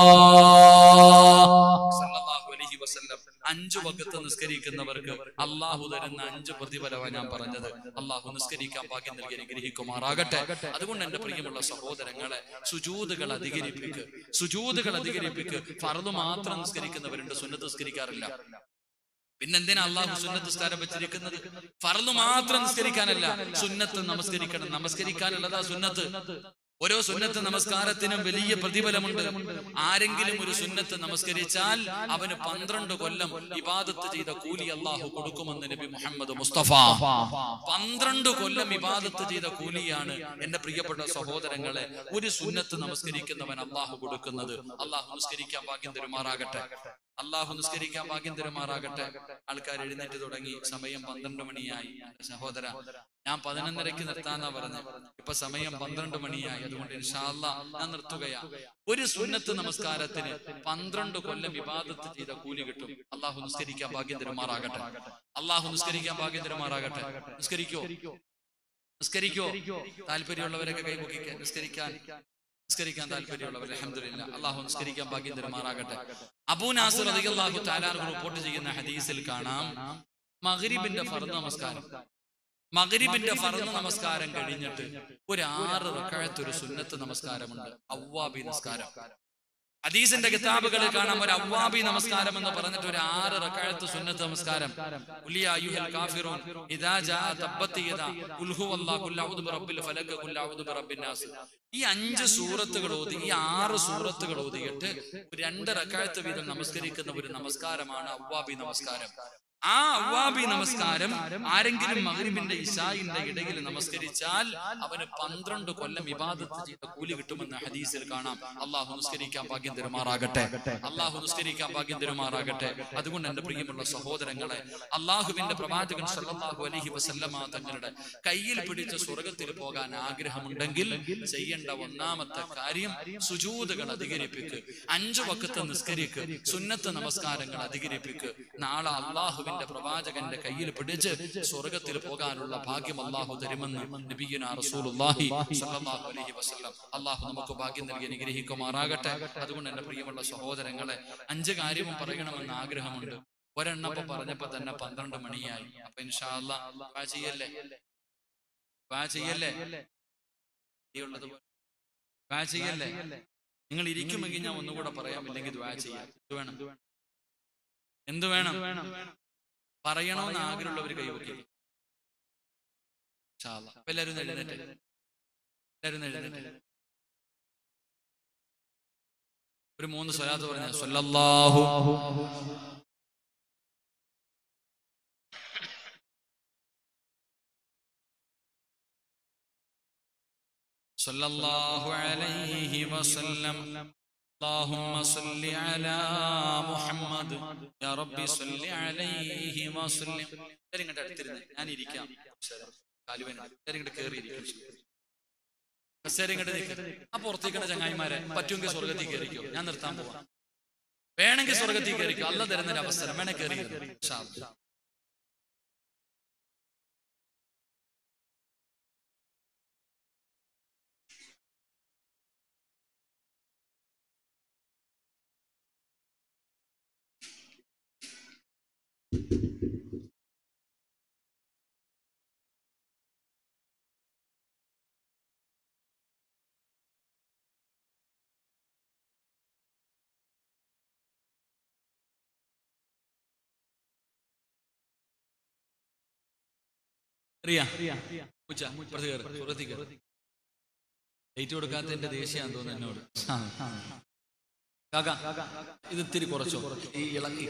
സല്ലല്ലാഹു അലൈഹി വസല്ലം അഞ്ചു വക്കത്ത് നിസ്കരിക്കുന്നവർക്ക് അള്ളാഹു തരുന്ന അഞ്ച് പ്രതിഫലമാണ് ഞാൻ പറഞ്ഞത് അള്ളാഹു നിസ്കരിക്കാൻ ഭാഗ്യം നൽകി അനുഗ്രഹിക്കുമാറാകട്ടെ അതുകൊണ്ട് എന്റെ പ്രിയമുള്ള സഹോദരങ്ങളെ സുജൂതുകൾ അധികരിപ്പിക്ക് സുജൂതുകൾ അധികരിപ്പിക്ക് ഫറദ് മാത്രം നിസ്കരിക്കുന്നവരുണ്ട് സുന്നത്ത് നിസ്കരിക്കാറില്ല പിന്നെന്തിനാ അള്ളാഹു സുന്നത്ത് നിസ്കാരം വെച്ചിരിക്കുന്നത് ഫറദ് മാത്രം നിസ്കരിക്കാനല്ല സുന്നത്ത് നമസ്കരിക്കണം നമസ്കരിക്കാനുള്ളതാ സുന്നത്ത് ഓരോ സുന്നത്ത് നമസ്കാരത്തിനും വലിയ പ്രതിഫലമുണ്ട് ആരെങ്കിലും ഒരു സുന്നത്ത് നമസ്കരിച്ചാൽ അവന് പന്ത്രണ്ട് കൊല്ലം ഇബാദത്ത് ചെയ്ത കൂലി അള്ളാഹു കൊടുക്കുമെന്ന് നബി മുഹമ്മദ് മുസ്തഫ പന്ത്രണ്ട് കൊല്ലം ഇബാദത്ത് ചെയ്ത കൂലിയാണ് എന്റെ പ്രിയപ്പെട്ട സഹോദരങ്ങളെ ഒരു സുന്നത്ത് നമസ്കരിക്കുന്നവൻ അള്ളാഹു കൊടുക്കുന്നത് അള്ളാഹു നമസ്കരിക്കാൻ ഭാഗ്യം തരുമാറാകട്ടെ അള്ളാഹു നിസ്കരിക്കാൻ ഭാഗ്യം തരുമാറാകട്ടെ ആൾക്കാർ എഴുന്നേറ്റ് തുടങ്ങി സമയം പന്ത്രണ്ട് മണിയായി സഹോദര ഞാൻ പതിനൊന്നരക്ക് നിർത്താന്നാ പറഞ്ഞു ഇപ്പൊ സമയം പന്ത്രണ്ട് മണിയായി അതുകൊണ്ട് ഇൻഷാല്ല ഞാൻ നിർത്തുകയാ ഒരു സുന്നത്ത് നമസ്കാരത്തിന് പന്ത്രണ്ട് കൊല്ലം വിവാദത്ത് ചെയ്ത കൂലി കിട്ടും അള്ളാഹു നിസ്കരിക്കാൻ ഭാഗ്യം തരുമാറാകട്ടെ അള്ളാഹു നിസ്കരിക്കാൻ ഭാഗ്യം തരുമാറാകട്ടെ നിസ്കരിക്കോ നിസ്കരിക്കോ താല്പര്യമുള്ളവരൊക്കെ കൈമുക്കിക്കാൻ നിസ്കരിക്കാൻ നിസ്കരിക്കാൻ താല്പര്യമുള്ളവർ അലഹമില്ല അള്ളാഹു നിസ്കരിക്കാൻ ഭാഗ്യം തരുമാറാകട്ടെ അബൂ നാസർ റളിയല്ലാഹു തആല റിപ്പോർട്ട് ചെയ്യുന്ന ഹദീസിൽ കാണാം മഗ്രിബിന്റെ ഫർദ് നമസ്കാരം മഗ്രിബിന്റെ ഫർദ് നമസ്കാരം കഴിഞ്ഞിട്ട് ഒരു ആറ് റക്അത്ത് ഒരു സുന്നത്ത് നമസ്കാരമുണ്ട് അവ്വാബി നമസ്കാരം ഹദീസിന്റെ കിതാബുകളിൽ കാണാം ഒരു അവ്വാബി നമസ്കാരം എന്ന് പറഞ്ഞിട്ട് ഒരു ആറ് റക്അത്ത് സുന്നത്ത് നമസ്കാരം ഖുൽ യാ അയ്യുഹൽ കാഫിറൂൻ ഇദാ ജാ തബ്ബത്ത് യദാ ഖുൽ ഹുവല്ലാഹു ഖുൽ അഊദു ബിറബ്ബിൽ ഫലക് ഖുൽ അഊദു ബിറബ്ബിൻ നാസ് ഈ അഞ്ച് സൂറത്തുകൾ ഓതി ഈ ആറ് സൂറത്തുകൾ ഓതിയിട്ട് ഒരു രണ്ട് റക്അത്ത് വീതം നമസ്കരിക്കുന്ന ഒരു നമസ്കാരമാണ് അവ്വാബി നമസ്കാരം ആ അവ്വാബി നമസ്കാരം ആരെങ്കിലും മഗ്രിബിന്റെ ഇശായിന്റെ ഇടയിൽ നമസ്കരിച്ചാൽ അവന് പന്ത്രണ്ട് കൊല്ലം ഇബാദത്ത് ചെയ്ത കൂലി കിട്ടുമെന്ന് ഹദീസിൽ കാണാം അള്ളാഹു നിസ്കരിക്കാൻ ഭാഗ്യം തരുമാറാകട്ടെ അള്ളാഹു നിസ്കരിക്കാൻ ഭാഗ്യം തരുമാറാകട്ടെ അതുകൊണ്ട് എന്റെ പ്രിയമുള്ള സഹോദരങ്ങളെ അള്ളാഹുവിന്റെ പ്രവാചകൻ സല്ലല്ലാഹു അലൈഹി വസല്ലമ തങ്ങളുടെ കയ്യിൽ പിടിച്ച സ്വർഗത്തിൽ പോകാൻ ആഗ്രഹമുണ്ടെങ്കിൽ ചെയ്യേണ്ട ഒന്നാമത്തെ കാര്യം സുജൂതുകൾ അധികരിപ്പിക്ക് അഞ്ചു വക്കത്ത് നിസ്കരിക്ക് സുന്നത്ത് നമസ്കാരങ്ങൾ അധികരിപ്പിക്ക് നാളെ അള്ളാഹുവിന്റെ അള്ളാഹുവിന്റെ പ്രവാചകന്റെ കയ്യിൽ പിടിച്ച് സ്വർഗത്തിൽ പോകാനുള്ള ഭാഗ്യം അള്ളാഹു തരുമെന്ന് നബിയുന റസൂലുള്ളാഹി സ്വല്ലല്ലാഹു അലൈഹി വസല്ലം അള്ളാഹു നമുക്ക് ഭാഗ്യം നൽകി അനുഗ്രഹിക്കുമാറാകട്ടെ അതുകൊണ്ട് എന്റെ പ്രിയമുള്ള സഹോദരങ്ങളെ അഞ്ച് കാര്യവും പറയണമെന്ന് ആഗ്രഹമുണ്ട് ഒരെണ്ണപ്പം പറഞ്ഞപ്പോ തന്നെ പന്ത്രണ്ട് മണിയായി അപ്പൊ ഇൻഷാ അല്ലാ ദുആ ചെയ്യല്ലേ ദുആ ചെയ്യല്ലേ ഉള്ളത് ദുആ ചെയ്യല്ലേ നിങ്ങൾ ഇരിക്കുമെങ്കിൽ ഞാൻ ഒന്നുകൂടെ പറയാം ഇല്ലെങ്കിൽ ദ്വാ ചെയ്യാം എന്ത് വേണം എന്ത് വേണം പറയണമെന്ന് ആഗ്രഹമുള്ളവർ കൈവക്കി എല്ലാവരും ഒന്ന് എഴുന്നേറ്റ് എല്ലാവരും ഒന്ന് എഴുന്നേറ്റ് ഒരു മൂന്ന് സ്വലാത്ത് പറഞ്ഞ സ്വല്ലല്ലാഹു صلى الله عليه وسلم اللهم صل على محمد يا ربي صل عليه وسلم എല്ലാവരും ഇങ്ങോട്ട് അടുത്തിരുന്ന് ഞാൻ ഇരിക്കാം കാലുവേന എല്ലാവരും ഇങ്ങോട്ട് കയറി ഇരിക്കും കസേര ഇങ്ങോട്ട് നിൽക്കും ആ പുറത്തേക്കണ ചങ്ങായിമാരെ പറ്റുമെങ്കിൽ സ്വർഗത്തിൽ കയറിക്കോ ഞാൻ നിർത്താൻ പോവാം വേണമെങ്കിൽ സ്വർഗത്തിൽ കയറിക്കോ അല്ല തരുന്നൊരു അവസരം വേണേ കയറി റിയ ഉച്ച ഇപ്പുറത്ത് കയറ് സുഹൃത്തി കയറ് ലൈറ്റ് കൊടുക്കാത്തതിന്റെ ദേഷ്യാന്ന് തോന്നുന്നു എന്നോട് കാക്ക ഇത് ഇത്തിരി കുറച്ചോ ഈ ഇളക്കി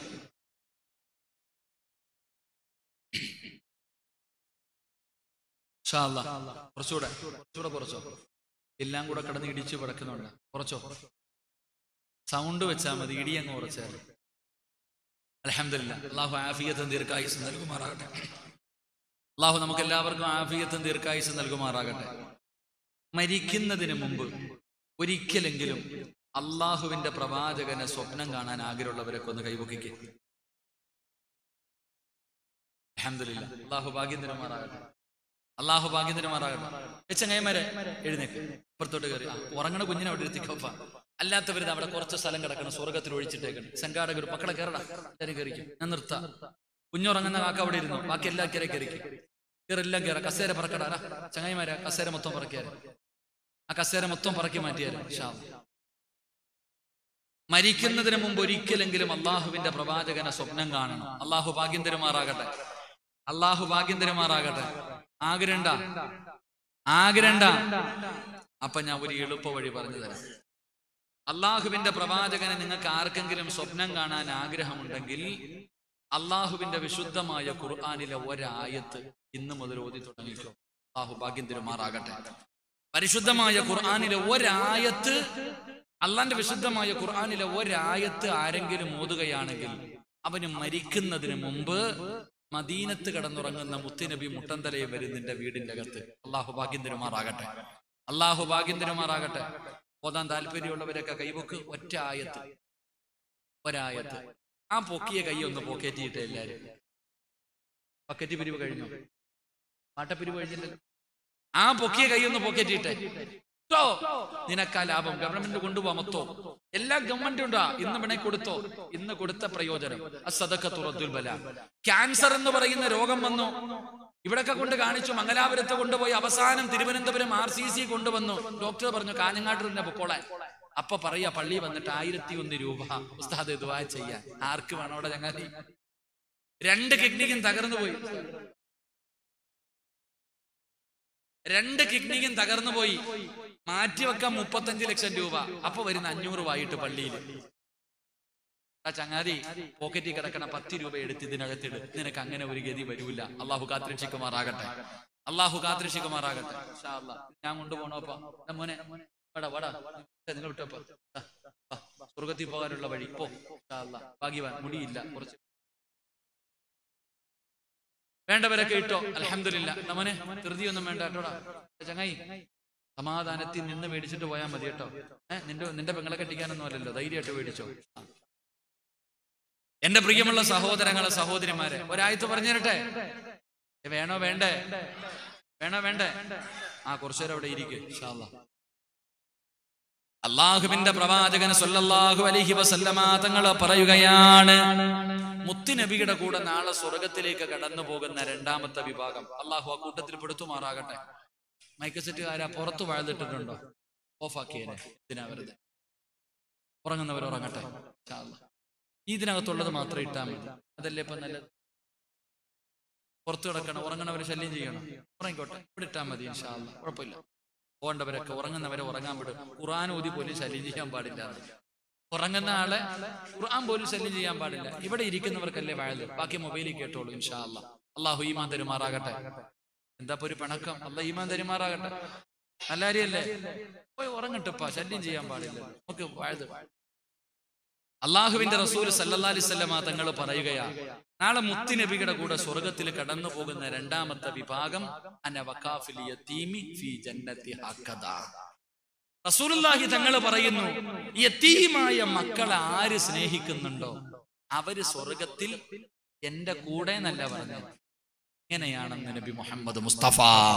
കുറച്ചുകൂടെ കുറച്ചുകൂടെ കുറച്ചോ എല്ലാം കൂടെ കിടന്ന് ഇടിച്ച് കിടക്കുന്നുണ്ട് കുറച്ചോ സൗണ്ട് വെച്ചാൽ മതി ഇടി അങ്ങ് കുറച്ചാൽ അലഹമില്ല അള്ളാഹു ആഫിയത്തും ദീർഘായുസ് നൽകുമാറാകട്ടെ അള്ളാഹു നമുക്ക് എല്ലാവർക്കും ആഫിയത്തും ദീർഘായുസ് നൽകുമാറാകട്ടെ മരിക്കുന്നതിന് മുമ്പ് ഒരിക്കലെങ്കിലും അള്ളാഹുവിന്റെ പ്രവാചകനെ സ്വപ്നം കാണാൻ ആഗ്രഹമുള്ളവരൊക്കെ ഒന്ന് കൈപൊക്കിക്ക് അലഹമില്ല അള്ളാഹു ഭാഗ്യം തരുമാറാകട്ടെ അള്ളാഹു ഭാഗ്യം തരുമാറാകട്ടെ ചങ്ങയമാരെ എഴുന്നേക്ക് ഇപ്പുറത്തോട്ട് കയറി ആ, ഉറങ്ങണ കുഞ്ഞിനെ അവിടെ ഇരുത്തിക്കൊപ്പ അല്ലാത്തവര് അവിടെ കുറച്ച് സ്ഥലം കിടക്കണം സ്വർഗത്തിൽ ഒഴിച്ചിട്ടേക്കണം സംഘാടകർ മക്കളെ കയറടാ എല്ലാവരും കയറിക്കും ഞാൻ നിർത്താം കുഞ്ഞുറങ്ങുന്ന കാക്ക അവിടെ ഇരുന്നു ബാക്കി എല്ലാ കയറി കയറിക്കും കയറെല്ലാം കയറ കസേര പറക്കടാ ചങ്ങായിമാരെ കസേര മൊത്തം പറക്കിയാൽ ആ കസേര മൊത്തം പറക്കി മാറ്റിയാൽ മരിക്കുന്നതിന് മുമ്പ് ഒരിക്കലെങ്കിലും അള്ളാഹുവിന്റെ പ്രവാചകനെ സ്വപ്നം കാണണം അള്ളാഹു ഭാഗ്യം തരുമാറാകട്ടെ അള്ളാഹു ഭാഗ്യം തരുമാറാകട്ടെ ആഗ്രഹണ്ട ആഗ്രഹണ്ട അപ്പൊ ഞാൻ ഒരു എളുപ്പ വഴി പറഞ്ഞു തരാം അള്ളാഹുവിന്റെ പ്രവാചകനെ നിങ്ങൾക്ക് ആർക്കെങ്കിലും സ്വപ്നം കാണാൻ ആഗ്രഹമുണ്ടെങ്കിൽ അള്ളാഹുവിന്റെ വിശുദ്ധമായ ഖുർആാനിലെ ഒരായത്ത് ഇന്ന് മുതൽ ഓതി തുടങ്ങിക്കോ അള്ളാഹു ഭാഗ്യം തിരുമാറാകട്ടെ പരിശുദ്ധമായ ഖുർആാനിലെ ഒരായത്ത് അള്ളാന്റെ വിശുദ്ധമായ ഖുർആാനിലെ ഒരായത്ത് ആരെങ്കിലും ഓതുകയാണെങ്കിൽ അവന് മരിക്കുന്നതിന് മുമ്പ് മദീനത്ത് കിടന്നുറങ്ങുന്ന മുത്തുനബി മുട്ടന്തലയെ വരും നിന്റെ വീടിന്റെ അകത്ത് അള്ളാഹു ഭാഗ്യം തിരുമാറാകട്ടെ അള്ളാഹു ഭാഗ്യം തിരുമാറാകട്ടെ ഓതാൻ താല്പര്യമുള്ളവരൊക്കെ കൈവക്ക് ഒറ്റ ആയത്ത് ഒരായത്ത് ആ പൊക്കിയ കൈ ഒന്ന് പോക്കറ്റിയിട്ട് എല്ലാരും പക്കറ്റ് പിരിവ് കഴിഞ്ഞു പാട്ടപ്പിരിവ് കഴിഞ്ഞില്ലല്ലോ ആ പൊക്കിയ കൈ ഒന്ന് പോക്കറ്റിട്ടെ ട്ടോ, നിനക്കാ ലാഭം ഗവൺമെന്റ് കൊണ്ടുപോകാൻ മൊത്തോ എല്ലാ ഗവൺമെന്റും ഉണ്ടാ ഇന്ന് വേണേ കൊടുത്തോ ഇന്ന് കൊടുത്ത പ്രയോജനം അസദക്കത്തുറത്തുൽ ബല ക്യാൻസർ എന്ന് പറയുന്ന രോഗം വന്നു ഇവിടൊക്കെ കൊണ്ട് കാണിച്ചു മംഗലാപുരത്ത് കൊണ്ടുപോയി അവസാനം തിരുവനന്തപുരം ആർ സി സി കൊണ്ടുവന്നു ഡോക്ടർ പറഞ്ഞു കാഞ്ഞങ്ങാട്ടൂരിന്റെ പൊക്കോളാൻ അപ്പൊ പറയാ പള്ളി വന്നിട്ട് ആയിരത്തി ഒന്ന് രൂപ ഉസ്താദ് ദുആ ചെയ്യാൻ ആർക്ക് വേണം അവിടെ ചങ്ങാതി രണ്ട് കിഡ്നിക്കും തകർന്നു പോയി രണ്ട് കിഡ്നിക്കും തകർന്നു പോയി മാറ്റിവെക്കാൻ മുപ്പത്തഞ്ച് ലക്ഷം രൂപ അപ്പൊ വരുന്ന അഞ്ഞൂറ് വായിട്ട് പള്ളിയിൽ ആ ചങ്ങാതി പോക്കറ്റിൽ കിടക്കണ പത്ത് രൂപ എടുത്ത് ഇതിനകത്തിട് നിനക്ക് അങ്ങനെ ഒരു ഗതി വരൂല അള്ളാഹു കാത്തിരക്ഷിക്കുമാറാകട്ടെ അള്ളാഹു കാത്തിരക്ഷിക്കുമാറാകട്ടെ ഇൻഷാ അല്ലാ. ഞാൻ കൊണ്ടുപോണോപ്പാ എടാ മോനെ വടാ വടാ നിങ്ങൾ വിട്ടപ്പോ ദാ, വാ, സ്വർഗത്തിൽ പോകാനുള്ള വഴി പോ ഇൻഷാ അല്ലാ. ഭാഗ്യവാൻ മുടിയില്ല കുറച്ച് വേണ്ടവരൊക്കെ ഇട്ടോ അലഹമില്ല മോനെ ധൃതിയൊന്നും വേണ്ട കേട്ടോടാ ചങ്ങായി സമാധാനത്തിൽ നിന്ന് മേടിച്ചിട്ട് പോയാൽ മതി കേട്ടോ ഏഹ് നിന്റെ നിന്റെ പെങ്ങളെ കെട്ടിക്കാനൊന്നും അല്ലല്ലോ ധൈര്യമായിട്ട് മേടിച്ചോ എന്റെ പ്രിയമുള്ള സഹോദരങ്ങളെ സഹോദരിമാരെ ഒരായത്ത് പറഞ്ഞു തരട്ടെ ഏ, വേണോ വേണ്ടേ വേണോ വേണ്ടേ ആ കുറച്ചുനേരം അവിടെ ഇരിക്കും അള്ളാഹുവിന്റെ പ്രവാചകൻ സല്ലല്ലാഹു അലൈഹി വസല്ലമ തങ്ങൾ പറയുകയാണ് മുത്തുനബിയുടെ കൂടെ നാളെ സ്വർഗത്തിലേക്ക് കടന്നു പോകുന്ന രണ്ടാമത്തെ വിഭാഗം അള്ളാഹു ആ കൂട്ടത്തിൽ പെടുത്തുമാറാകട്ടെ മൈക്കസെറ്റുകാരാ പുറത്ത് വാഴ്ന്നിട്ടിട്ടുണ്ടോ ഓഫാക്കിയേനെ ഇതിനാ വെറുതെ ഉറങ്ങുന്നവർ ഉറങ്ങട്ടെ ഇൻഷാ അല്ലാ. ഈ ഇതിനകത്തുള്ളത് മാത്രം ഇട്ടാൽ മതി അതല്ലേ ഇപ്പൊ നല്ലത് പുറത്തു കിടക്കണം ഉറങ്ങണവരെ ശല്യം ചെയ്യണം ഉറങ്ങിക്കോട്ടെ ഇവിടെ ഇട്ടാൽ മതി ഇൻഷാല്ല കുഴപ്പമില്ല പോകേണ്ടവരൊക്കെ ഉറങ്ങുന്നവരെ ഉറങ്ങാൻ വിടും ഖുർആൻ ഓതി പോലും ശല്യം ചെയ്യാൻ പാടില്ല ഉറങ്ങുന്ന ആളെ ഖുർആൻ പോലും ശല്യം ചെയ്യാൻ പാടില്ല ഇവിടെ ഇരിക്കുന്നവർക്കല്ലേ വാഴല് ബാക്കി മൊബൈലിൽ കേട്ടോളൂ ഇൻഷാ അല്ല അള്ളാഹു ഈമാൻ തരുമാറാകട്ടെ എന്താ ഇപ്പൊ ഒരു പിണക്കം അല്ല ഈമാൻ തരുമാറാകട്ടെ നല്ല കാര്യല്ലേ പോയി ഉറങ്ങട്ടപ്പാ ശല്യം ചെയ്യാൻ പാടില്ല നമുക്ക് വാഴത് അള്ളാഹുവിന്റെ റസൂൽ സല്ലല്ലാ അലൈഹി വസല്ലമ തങ്ങൾ പറയുകയാ നാളെ മുത്തുനബിയുടെ കൂടെ സ്വർഗത്തിൽ കടന്നു പോകുന്ന രണ്ടാമത്തെ വിഭാഗം അന വഖാഫിൽ യതീമി ഫീ ജന്നത്തി ഹക്കദാ റസൂലുള്ളാഹി തങ്ങൾ പറയുന്നു യതീമായ മക്കളെ ആര് സ്നേഹിക്കുന്നുണ്ടോ അവര് സ്വർഗത്തിൽ എന്റെ കൂടെ എന്നല്ല പറഞ്ഞത് ഇങ്ങനെയാണെന്ന് നബി മുഹമ്മദ് മുസ്തഫ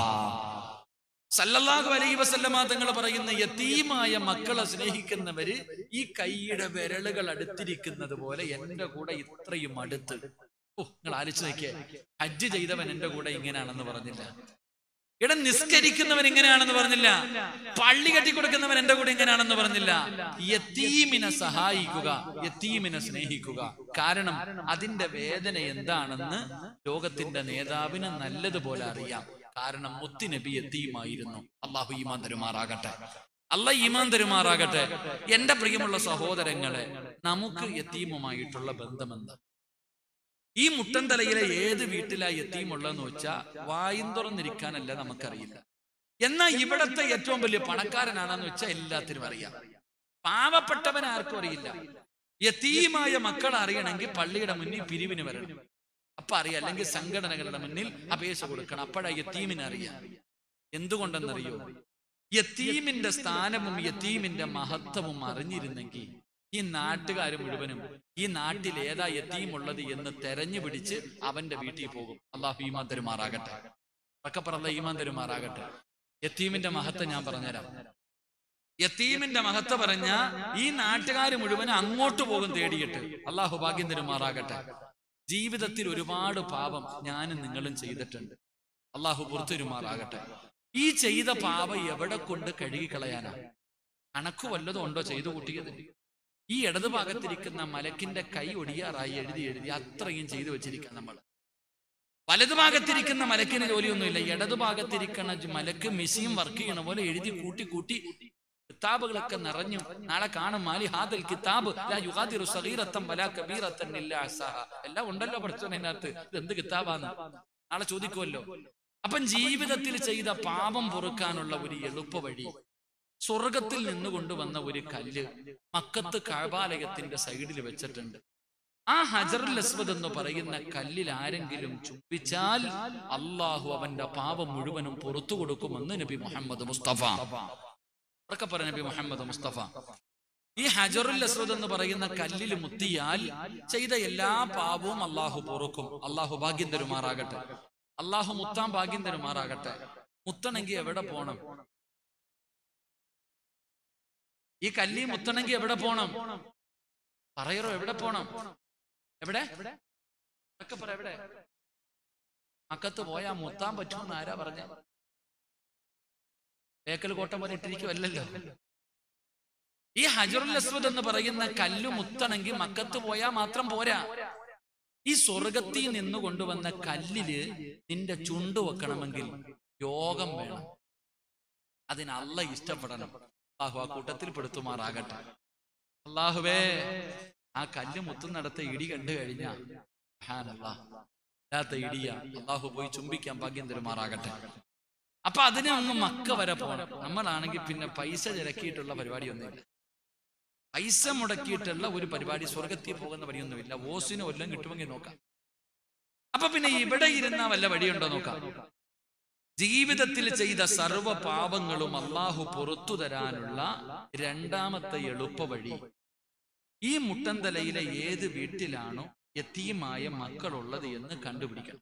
സല്ലല്ലാഹു അലൈഹി വസല്ലമ തങ്ങൾ പറയുന്ന യതീമായ മക്കളെ സ്നേഹിക്കുന്നവര് ഈ കൈയുടെ വിരലുകൾ അടുത്തിരിക്കുന്നത് പോലെ എന്റെ കൂടെ ഇത്രയും അടുത്ത് ഓ നിങ്ങൾ ആലോചിച്ച് നോക്കിയേ ഹജ്ജ് ചെയ്തവൻ എന്റെ കൂടെ ഇങ്ങനെയാണെന്ന് പറഞ്ഞില്ല ഇടം നിസ്കരിക്കുന്നവൻ ഇങ്ങനെയാണെന്ന് പറഞ്ഞില്ല പള്ളി കെട്ടിക്കൊടുക്കുന്നവൻ എന്റെ കൂടെ ഇങ്ങനെയാണെന്ന് പറഞ്ഞില്ല യത്തീമിനെ സഹായിക്കുക യത്തീമിനെ സ്നേഹിക്കുക കാരണം അതിന്റെ വേദന എന്താണെന്ന് ലോകത്തിന്റെ നേതാവിന് നല്ലതുപോലെ അറിയാം കാരണം മുത്തുനബി യത്തീമായിരുന്നു അള്ളാഹു ഈമാൻ തരുമാറാകട്ടെ അല്ല ഈമാൻ തരുമാറാകട്ടെ എന്റെ പ്രിയമുള്ള സഹോദരങ്ങളെ നമുക്ക് യത്തീമുമായിട്ടുള്ള ബന്ധമെന്താ ഈ മുട്ടൻതലയിലെ ഏത് വീട്ടിലാ യത്തീമുള്ളതെന്ന് വെച്ചാൽ വായും തുറന്നിരിക്കാനല്ല നമുക്കറിയില്ല എന്നാൽ ഇവിടത്തെ ഏറ്റവും വലിയ പണക്കാരനാണെന്ന് വെച്ചാൽ എല്ലാത്തിനും അറിയാം പാവപ്പെട്ടവൻ ആർക്കും അറിയില്ല യത്തീമായ മക്കൾ അറിയണമെങ്കിൽ പള്ളിയുടെ മുന്നിൽ പിരിവിന് വരണം അപ്പൊ അറിയാം അല്ലെങ്കിൽ സംഘടനകളുടെ മുന്നിൽ അപേക്ഷ കൊടുക്കണം അപ്പോഴാ യത്തീമിന് അറിയാം എന്തുകൊണ്ടെന്നറിയോ യത്തീമിന്റെ സ്ഥാനവും യത്തീമിന്റെ മഹത്വവും അറിഞ്ഞിരുന്നെങ്കിൽ ഈ നാട്ടുകാർ മുഴുവനും ഈ നാട്ടിൽ ഏതാ യത്തീമുള്ളത് എന്ന് തെരഞ്ഞു പിടിച്ച് അവന്റെ വീട്ടിൽ പോകും അള്ളാഹു ഈമാൻ തരുമാറാകട്ടെ ഒക്കെ പറഞ്ഞ ഈമാൻ തരുമാറാകട്ടെ യത്തീമിന്റെ മഹത്വം ഞാൻ പറഞ്ഞുതരാം യത്തീമിന്റെ മഹത്വം പറഞ്ഞ ഈ നാട്ടുകാർ മുഴുവൻ അങ്ങോട്ട് പോകും തേടിയിട്ട് അള്ളാഹു ഭാഗ്യം തരുമാറാകട്ടെ ജീവിതത്തിൽ ഒരുപാട് പാപം ഞാനും നിങ്ങളും ചെയ്തിട്ടുണ്ട് അള്ളാഹു പുറത്തുരുമാറാകട്ടെ ഈ ചെയ്ത പാപം എവിടെ കൊണ്ട് കഴുകിക്കളയാനാ കണക്ക് വല്ലതും ഉണ്ടോ ചെയ്തു കൂട്ടിയത് ഈ ഇടതു ഭാഗത്തിരിക്കുന്ന മലക്കിന്റെ കൈ ഒടിയാറായി എഴുതി എഴുതി അത്രയും ചെയ്തു വെച്ചിരിക്കുക നമ്മൾ വലതു ഭാഗത്തിരിക്കുന്ന മലക്കിന് ജോലിയൊന്നുമില്ല ഇടതു ഭാഗത്തിരിക്കുന്ന ജ് മലക്ക് മെഷീൻ വർക്ക് ചെയ്യണ പോലെ എഴുതി കൂട്ടി കൂട്ടി കിതാബുകളൊക്കെ നിറഞ്ഞു നാളെ കാണും മാലി ഹാദൽ കിതാബ് ലാ യുഗാദിറു സഗീറത്തൻ വലാ കബീറത്തൻ ഇല്ലാ അഹ്സാഹ. എല്ലാം ഉണ്ടല്ലോ പഠിച്ചതിനകത്ത് ഇത് എന്ത് കിതാബാന്ന് നാളെ ചോദിക്കുമല്ലോ അപ്പം ജീവിതത്തിൽ ചെയ്ത പാപം പൊറുക്കാനുള്ള ഒരു എളുപ്പ വഴി സ്വർഗത്തിൽ നിന്ന് കൊണ്ടുവന്ന ഒരു കല്ല് മക്കത്ത് കഴബാലയത്തിന്റെ സൈഡിൽ വെച്ചിട്ടുണ്ട് ആ ഹജറുൽ അസ്വദ് എന്ന് പറയുന്ന കല്ലിൽ ആരെങ്കിലും ചുംബിച്ചാൽ അള്ളാഹു അവന്റെ പാപം മുഴുവനും പുറത്തു കൊടുക്കുമെന്ന് നബി മുഹമ്മദ് മുസ്തഫ ഉറക്കെ പറ നബി മുഹമ്മദ് മുസ്തഫ ഈ ഹജറുൽ അസ്വദ് എന്ന് പറയുന്ന കല്ലിൽ മുത്തിയാൽ ചെയ്ത എല്ലാ പാപവും അള്ളാഹു പൊറുക്കും അള്ളാഹു ഭാഗ്യം തരുമാറാകട്ടെ അള്ളാഹു മുത്താൻ ഭാഗ്യം തരുമാറാകട്ടെ മുത്തണമെങ്കിൽ എവിടെ പോണം ഈ കല്ലി മുത്തണമെങ്കിൽ എവിടെ പോണം പറയറോ എവിടെ പോണം എവിടെ ഒക്കെ പറ എവിടെ മക്കത്ത് പോയാ മുത്താൻ പറ്റുമെന്ന് ആരാ പറഞ്ഞ ബേക്കൽ കോട്ടം പോലെ ഇട്ടിരിക്കുമല്ലോ ഈ ഹജറുൽ അസ്വദ് എന്ന് പറയുന്ന കല്ല് മുത്തണമെങ്കിൽ മക്കത്ത് പോയാൽ മാത്രം പോരാ ഈ സ്വർഗത്തിൽ നിന്ന് കൊണ്ടുവന്ന കല്ലില് നിന്റെ ചുണ്ട് വെക്കണമെങ്കിൽ യോഗം വേണം അതിന് അല്ല ഇഷ്ടപ്പെടണം അള്ളാഹു ആ കൂട്ടത്തിൽ പെടുത്തുമാറാകട്ടെ അള്ളാഹുവേ ആ കല്ല് മുത്തുന്നിടത്ത് ഇടി കണ്ടു കഴിഞ്ഞാ അല്ലാത്ത ഇടിയ അള്ളാഹു പോയി ചുംബിക്കാൻ ഭാഗ്യം തരുമാറാകട്ടെ അപ്പൊ അതിന് അങ്ങ് മക്ക വരെ പോകണം നമ്മളാണെങ്കിൽ പിന്നെ പൈസ ചിരക്കിയിട്ടുള്ള പരിപാടിയൊന്നുമില്ല പൈസ മുടക്കിയിട്ടുള്ള ഒരു പരിപാടി സ്വർഗത്തിൽ പോകുന്ന വഴിയൊന്നുമില്ല ഓസിന് കൊല്ലം കിട്ടുമെങ്കിൽ നോക്കാം അപ്പൊ പിന്നെ ഇവിടെ ഇരുന്ന വല്ല വഴിയുണ്ടോ നോക്കാം ജീവിതത്തിൽ ചെയ്ത സർവ പാപങ്ങളും അള്ളാഹു പുറത്തു തരാനുള്ള രണ്ടാമത്തെ എളുപ്പ വഴി ഈ മുട്ടന്തലയിലെ ഏത് വീട്ടിലാണോ യത്തീമായ മക്കളുള്ളത് എന്ന് കണ്ടുപിടിക്കണം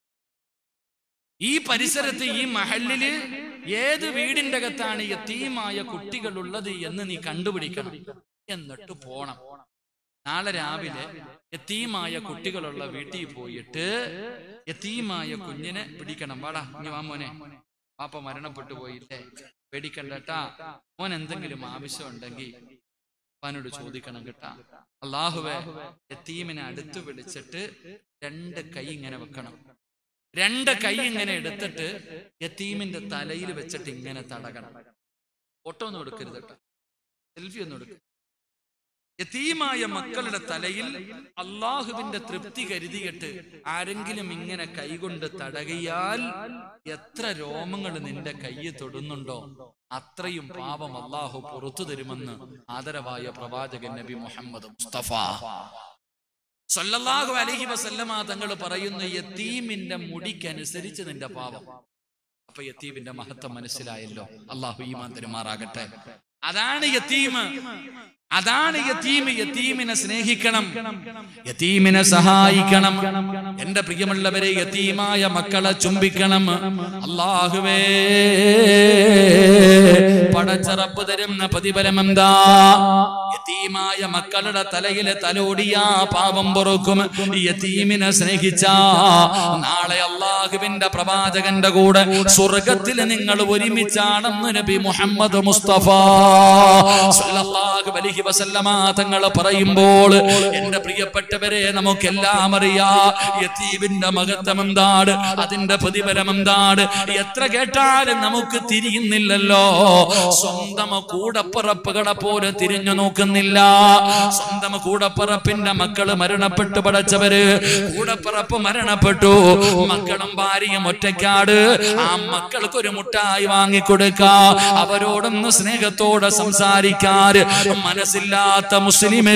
ഈ പരിസരത്ത് ഈ മഹലില് ഏത് വീടിന്റെ അകത്താണ് യത്തീമായ കുട്ടികളുള്ളത് എന്ന് നീ കണ്ടുപിടിക്കണം എന്നിട്ട് പോണം നാളെ രാവിലെ യത്തീമായ കുട്ടികളുള്ള വീട്ടിൽ പോയിട്ട് യത്തീമായ കുഞ്ഞിനെ പിടിക്കണം വാടാ ഇനി വാ മോനെ പാപ്പ മരണപ്പെട്ടു പോയില്ലേ പേടിക്കണ്ടട്ടാ മോൻ എന്തെങ്കിലും ആവശ്യം ഉണ്ടെങ്കിൽ അപ്പാനോട് ചോദിക്കണം കേട്ടാ അള്ളാഹുവെ യത്തീമിനെ അടുത്ത് വിളിച്ചിട്ട് രണ്ട് കൈ ഇങ്ങനെ വെക്കണം രണ്ട് കൈ ഇങ്ങനെ എടുത്തിട്ട് യത്തീമിന്റെ തലയിൽ വെച്ചിട്ട് ഇങ്ങനെ തടകണം ഫോട്ടോ ഒന്നും എടുക്കരുത് കേട്ടോ സെൽഫി ഒന്നും എടുക്കരുത് യതീമായ മക്കളുടെ തലയിൽ അള്ളാഹുവിന്റെ തൃപ്തി കരുതിയിട്ട് ആരെങ്കിലും ഇങ്ങനെ കൈകൊണ്ട് തടകിയാൽ എത്ര രോമങ്ങൾ നിന്റെ കയ്യിൽ തൊടുന്നുണ്ടോ അത്രയും പാപം അള്ളാഹു പുറത്തു തരുമെന്ന് ആദരവായ പ്രവാചകൻ നബി മുഹമ്മദ് മുസ്തഫ സല്ലല്ലാഹു അലൈഹി വസല്ലമ തങ്ങൾ പറയുന്നു യത്തീമിന്റെ മുടിക്കനുസരിച്ച് നിന്റെ പാപം അപ്പൊ യത്തീമിന്റെ മഹത്വം മനസ്സിലായല്ലോ അള്ളാഹു ഈമാൻ തരുമാറാകട്ടെ അതാണ് യത്തീം അതാണ് യത്തീം യത്തീമിനെ സ്നേഹിക്കണം യത്തീമിനെ സഹായിക്കണം എന്റെ പ്രിയമുള്ളവരെ യത്തീമായ മക്കളെ ചുംബിക്കണം അള്ളാഹുവേ പടച്ചറപ്പ് തരുന്ന പ്രതിഫലം എന്താ യത്തീമായ മക്കളുടെ തലയിലെ തലോടിയ പാപം പൊറുക്കും യത്തീമിനെ സ്നേഹിച്ച നാളെ അള്ളാഹുവിന്റെ പ്രവാചകന്റെ കൂടെ സ്വർഗത്തിൽ നിങ്ങൾ ഒരുമിച്ചാണെന്ന് നബി മുഹമ്മദ് മുസ്തഫ സല്ലല്ലാഹു അലൈഹി വസല്ലമ തങ്ങൾ പറയുമ്പോൾ എന്റെ പ്രിയപ്പെട്ടവരെ നമുക്കെല്ലാം അറിയാ യത്തീമിന്റെ മഹത്വം എന്താണ് അതിന്റെ പ്രതിഫലം എന്താണ് എത്ര കേട്ടാലും നമുക്ക് തിരിയുന്നില്ലല്ലോ സ്വന്തം കൂടപ്പിറപ്പുകളെ പോലെ തിരിഞ്ഞു നോക്കുന്നില്ല സ്വന്തം കൂടപ്പിറപ്പിന്റെ മക്കള് മരണപ്പെട്ടു പടച്ചവര് കൂടപ്പിറപ്പ് മരണപ്പെട്ടു മക്കളും ഭാര്യയും ഒറ്റയ്ക്കാട് ആ മക്കൾക്ക് ഒരു മുട്ടായി വാങ്ങിക്കൊടുക്ക അവരോടൊന്ന് സ്നേഹത്തോടെ സംസാരിക്കാറ് മനസ്സില്ലാത്ത മുസ്ലിമേ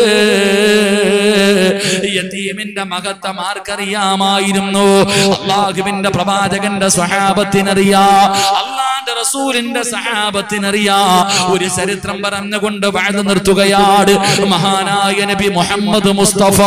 യതീമിന്റെ മഹത്വം ആർക്കറിയാമായിരുന്നു അള്ളാഹുവിന്റെ പ്രവാചകന്റെ സ്വഹാബത്തിനറിയാ അള്ളാന്റെ റസൂലിന്റെ സഹാബത്തിനറിയാ ഒരു ചരിത്രം പറഞ്ഞുകൊണ്ട് വാഴ്ന്നു നിർത്തുകയാണ് മഹാനായ നബി മുഹമ്മദ് മുസ്തഫ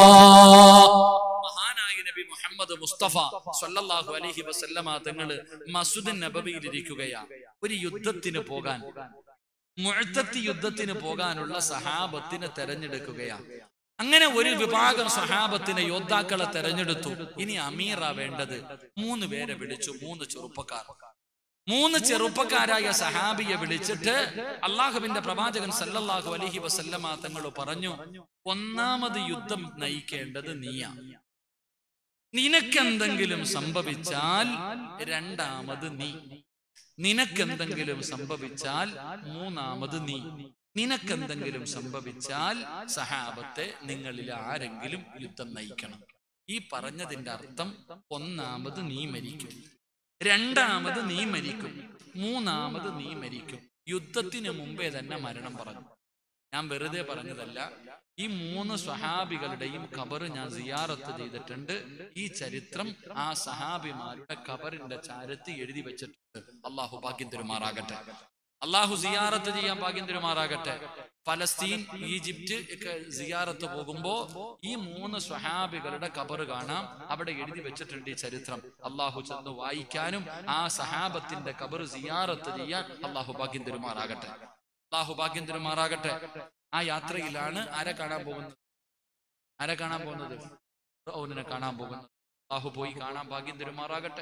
മഹാനായ നബി മുഹമ്മദ് മുസ്തഫ സല്ലല്ലാഹു അലൈഹി വസല്ലമ തങ്ങള് മസ്ജിദ് നബവിയിൽ ഇരിക്കുകയാ ഒരു യുദ്ധത്തിന് പോകാൻ മുഴത്തത്തി യുദ്ധത്തിന് പോകാനുള്ള സഹാബത്തിനെ തെരഞ്ഞെടുക്കുകയാ അങ്ങനെ ഒരു വിഭാഗം സഹാബത്തിനെ യോദ്ധാക്കളെ തെരഞ്ഞെടുത്തു ഇനി അമീറ വേണ്ടത് മൂന്ന് പേരെ വിളിച്ചു മൂന്ന് ചെറുപ്പക്കാർ മൂന്ന് ചെറുപ്പക്കാരായ സഹാബിയെ വിളിച്ചിട്ട് അള്ളാഹുവിന്റെ പ്രവാചകൻ സല്ലല്ലാഹു അലൈഹി വസല്ലമ തങ്ങൾ പറഞ്ഞു ഒന്നാമത് യുദ്ധം നയിക്കേണ്ടത് നീയാ നിനക്കെന്തെങ്കിലും സംഭവിച്ചാൽ രണ്ടാമത് നീ നിനക്കെന്തെങ്കിലും സംഭവിച്ചാൽ മൂന്നാമത് നീ നിനക്കെന്തെങ്കിലും സംഭവിച്ചാൽ സഹാബത്തെ നിങ്ങളിൽ ആരെങ്കിലും യുദ്ധം നയിക്കണം ഈ പറഞ്ഞതിന്റെ അർത്ഥം ഒന്നാമത് നീ മരിക്കും രണ്ടാമത് നീ മരിക്കും മൂന്നാമത് നീ മരിക്കും യുദ്ധത്തിന് മുമ്പേ തന്നെ മരണം പറഞ്ഞു ഞാൻ വെറുതെ പറഞ്ഞതല്ല ഈ മൂന്ന് സ്വഹാബികളുടെയും ഖബറ് ഞാൻ സിയാറത്ത് ചെയ്തിട്ടുണ്ട് ഈ ചരിത്രം ആ സഹാബിമാരുടെ ഖബറിന്റെ ചാരത്ത് എഴുതി വെച്ചിട്ടുണ്ട് അള്ളാഹു ഭാഗ്യം തരുമാറാകട്ടെ അള്ളാഹു സിയാറത്ത് ചെയ്യാൻ ഭാഗ്യം തരുമാറാകട്ടെ ഫലസ്തീൻ ഈജിപ്റ്റ് ഒക്കെ സിയാറത്ത് പോകുമ്പോ ഈ മൂന്ന് സ്വഹാബികളുടെ ഖബറ് കാണാം അവിടെ എഴുതി വെച്ചിട്ടുണ്ട് ഈ ചരിത്രം അള്ളാഹു ചെന്ന് വായിക്കാനും ആ സഹാബത്തിന്റെ ഖബറ് സിയാറത്ത് ചെയ്യാൻ അള്ളാഹു ഭാഗ്യം തരുമാറാകട്ടെ അള്ളാഹു ഭാഗ്യം തരുമാറാകട്ടെ ആ യാത്രയിലാണ് ആരെ കാണാൻ പോകുന്നത് ആരെ കാണാൻ പോകുന്നത് ഫിർഔനിനെ കാണാൻ പോകുന്നത് അള്ളാഹു പോയി കാണാൻ ഭാഗ്യം തരുമാറാകട്ടെ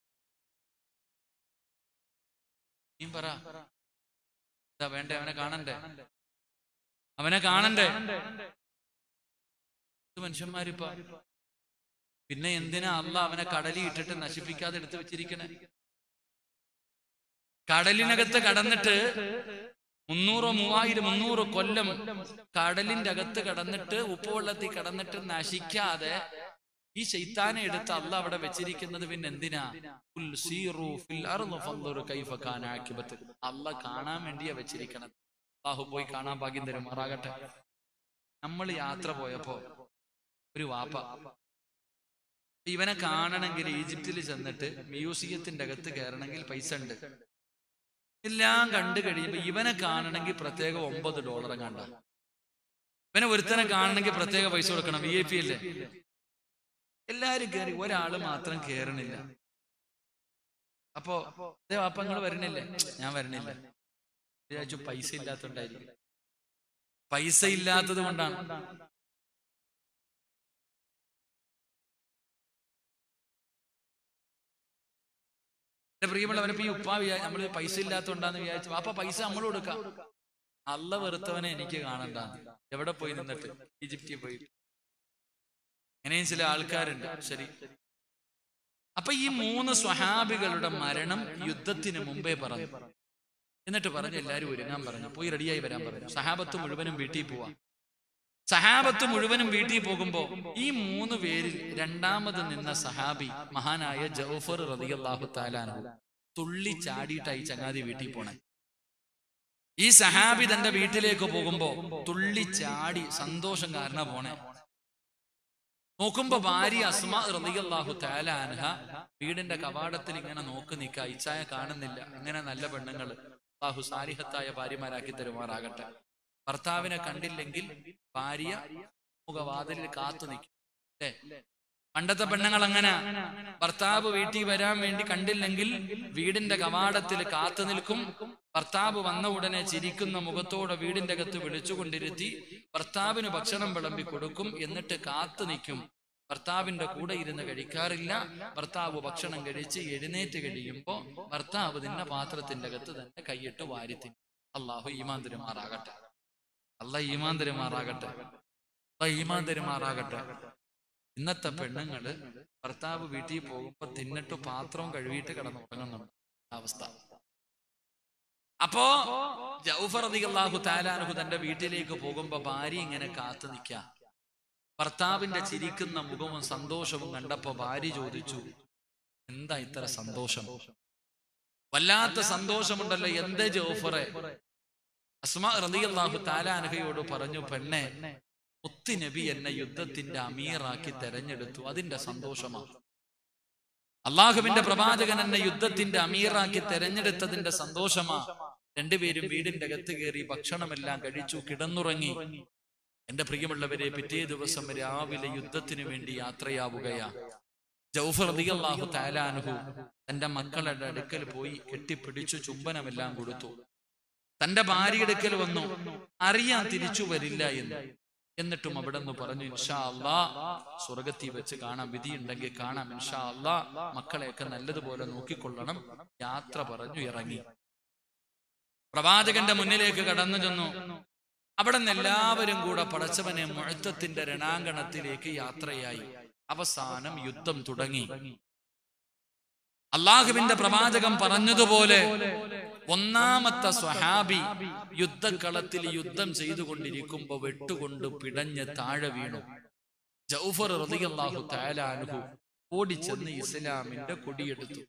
നീ പറ എന്താ വേണ്ടേ അവനെ കാണണ്ടേ അവനെ കാണണ്ടേ ഇത് മനുഷ്യന്മാരിപ്പ പിന്നെ എന്തിനാ അല്ല അവനെ കടലിൽ ഇട്ടിട്ട് നശിപ്പിക്കാതെ എടുത്തു വെച്ചിരിക്കണേ കടലിനകത്ത് കടന്നിട്ട് മുന്നൂറോ മൂവായിരം മുന്നൂറ് കൊല്ലം കടലിന്റെ അകത്ത് കടന്നിട്ട് ഉപ്പുവെള്ളത്തിൽ കടന്നിട്ട് നശിക്കാതെ ഈ ശൈത്താനെ എടുത്ത് അല്ല അവിടെ വെച്ചിരിക്കുന്നത് പിന്നെ എന്തിനാ "ഖുൽ സീറൂ ഫിൽ അർള് ഫൻദുറു കൈഫ കാന ആഖിബത്ത്." അല്ല കാണാൻ വേണ്ടിയാ വെച്ചിരിക്കണത് അള്ളാഹു പോയി കാണാൻ ഭാഗ്യം തരുമാറാകട്ടെ നമ്മൾ യാത്ര പോയപ്പോ ഒരു വാപ്പ ഇവനെ കാണണമെങ്കിൽ ഈജിപ്തിൽ ചെന്നിട്ട് മ്യൂസിയത്തിന്റെ അകത്ത് കയറണമെങ്കിൽ പൈസ ഉണ്ട് എല്ലാം കണ്ടു കഴിയുമ്പോ ഇവനെ കാണണമെങ്കിൽ പ്രത്യേകം ഒമ്പത് ഡോളർ കണ്ട ഇവനെ ഒരുത്തനെ കാണണമെങ്കിൽ പ്രത്യേക പൈസ കൊടുക്കണം വി ഐ പി അല്ലേ എല്ലാരും കയറി ഒരാള് മാത്രം കേറണില്ല അപ്പോ "ദേ വാപ്പ നിങ്ങൾ വരണില്ലേ ഞാൻ വരണില്ല വിചാരിച്ചു പൈസ ഇല്ലാത്തോണ്ടായിരിക്കും പൈസ ഇല്ലാത്തത് കൊണ്ടാണ് എന്റെ പ്രിയമുള്ളവനെ ഇപ്പൊ ഈ ഉപ്പ വിചാരിച്ചു നമ്മള് പൈസ ഇല്ലാത്തോണ്ടാന്ന് വിചാരിച്ചു അപ്പൊ പൈസ നമ്മൾ കൊടുക്കാം അല്ല വെറുത്തവനെ എനിക്ക് കാണണ്ട എവിടെ പോയി നിന്നിട്ട് ഈജിപ്തിൽ പോയി അങ്ങനെയും ചില ആൾക്കാരുണ്ട് ശരി അപ്പൊ ഈ മൂന്ന് സ്വഹാബികളുടെ മരണം യുദ്ധത്തിന് മുമ്പേ പറഞ്ഞു എന്നിട്ട് പറഞ്ഞു എല്ലാരും ഒരുങ്ങാൻ പറഞ്ഞു പോയി റെഡിയായി വരാൻ പറഞ്ഞു സഹാബത്ത് മുഴുവനും വീട്ടിൽ പോവാം സഹാബത്ത് മുഴുവനും വീട്ടിൽ പോകുമ്പോ ഈ മൂന്ന് പേരിൽ രണ്ടാമത് നിന്ന സഹാബി മഹാനായ ജൗഫർ റളിയല്ലാഹു താലാനു തുള്ളി ചാടിയിട്ടായി ചങ്ങാതി വീട്ടിൽ പോണേ ഈ സഹാബി തന്റെ വീട്ടിലേക്ക് പോകുമ്പോ തുള്ളി ചാടി സന്തോഷം കാരണം പോണേ നോക്കുമ്പോ ഭാര്യ അസ്മ റളിയല്ലാഹു തആല അൻഹ വീടിന്റെ കവാടത്തിൽ ഇങ്ങനെ നോക്കി നിൽക്കുക ഇച്ചായ കാണുന്നില്ല ഇങ്ങനെ നല്ല പെണ്ണുങ്ങൾ അള്ളാഹു സാലിഹത്തായ ഭാര്യമാരാക്കി തരുമാറാകട്ടെ ഭർത്താവിനെ കണ്ടില്ലെങ്കിൽ ഭാര്യ മുഖവാതിലിൽ കാത്തു നിൽക്കും അല്ലേ പണ്ടത്തെ പെണ്ണുങ്ങൾ അങ്ങനെ ഭർത്താവ് വീട്ടിൽ വരാൻ വേണ്ടി കണ്ടില്ലെങ്കിൽ വീടിന്റെ കവാടത്തിൽ കാത്തു നിൽക്കും ഭർത്താവ് വന്ന ഉടനെ ചിരിക്കുന്ന മുഖത്തോടെ വീടിന്റെ അകത്ത് വിളിച്ചുകൊണ്ടിരുത്തി ഭർത്താവിന് ഭക്ഷണം വിളമ്പി കൊടുക്കും എന്നിട്ട് കാത്തു നിൽക്കും ഭർത്താവിന്റെ കൂടെ ഇരുന്ന് കഴിക്കാറില്ല ഭർത്താവ് ഭക്ഷണം കഴിച്ച് എഴുന്നേറ്റ് കഴിയുമ്പോ ഭർത്താവ് നിന്ന പാത്രത്തിന്റെ അകത്ത് തന്നെ കൈയിട്ട് വാരിത്തിൻ അള്ളാഹു ഈമാൻ തരുമാറാകട്ടെ അല്ല ഈമാൻ തരുമാറാകട്ടെ അല്ല ഈമാൻ തരുമാറാകട്ടെ ഇന്നത്തെ പെണ്ണുങ്ങള് ഭർത്താവ് വീട്ടിൽ പോകുമ്പോ തിന്നിട്ട് പാത്രവും കഴുകിയിട്ട് കിടന്ന് ഉറങ്ങുന്നുണ്ട് അവസ്ഥ അപ്പോ ജൗഫർ അള്ളാഹു താലാനുഹു തന്റെ വീട്ടിലേക്ക് പോകുമ്പോ ഭാര്യ ഇങ്ങനെ കാത്തു നിൽക്കാം ഭർത്താവിന്റെ ചിരിക്കുന്ന മുഖവും സന്തോഷവും കണ്ടപ്പോ ഭാര്യ ചോദിച്ചു എന്താ ഇത്ര സന്തോഷം വല്ലാത്ത സന്തോഷമുണ്ടല്ലോ എന്തേ ജോഫറെ അസ്മാ റളിയല്ലാഹു താലാനഹയോട് പറഞ്ഞു പെണ്ണെ മുത്തി നബി എന്നെ യുദ്ധത്തിന്റെ അമീറാക്കി തെരഞ്ഞെടുത്തു അതിന്റെ സന്തോഷമാണ് അള്ളാഹുവിന്റെ പ്രവാചകൻ എന്നെ യുദ്ധത്തിന്റെ അമീറാക്കി തെരഞ്ഞെടുത്തതിന്റെ സന്തോഷമാ രണ്ടുപേരും വീടിന്റെ അകത്ത് കയറി ഭക്ഷണമെല്ലാം കഴിച്ചു കിടന്നുറങ്ങി എന്റെ പ്രിയമുള്ളവരെ പിറ്റേ ദിവസം രാവിലെ യുദ്ധത്തിനു വേണ്ടി യാത്രയാവുകയാ ജൗഫർ റളിയല്ലാഹു തആലാൻഹു തന്റെ മക്കളുടെ അടുക്കൽ പോയി കെട്ടിപ്പിടിച്ചു ചുംബനമെല്ലാം കൊടുത്തു തന്റെ ഭാര്യ അടുക്കൽ വന്നു അറിയാൻ തിരിച്ചു വരില്ല എന്ന് എന്നിട്ടും അവിടെ നിന്ന് പറഞ്ഞു ഇൻഷാ അല്ലാ സ്വർഗത്തിൽ വെച്ച് കാണാം വിധിയുണ്ടെങ്കിൽ കാണാം ഇൻഷാ അല്ലാ മക്കളെയൊക്കെ നല്ലതുപോലെ നോക്കിക്കൊള്ളണം യാത്ര പറഞ്ഞു ഇറങ്ങി പ്രവാചകന്റെ മുന്നിലേക്ക് കടന്നു ചെന്നു അവിടെ നിന്ന് എല്ലാവരും കൂടെ പടച്ചവനെ മുഴത്തത്തിന്റെ രണാങ്കണത്തിലേക്ക് യാത്രയായി അവസാനം യുദ്ധം തുടങ്ങി അള്ളാഹുവിന്റെ പ്രവാചകം പറഞ്ഞതുപോലെ ഒന്നാമത്തെ സ്വഹാബി യുദ്ധക്കളത്തിൽ യുദ്ധം ചെയ്തുകൊണ്ടിരിക്കുമ്പോ വെട്ടുകൊണ്ട് പിടഞ്ഞ് താഴെ വീണു ജൗഫർ റളിയല്ലാഹു തആല അൻഹു ഓടിച്ചെന്ന് ഇസ്ലാമിന്റെ കൊടിയെടുത്തു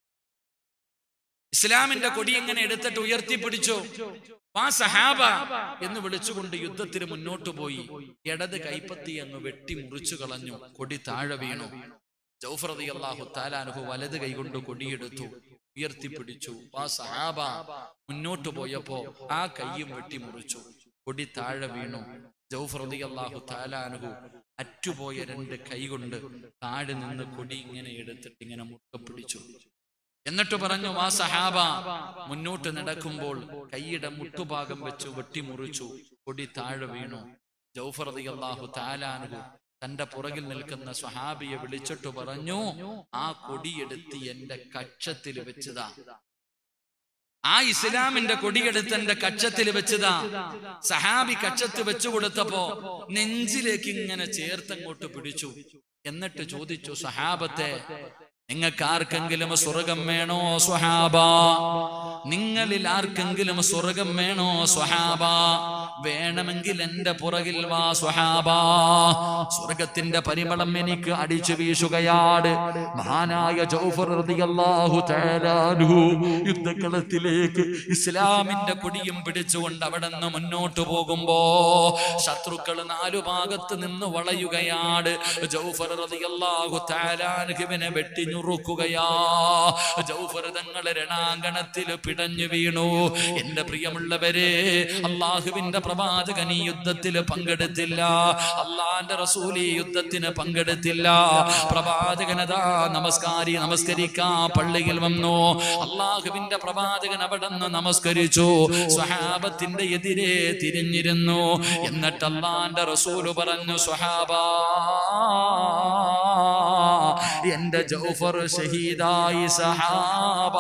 ഇസ്ലാമിന്റെ കൊടി എങ്ങനെ എടുത്തിട്ട് ഉയർത്തിപ്പിടിച്ചു വാ സഹാബ എന്ന് വിളിച്ചുകൊണ്ട് യുദ്ധത്തിന് മുന്നോട്ട് പോയി ഇടത് കൈപ്പത്തി അങ്ങ് വെട്ടി മുറിച്ചു കളഞ്ഞു കൊടി താഴെ വീണു ജൗഫർ അള്ളാഹു താലാനുഹു വലത് കൈകൊണ്ട് കൊടിയെടുത്തു ഉയർത്തിപ്പിടിച്ചു വാ സഹാബ മുന്നോട്ട് പോയപ്പോ ആ കൈയും വെട്ടി മുറിച്ചു കൊടി താഴെ വീണു ജൗഫർ അള്ളാഹു താലാനുഹു അറ്റുപോയ രണ്ട് കൈ കൊണ്ട് താഴെ നിന്ന് കൊടി ഇങ്ങനെ എടുത്തിട്ട് ഇങ്ങനെ മുറുക്കെ പിടിച്ചു എന്നിട്ട് പറഞ്ഞു ആ സഹാബ മുന്നോട്ട് നടക്കുമ്പോൾ കൈയുടെ മുട്ടുഭാഗം വെച്ച് വെട്ടിമുറിച്ചു കൊടി താഴെ വീണു ജൗഫർ അള്ളാഹു താലാനുഹു തന്റെ പുറകിൽ നിൽക്കുന്ന സ്വഹാബിയെ വിളിച്ചിട്ട് പറഞ്ഞു ആ കൊടിയെടുത്ത് എന്റെ കക്ഷത്തിൽ വെച്ചതാ ആ ഇസ്ലാമിന്റെ കൊടിയെടുത്ത് എന്റെ കക്ഷത്തിൽ വെച്ചതാ സഹാബി കക്ഷത്ത് വെച്ചു കൊടുത്തപ്പോ നെഞ്ചിലേക്ക് ഇങ്ങനെ ചേർത്തങ്ങോട്ട് പിടിച്ചു എന്നിട്ട് ചോദിച്ചു സഹാബത്തെ നിങ്ങൾക്ക് ആർക്കെങ്കിലും സ്വർഗം വേണോ സ്വഹാബ നിങ്ങളിൽ ആർക്കെങ്കിലും സ്വർഗം വേണോ സ്വഹാബ വേണമെങ്കിൽ എന്റെ പുറകിൽ വാ സ്വഹാബ സ്വർഗത്തിന്റെ പരിമളം എനിക്ക് അടിച്ചു വീശുകയാണ് മഹാനായ ജൗഫർ റളിയല്ലാഹു തആല അൻഹു യുദ്ധക്കളത്തിലേക്ക് ഇസ്ലാമിന്റെ കൊടിയും പിടിച്ചുകൊണ്ട് അവിടെ നിന്ന് മുന്നോട്ട് പോകുമ്പോ ശത്രുക്കൾ നാലു ഭാഗത്ത് നിന്ന് വളയുകയാണ് ജൗഫർ റളിയല്ലാഹു തആല അൻഹുവിനെ വെട്ടിഞ്ഞു നുറുക്കുകയാ ജൗഫർ തങ്ങളെ രണാങ്കണത്തിൽ പിടഞ്ഞു വീണു എന്റെ പ്രിയമുള്ളവരെ അള്ളാഹുവിന്റെ പ്രവാചകൻ ഈ യുദ്ധത്തിൽ പങ്കെടുത്തില്ല അള്ളാന്റെ റസൂൽ ഈ യുദ്ധത്തിന് പങ്കെടുത്തില്ല പ്രവാചകനതാ നമസ്കാരി നമസ്കരിക്കാ പള്ളിയിൽ വന്നു അള്ളാഹുവിന്റെ പ്രവാചകൻ അവിടെ നിന്ന് നമസ്കരിച്ചു സ്വഹാബത്തിന്റെ എതിരെ തിരിഞ്ഞിരുന്നു എന്നിട്ട് അള്ളാന്റെ റസൂല് പറഞ്ഞു സ്വഹാബ എന്റെ ജൗഫർ ഷഹീദായി സഹാബ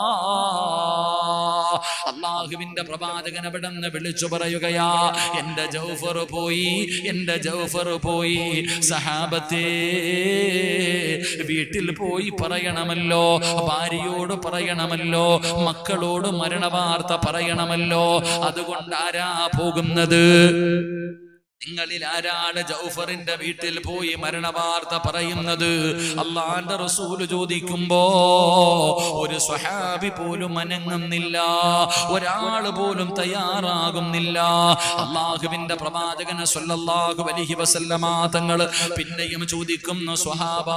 അള്ളാഹുവിന്റെ പ്രവാചകൻ അവിടെ നിന്ന് വിളിച്ചു പറയുകയാ എന്റെ ജൗഫർ പോയി എന്റെ ജൗഫർ പോയി സഹാബത്തേ വീട്ടിൽ പോയി പറയണമല്ലോ ഭാര്യയോട് പറയണമല്ലോ മക്കളോട് മരണവാർത്ത പറയണമല്ലോ അതുകൊണ്ട് ആരാ പോകുന്നത് നിങ്ങളിൽ ആരാണ് ജൗഫറിന്റെ വീട്ടിൽ പോയി മരണവാർത്ത പറയുന്നത് അള്ളാന്റെ റസൂല് ചോദിക്കുമ്പോ ഒരു സ്വഹാബി പോലും അനങ്ങുന്നില്ല ഒരാള് പോലും തയ്യാറാകുന്നില്ല അള്ളാഹുവിന്റെ പ്രവാചകന് സ്വല്ലല്ലാഹു അലൈഹി വസല്ലമ തങ്ങൾ പിന്നെയും ചോദിക്കുന്നു സ്വഹാബ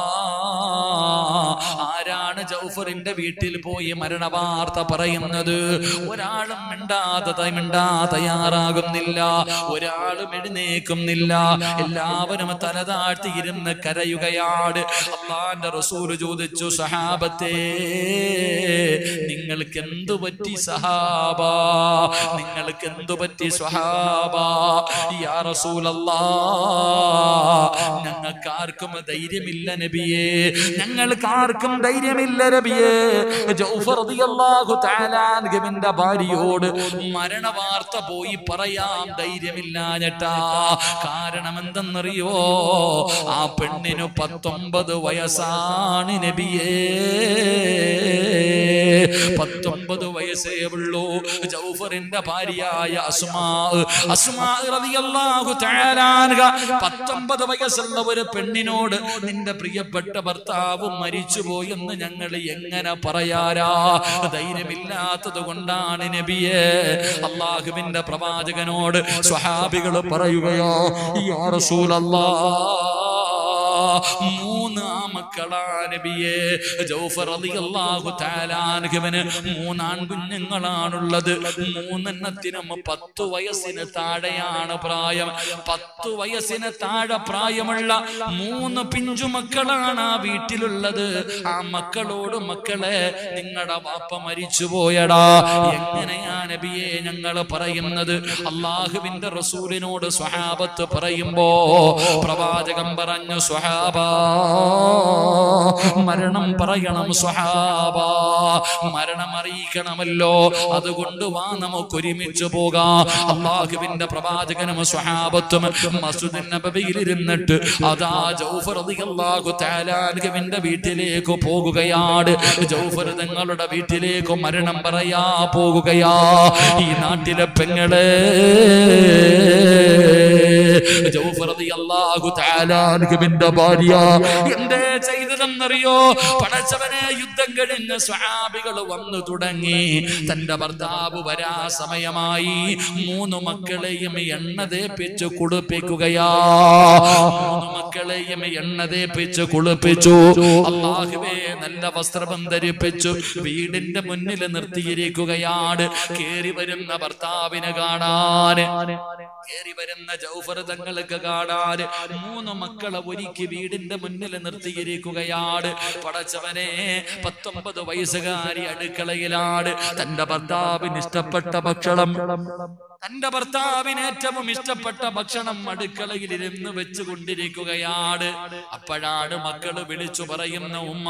ആരാണ് ജൗഫറിന്റെ വീട്ടിൽ പോയി മരണവാർത്ത പറയുന്നത് ഒരാളും മിണ്ടാതെ ത- മിണ്ടാ തയ്യാറാകുന്നില്ല ഒരാളും എഴുന്നേക്കുന്നില്ല എല്ലാവരും തല താഴ്ത്തിയിരുന്ന് കരയുകയാണ് അള്ളാന്റെ റസൂല് ചോദിച്ചു സഹാബത്തെ നിങ്ങൾക്ക് എന്തു പറ്റി സഹാബ നിങ്ങൾക്ക് എന്തു പറ്റി സ്വഹാബ യാ റസൂലല്ലാ ഞങ്ങൾക്ക് ആർക്കും ധൈര്യമില്ല നബിയേ ഞങ്ങൾക്ക് ആർക്കും ധൈര്യമില്ല നബിയേ ജൗഫർ റളിയല്ലാഹു തആല അൻഹുവിന്റെ ഭാര്യയോട് മരണവാർത്ത പോയി പറയാം ധൈര്യമില്ലാഞ്ഞിട്ടാ കാരണം എന്തെന്നറിയോ ആ പെണ്ണിന് പത്തൊമ്പത് വയസ്സാണ് നബിയേ പത്തൊമ്പത് വയസ്സേ ഉള്ളൂ ജൗഫറിന്റെ ഭാര്യയായ അസ്മാ അസ്മാ റളിയല്ലാഹു തആല അൻഹ പത്തൊമ്പത് വയസ്സുള്ള ഒരു പെണ്ണിനോട് നിന്റെ പ്രിയപ്പെട്ട ഭർത്താവ് മരിച്ചുപോയെന്ന് ഞങ്ങൾ എങ്ങനെ പറയാരാ ധൈര്യമില്ലാത്തത് കൊണ്ടാണ് നബിയെ അള്ളാഹുവിന്റെ പ്രവാചകനോട് സ്വഹാബികൾ പറയുകയോ യാ റസൂലല്ലാ മൂന്ന് ആമക്കളാ നബിയെ ജൗഫർ റളിയല്ലാഹു തആല അൻഹുവിന് മൂന്നാൺ കുഞ്ഞുങ്ങളാണുള്ളത് മൂന്നെണ്ണത്തിനും പത്തു വയസ്സിന് താഴെയാണ് പ്രായം പത്തു വയസ്സിന് താഴെ പ്രായമുള്ള മൂന്ന് പിഞ്ചു മക്കളാണ് ആ വീട്ടിലുള്ളത് ആ മക്കളോട് മക്കളെ നിങ്ങളുടെ വാപ്പ മരിച്ചു പോയടാ എങ്ങനെയാ നബിയെ ഞങ്ങൾ പറയുന്നത് അള്ളാഹുവിന്റെ റസൂലിനോട് സ്വഹാബത്ത് പറയുമ്പോ പ്രവാചകം പറഞ്ഞു സ്വഹാബ മരണം പറയണം സ്വഹാബ മരണം അറിയിക്കണമല്ലോ അതുകൊണ്ട് വാ നമുക്ക് ഒരുമിച്ച് പോകാം അള്ളാഹുവിന്റെ പ്രവാചകനും സ്വഹാബത്തും മസ്ജിദ് നബവിയിൽ ഇരുന്നിട്ട് അതാ ജൗഫർ റളിയല്ലാഹു തആല അൻഹുവിന്റെ വീട്ടിലേക്ക് പോകുകയാണ് ജൗഫർ തങ്ങളുടെ വീട്ടിലേക്ക് മരണം പറയാ പോകുകയാ ഈ നാട്ടിലെ പെങ്ങളെ ജൗഫർ റളിയല്ലാഹു തആല അൻഹുവിന്റെ ഭാര്യ എന്തേ ചെയ്തതെന്നറിയോ പടച്ചവനെ യുദ്ധം കഴിഞ്ഞ് സ്വഹാബികൾ വന്നു തുടങ്ങി തന്റെ ഭർത്താവ് വരാ സമയമായി മൂന്ന് മക്കളെയും എണ്ണ തേപ്പിച്ച് കുളിപ്പിക്കുകയാ മൂന്ന് മക്കളെയും എണ്ണ തേപ്പിച്ച് കുളിപ്പിച്ചു അള്ളാഹുവേ നല്ല വസ്ത്രം ധരിപ്പിച്ചു വീടിന്റെ മുന്നിൽ നിർത്തിയിരിക്കുകയാണ് കേറി വരുന്ന ഭർത്താവിനെ കാണാൻ കേറി വരുന്ന ജൗഫർ തങ്ങൾക്ക് കാണാൻ മൂന്ന് മക്കളെ ഒരുക്കി വീടിന്റെ മുന്നിൽ നിർത്തിയിരിക്കുകയാണ് പടച്ചവനെ പത്തൊമ്പത് വയസ്സുകാരി അടുക്കളയിലാണ് തന്റെ ഭർത്താവിന് ഇഷ്ടപ്പെട്ട ഭക്ഷണം തന്റെ ഭർത്താവിന് ഏറ്റവും ഇഷ്ടപ്പെട്ട ഭക്ഷണം അടുക്കളയിൽ ഇരുന്ന് വെച്ചുകൊണ്ടിരിക്കുകയാണ് അപ്പോഴാണ് മക്കള് വിളിച്ചു പറയുന്ന ഉമ്മ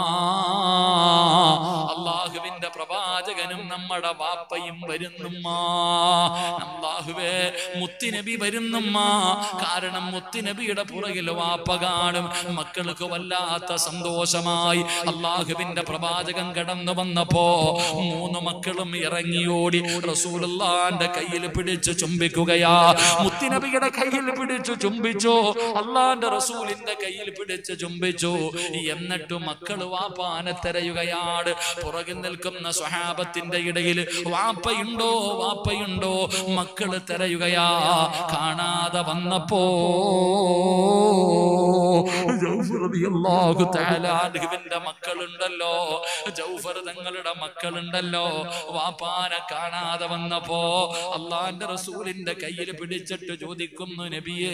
അള്ളാഹുവിന്റെ പ്രവാചകനും നമ്മുടെ വാപ്പയും വരുന്നുമ്മ അള്ളാഹുവേ മുത്തിനബി വരുന്നുമ്മ കാരണം മുത്തിനബിയുടെ പുറകിൽ വാപ്പ കാണും മക്കൾക്ക് വല്ലാത്ത സന്തോഷമായി അള്ളാഹുവിന്റെ പ്രവാചകൻ കടന്നു വന്നപ്പോ മൂന്ന് മക്കളും ഇറങ്ങിയോടി റസൂലുള്ളാന്റെ കയ്യിൽ പിടിച്ചു ചുംബിക്കുകയാ മുത്തിനബിയുടെ കയ്യിൽ പിടിച്ചു ചുംബിച്ചു അള്ളാന്റെ റസൂലിന്റെ കയ്യിൽ പിടിച്ചു ചുംബിച്ചു എന്നിട്ട് മക്കൾ വാപ്പാനെ തെരയുകയാണ് പുറകിൽ നിൽക്കുന്ന സ്വഹാബത്തിന്റെ ഇടയിൽ വാപ്പയുണ്ടോ വാപ്പയുണ്ടോ മക്കള് തെരയുകയാ കാണാതെ വന്നപ്പോ ജൗഫർ റളിയല്ലാഹു തആല അൻഹുവിന്റെ മക്കളുണ്ടല്ലോ ജൗഫർ തങ്ങളുടെ മക്കളുണ്ടല്ലോ വാപ്പാനെ കാണാതെ വന്നപ്പോ അള്ളാന്റെ റസൂലിന്റെ കയ്യിൽ പിടിച്ചിട്ട് ചോദിക്കുന്നു നബിയേ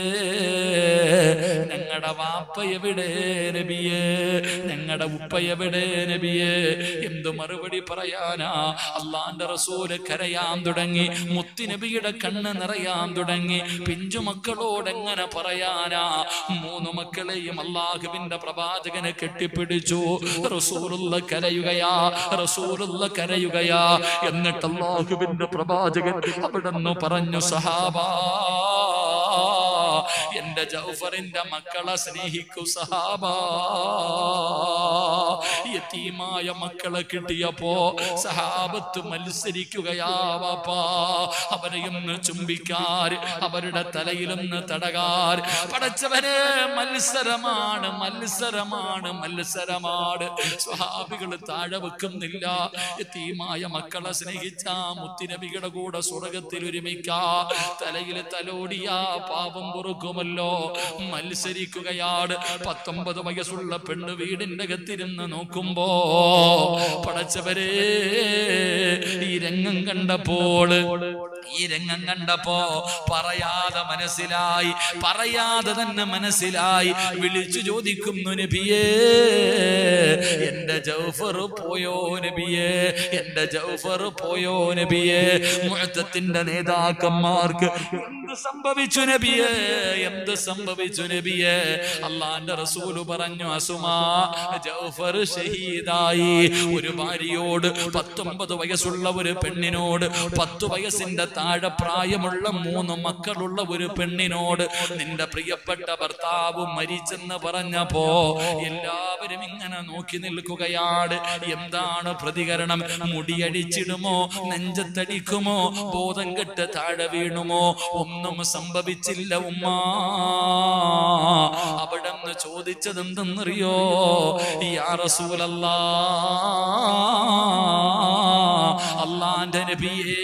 ഞങ്ങളുടെ വാപ്പ എവിടെ നബിയേ ഞങ്ങളുടെ ഉപ്പ എവിടെ നബിയേ എന്ത് മറുപടി പറയാനാ അള്ളാന്റെ റസൂല് കരയാൻ തുടങ്ങി മുത്തുനബിയുടെ കണ്ണ് നിറയാൻ തുടങ്ങി പിഞ്ചു മക്കളോട് എങ്ങനെ പറയാനാ മൂന്ന് മക്കളെയും അള്ളാഹുവിന്റെ പ്രവാചകനെ കെട്ടിപ്പിടിച്ചു റസൂലുള്ള കരയുകയാ റസൂലുള്ള കരയുകയാ എന്നിട്ട് അള്ളാഹുവിന്റെ പ്രവാചകൻ അവിടെ നിന്ന് പറഞ്ഞു സഹാബാ എന്റെ ജൗഫറിന്റെ മക്കളെ സ്നേഹിക്കൂ സഹാബാ യതീമായ മക്കളെ കിട്ടിയപ്പോ സഹാബത്ത് മത്സരിക്കുകയാ വാപ്പാ അവരെയൊന്ന് ചുംബിക്കാർ അവരുടെ തലയിലൊന്ന് തടകാർ പടച്ചവരെ മത്സരമാണ് മത്സരമാണ് മത്സരമാണ് സ്വഹാബികൾ താഴെ വെക്കുന്നില്ല യതീമായ മക്കളെ സ്നേഹിച്ച മുത്തിനബിയുടെ കൂടെ സ്വർഗത്തിൽ ഒരുമിക്കാ തലയിൽ തലോടിയ പാപം പൊറുക്കുമല്ലോ മത്സരിക്കുകയാണ് പത്തൊമ്പത് വയസ്സുള്ള പെണ്ണ് വീടിന്റെ അകത്തിരുന്ന് നോക്കുമ്പോ പടച്ചവരെ ഈ രംഗം കണ്ടപ്പോൾ ഈ രംഗം കണ്ടപ്പോ പറയാതെ മനസ്സിലായി പറയാതെ തന്നെ മനസ്സിലായി വിളിച്ചു ചോദിക്കുന്നു നബിയേ എന്റെ ജൗഫർ പോയോ നബിയേ എന്റെ ജൗഫർ പോയോ നബിയേ മുഴത്തത്തിന്റെ നേതാക്കന്മാർക്ക് എന്ത് സംഭവിച്ചു നബിയേ എന്ത് സംഭവിച്ചു നബിയേ അള്ളാന്റെ റസൂല് പറഞ്ഞു അസുമാ ജൗഫർ ഷഹീദായി ഒരു ഭാര്യയോട് പത്തൊമ്പത് വയസ്സുള്ള ഒരു പെണ്ണിനോട് പത്തു വയസ്സിന്റെ താഴെ പ്രായമുള്ള മൂന്ന് മക്കളുള്ള ഒരു പെണ്ണിനോട് നിന്റെ പ്രിയപ്പെട്ട ഭർത്താവ് മരിച്ചെന്ന് പറഞ്ഞപ്പോ എല്ലാവരും ഇങ്ങനെ നോക്കി നിൽക്കുകയാണ് എന്താണ് പ്രതികരണം മുടിയടിച്ചിടുമോ നെഞ്ചത്തടിക്കുമോ ബോധം കെട്ട് താഴെ വീണുമോ ഒന്നും സംഭവിച്ചില്ല ഉമ്മ അവിടെ നിന്ന് ചോദിച്ചത് എന്തെന്നറിയോ യാ റസൂലല്ലാ അള്ളാന്റെ നബിയേ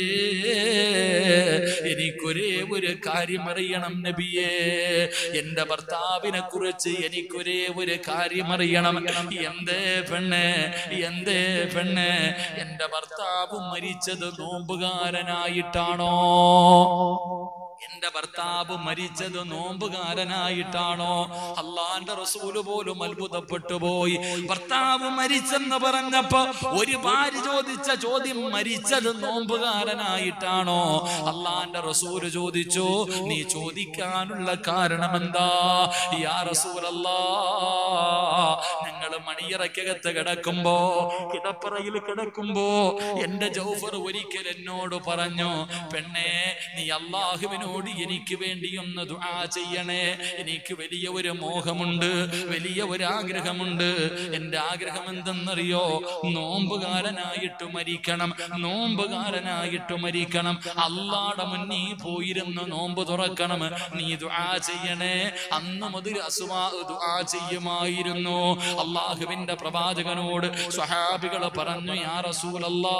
എനിക്കൊരേ ഒരു കാര്യം അറിയണം നബിയേ എന്റെ ഭർത്താവിനെ കുറിച്ച് എനിക്കൊരേ ഒരു കാര്യം അറിയണം എന്തേ പെണ്ണെ എന്തേ പെണ്ണെ എന്റെ ഭർത്താവ് മരിച്ചത് നോമ്പുകാരനായിട്ടാണോ എന്റെ ഭർത്താവ് മരിച്ചത് നോമ്പുകാരനായിട്ടാണോ അള്ളാന്റെ റസൂല് പോലും അത്ഭുതപ്പെട്ടു പോയി ഭർത്താവ് മരിച്ചെന്ന് പറഞ്ഞപ്പോ ഒരു ഭാര്യ ചോദിച്ച ചോദ്യം മരിച്ചത് നോമ്പുകാരനായിട്ടാണോ അള്ളാന്റെ റസൂല് ചോദിച്ചു നീ ചോദിക്കാനുള്ള കാരണം എന്താ യാ റസൂലല്ലാ ഞങ്ങൾ മണിയറക്കകത്ത് കിടക്കുമ്പോ കിടപ്പറയിൽ കിടക്കുമ്പോ എന്റെ ജൗഫർ ഒരിക്കൽ എന്നോട് പറഞ്ഞു പെണ്ണെ നീ അള്ളാഹുവിനോട് എനിക്ക് വേണ്ടി ഒന്ന് ദുആ ചെയ്യണേ എനിക്ക് വലിയ ഒരു മോഹമുണ്ട് വലിയ ഒരു ആഗ്രഹമുണ്ട് എന്റെ ആഗ്രഹം എന്തെന്നറിയോ നോമ്പുകാരനായിട്ട് മരിക്കണം നോമ്പുകാരനായിട്ട് മരിക്കണം അള്ളാടെ മുന്നീ പോയിരുന്ന് നോമ്പ് തുറക്കണം നീ ദുആ ചെയ്യണേ അന്ന് മുതൽ അസുമാ ദുആ ചെയ്യുമായിരുന്നു അള്ളാഹുവിന്റെ പ്രവാചകനോട് സ്വഹാബികൾ പറഞ്ഞു യാ റസൂലല്ലാ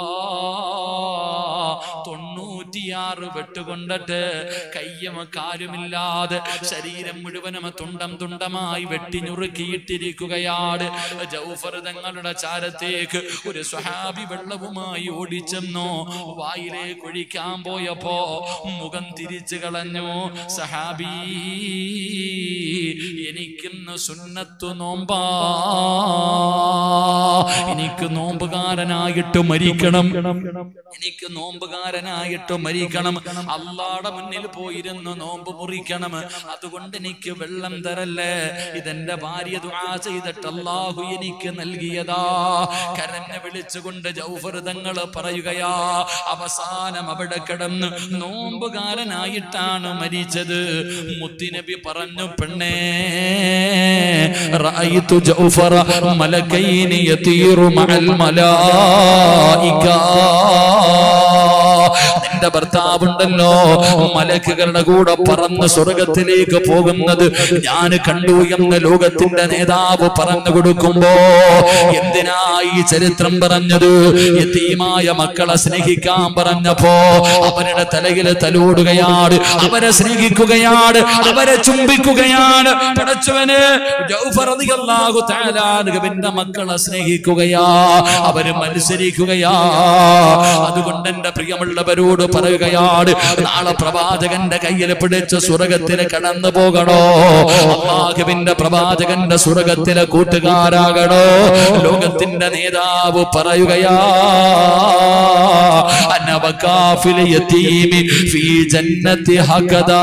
തൊണ്ണൂറ്റിയാറ് വെട്ടുകൊണ്ടിട്ട് കയ്യം കാലുമില്ലാതെ ശരീരം മുഴുവനും തുണ്ടം തുണ്ടമായി വെട്ടിഞ്ഞുറുക്കിയിട്ടിരിക്കുകയാണ് ജൗഫർ തങ്ങളുടെ ചാരത്തേക്ക് ഒരു സ്വഹാബി വെള്ളവുമായി ഓടിച്ചെന്നു വായിലേക്ക് ഒഴിക്കാൻ പോയപ്പോ മുഖം തിരിച്ചു കളഞ്ഞു സഹാബി എനിക്കിന്ന് സുന്നത്തു നോമ്പാ എനിക്ക് നോമ്പുകാരനായിട്ട് മരിക്കണം എനിക്ക് നോമ്പുകാരനായിട്ട് മരിക്കണം അള്ളാടെ മുന്നിൽ പോയിരുന്ന് നോമ്പ് മുറിക്കണം അതുകൊണ്ട് എനിക്ക് വെള്ളം തരല്ലേ ഇതെന്റെ ഭാര്യ ദുആ ചെയ്തിട്ട് അള്ളാഹു എനിക്ക് നൽകിയതാ കരഞ്ഞ് വിളിച്ചുകൊണ്ട് ജൗഫർ തങ്ങൾ പറയുകയാ അവസാനം അവിടെ കിടന്ന് നോമ്പുകാരനായിട്ടാണ് മരിച്ചത് മുത്തിനബി പറഞ്ഞു പെണ്ണേ റഅയ്തു ജൗഫറ മലക്കൈനി യതീറു മഅൽ മലായിക എന്റെ ഭർത്താവുണ്ടല്ലോ മലക്കുകളുടെ കൂടെ പറന്ന് സ്വർഗത്തിലേക്ക് പോകുന്നത് ഞാൻ കണ്ടു എന്ന് ലോകത്തിന്റെ നേതാവ് പറഞ്ഞു കൊടുക്കുമ്പോ എന്തിനാ ഈ ചരിത്രം പറഞ്ഞത് യതീമായ മക്കളെ സ്നേഹിക്കാൻ പറഞ്ഞപ്പോ അവരുടെ തലയിൽ തലോടുകയാണ് അവരെ സ്നേഹിക്കുകയാണ് അവരെ ചുംബിക്കുകയാണ് പടച്ചവന് ജൗഫർ റളിയല്ലാഹു തആല അൻഹുവിന്റെ മക്കളെ സ്നേഹിക്കുകയാ അവര് മത്സരിക്കുകയാ അതുകൊണ്ട് എന്റെ പ്രിയമുള്ളവരോട് പറയുകയാണ് നാളെ പ്രവാചകന്റെ കയ്യിൽ പിടിച്ച് സ്വർഗത്തിൽ കടന്നു പോകണോ അള്ളാഹുവിന്റെ പ്രവാചകന്റെ സ്വർഗത്തിലെ കൂട്ടുകാരാകണോ ലോകത്തിന്റെ നേതാവ് പറയുകയാ അനവകാഫിൽ യതീമി ഫീ ജന്നത്തി ഹകദാ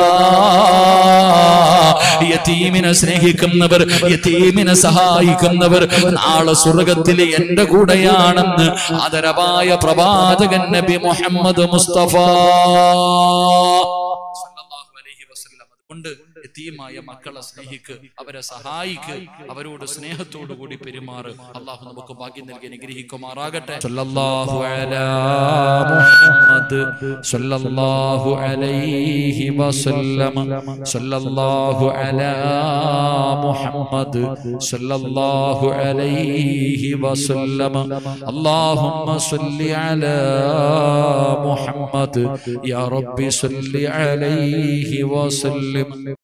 യതീമിനെ സ്നേഹിക്കുന്നവർ യതീമിനെ സഹായിക്കുന്നവർ നാളെ സ്വർഗത്തിൽ എന്റെ കൂടെയാണെന്ന് ആദരവായ പ്രവാചകൻ നബി മുഹമ്മദ് മുസ്തഫ സല്ലല്ലാഹു അലൈഹി വസല്ലം. അതുകൊണ്ട് യതീമായ മക്കളെ സ്നേഹിക്ക് അവരെ സഹായിക്ക് അവരോട് സ്നേഹത്തോടു കൂടി പെരുമാറ് അള്ളാഹു നമുക്ക് ഭാഗ്യം നൽകി അനുഗ്രഹിക്കുമാറാകട്ടെ സല്ലല്ലാഹു അലാ മുഹമ്മദ് സല്ലല്ലാഹു അലൈഹി വസല്ലം സല്ലല്ലാഹു അലാ മുഹമ്മദ് സല്ലല്ലാഹു അലൈഹി വസല്ലം اللهم صل على محمد يا رب صل عليه وسلم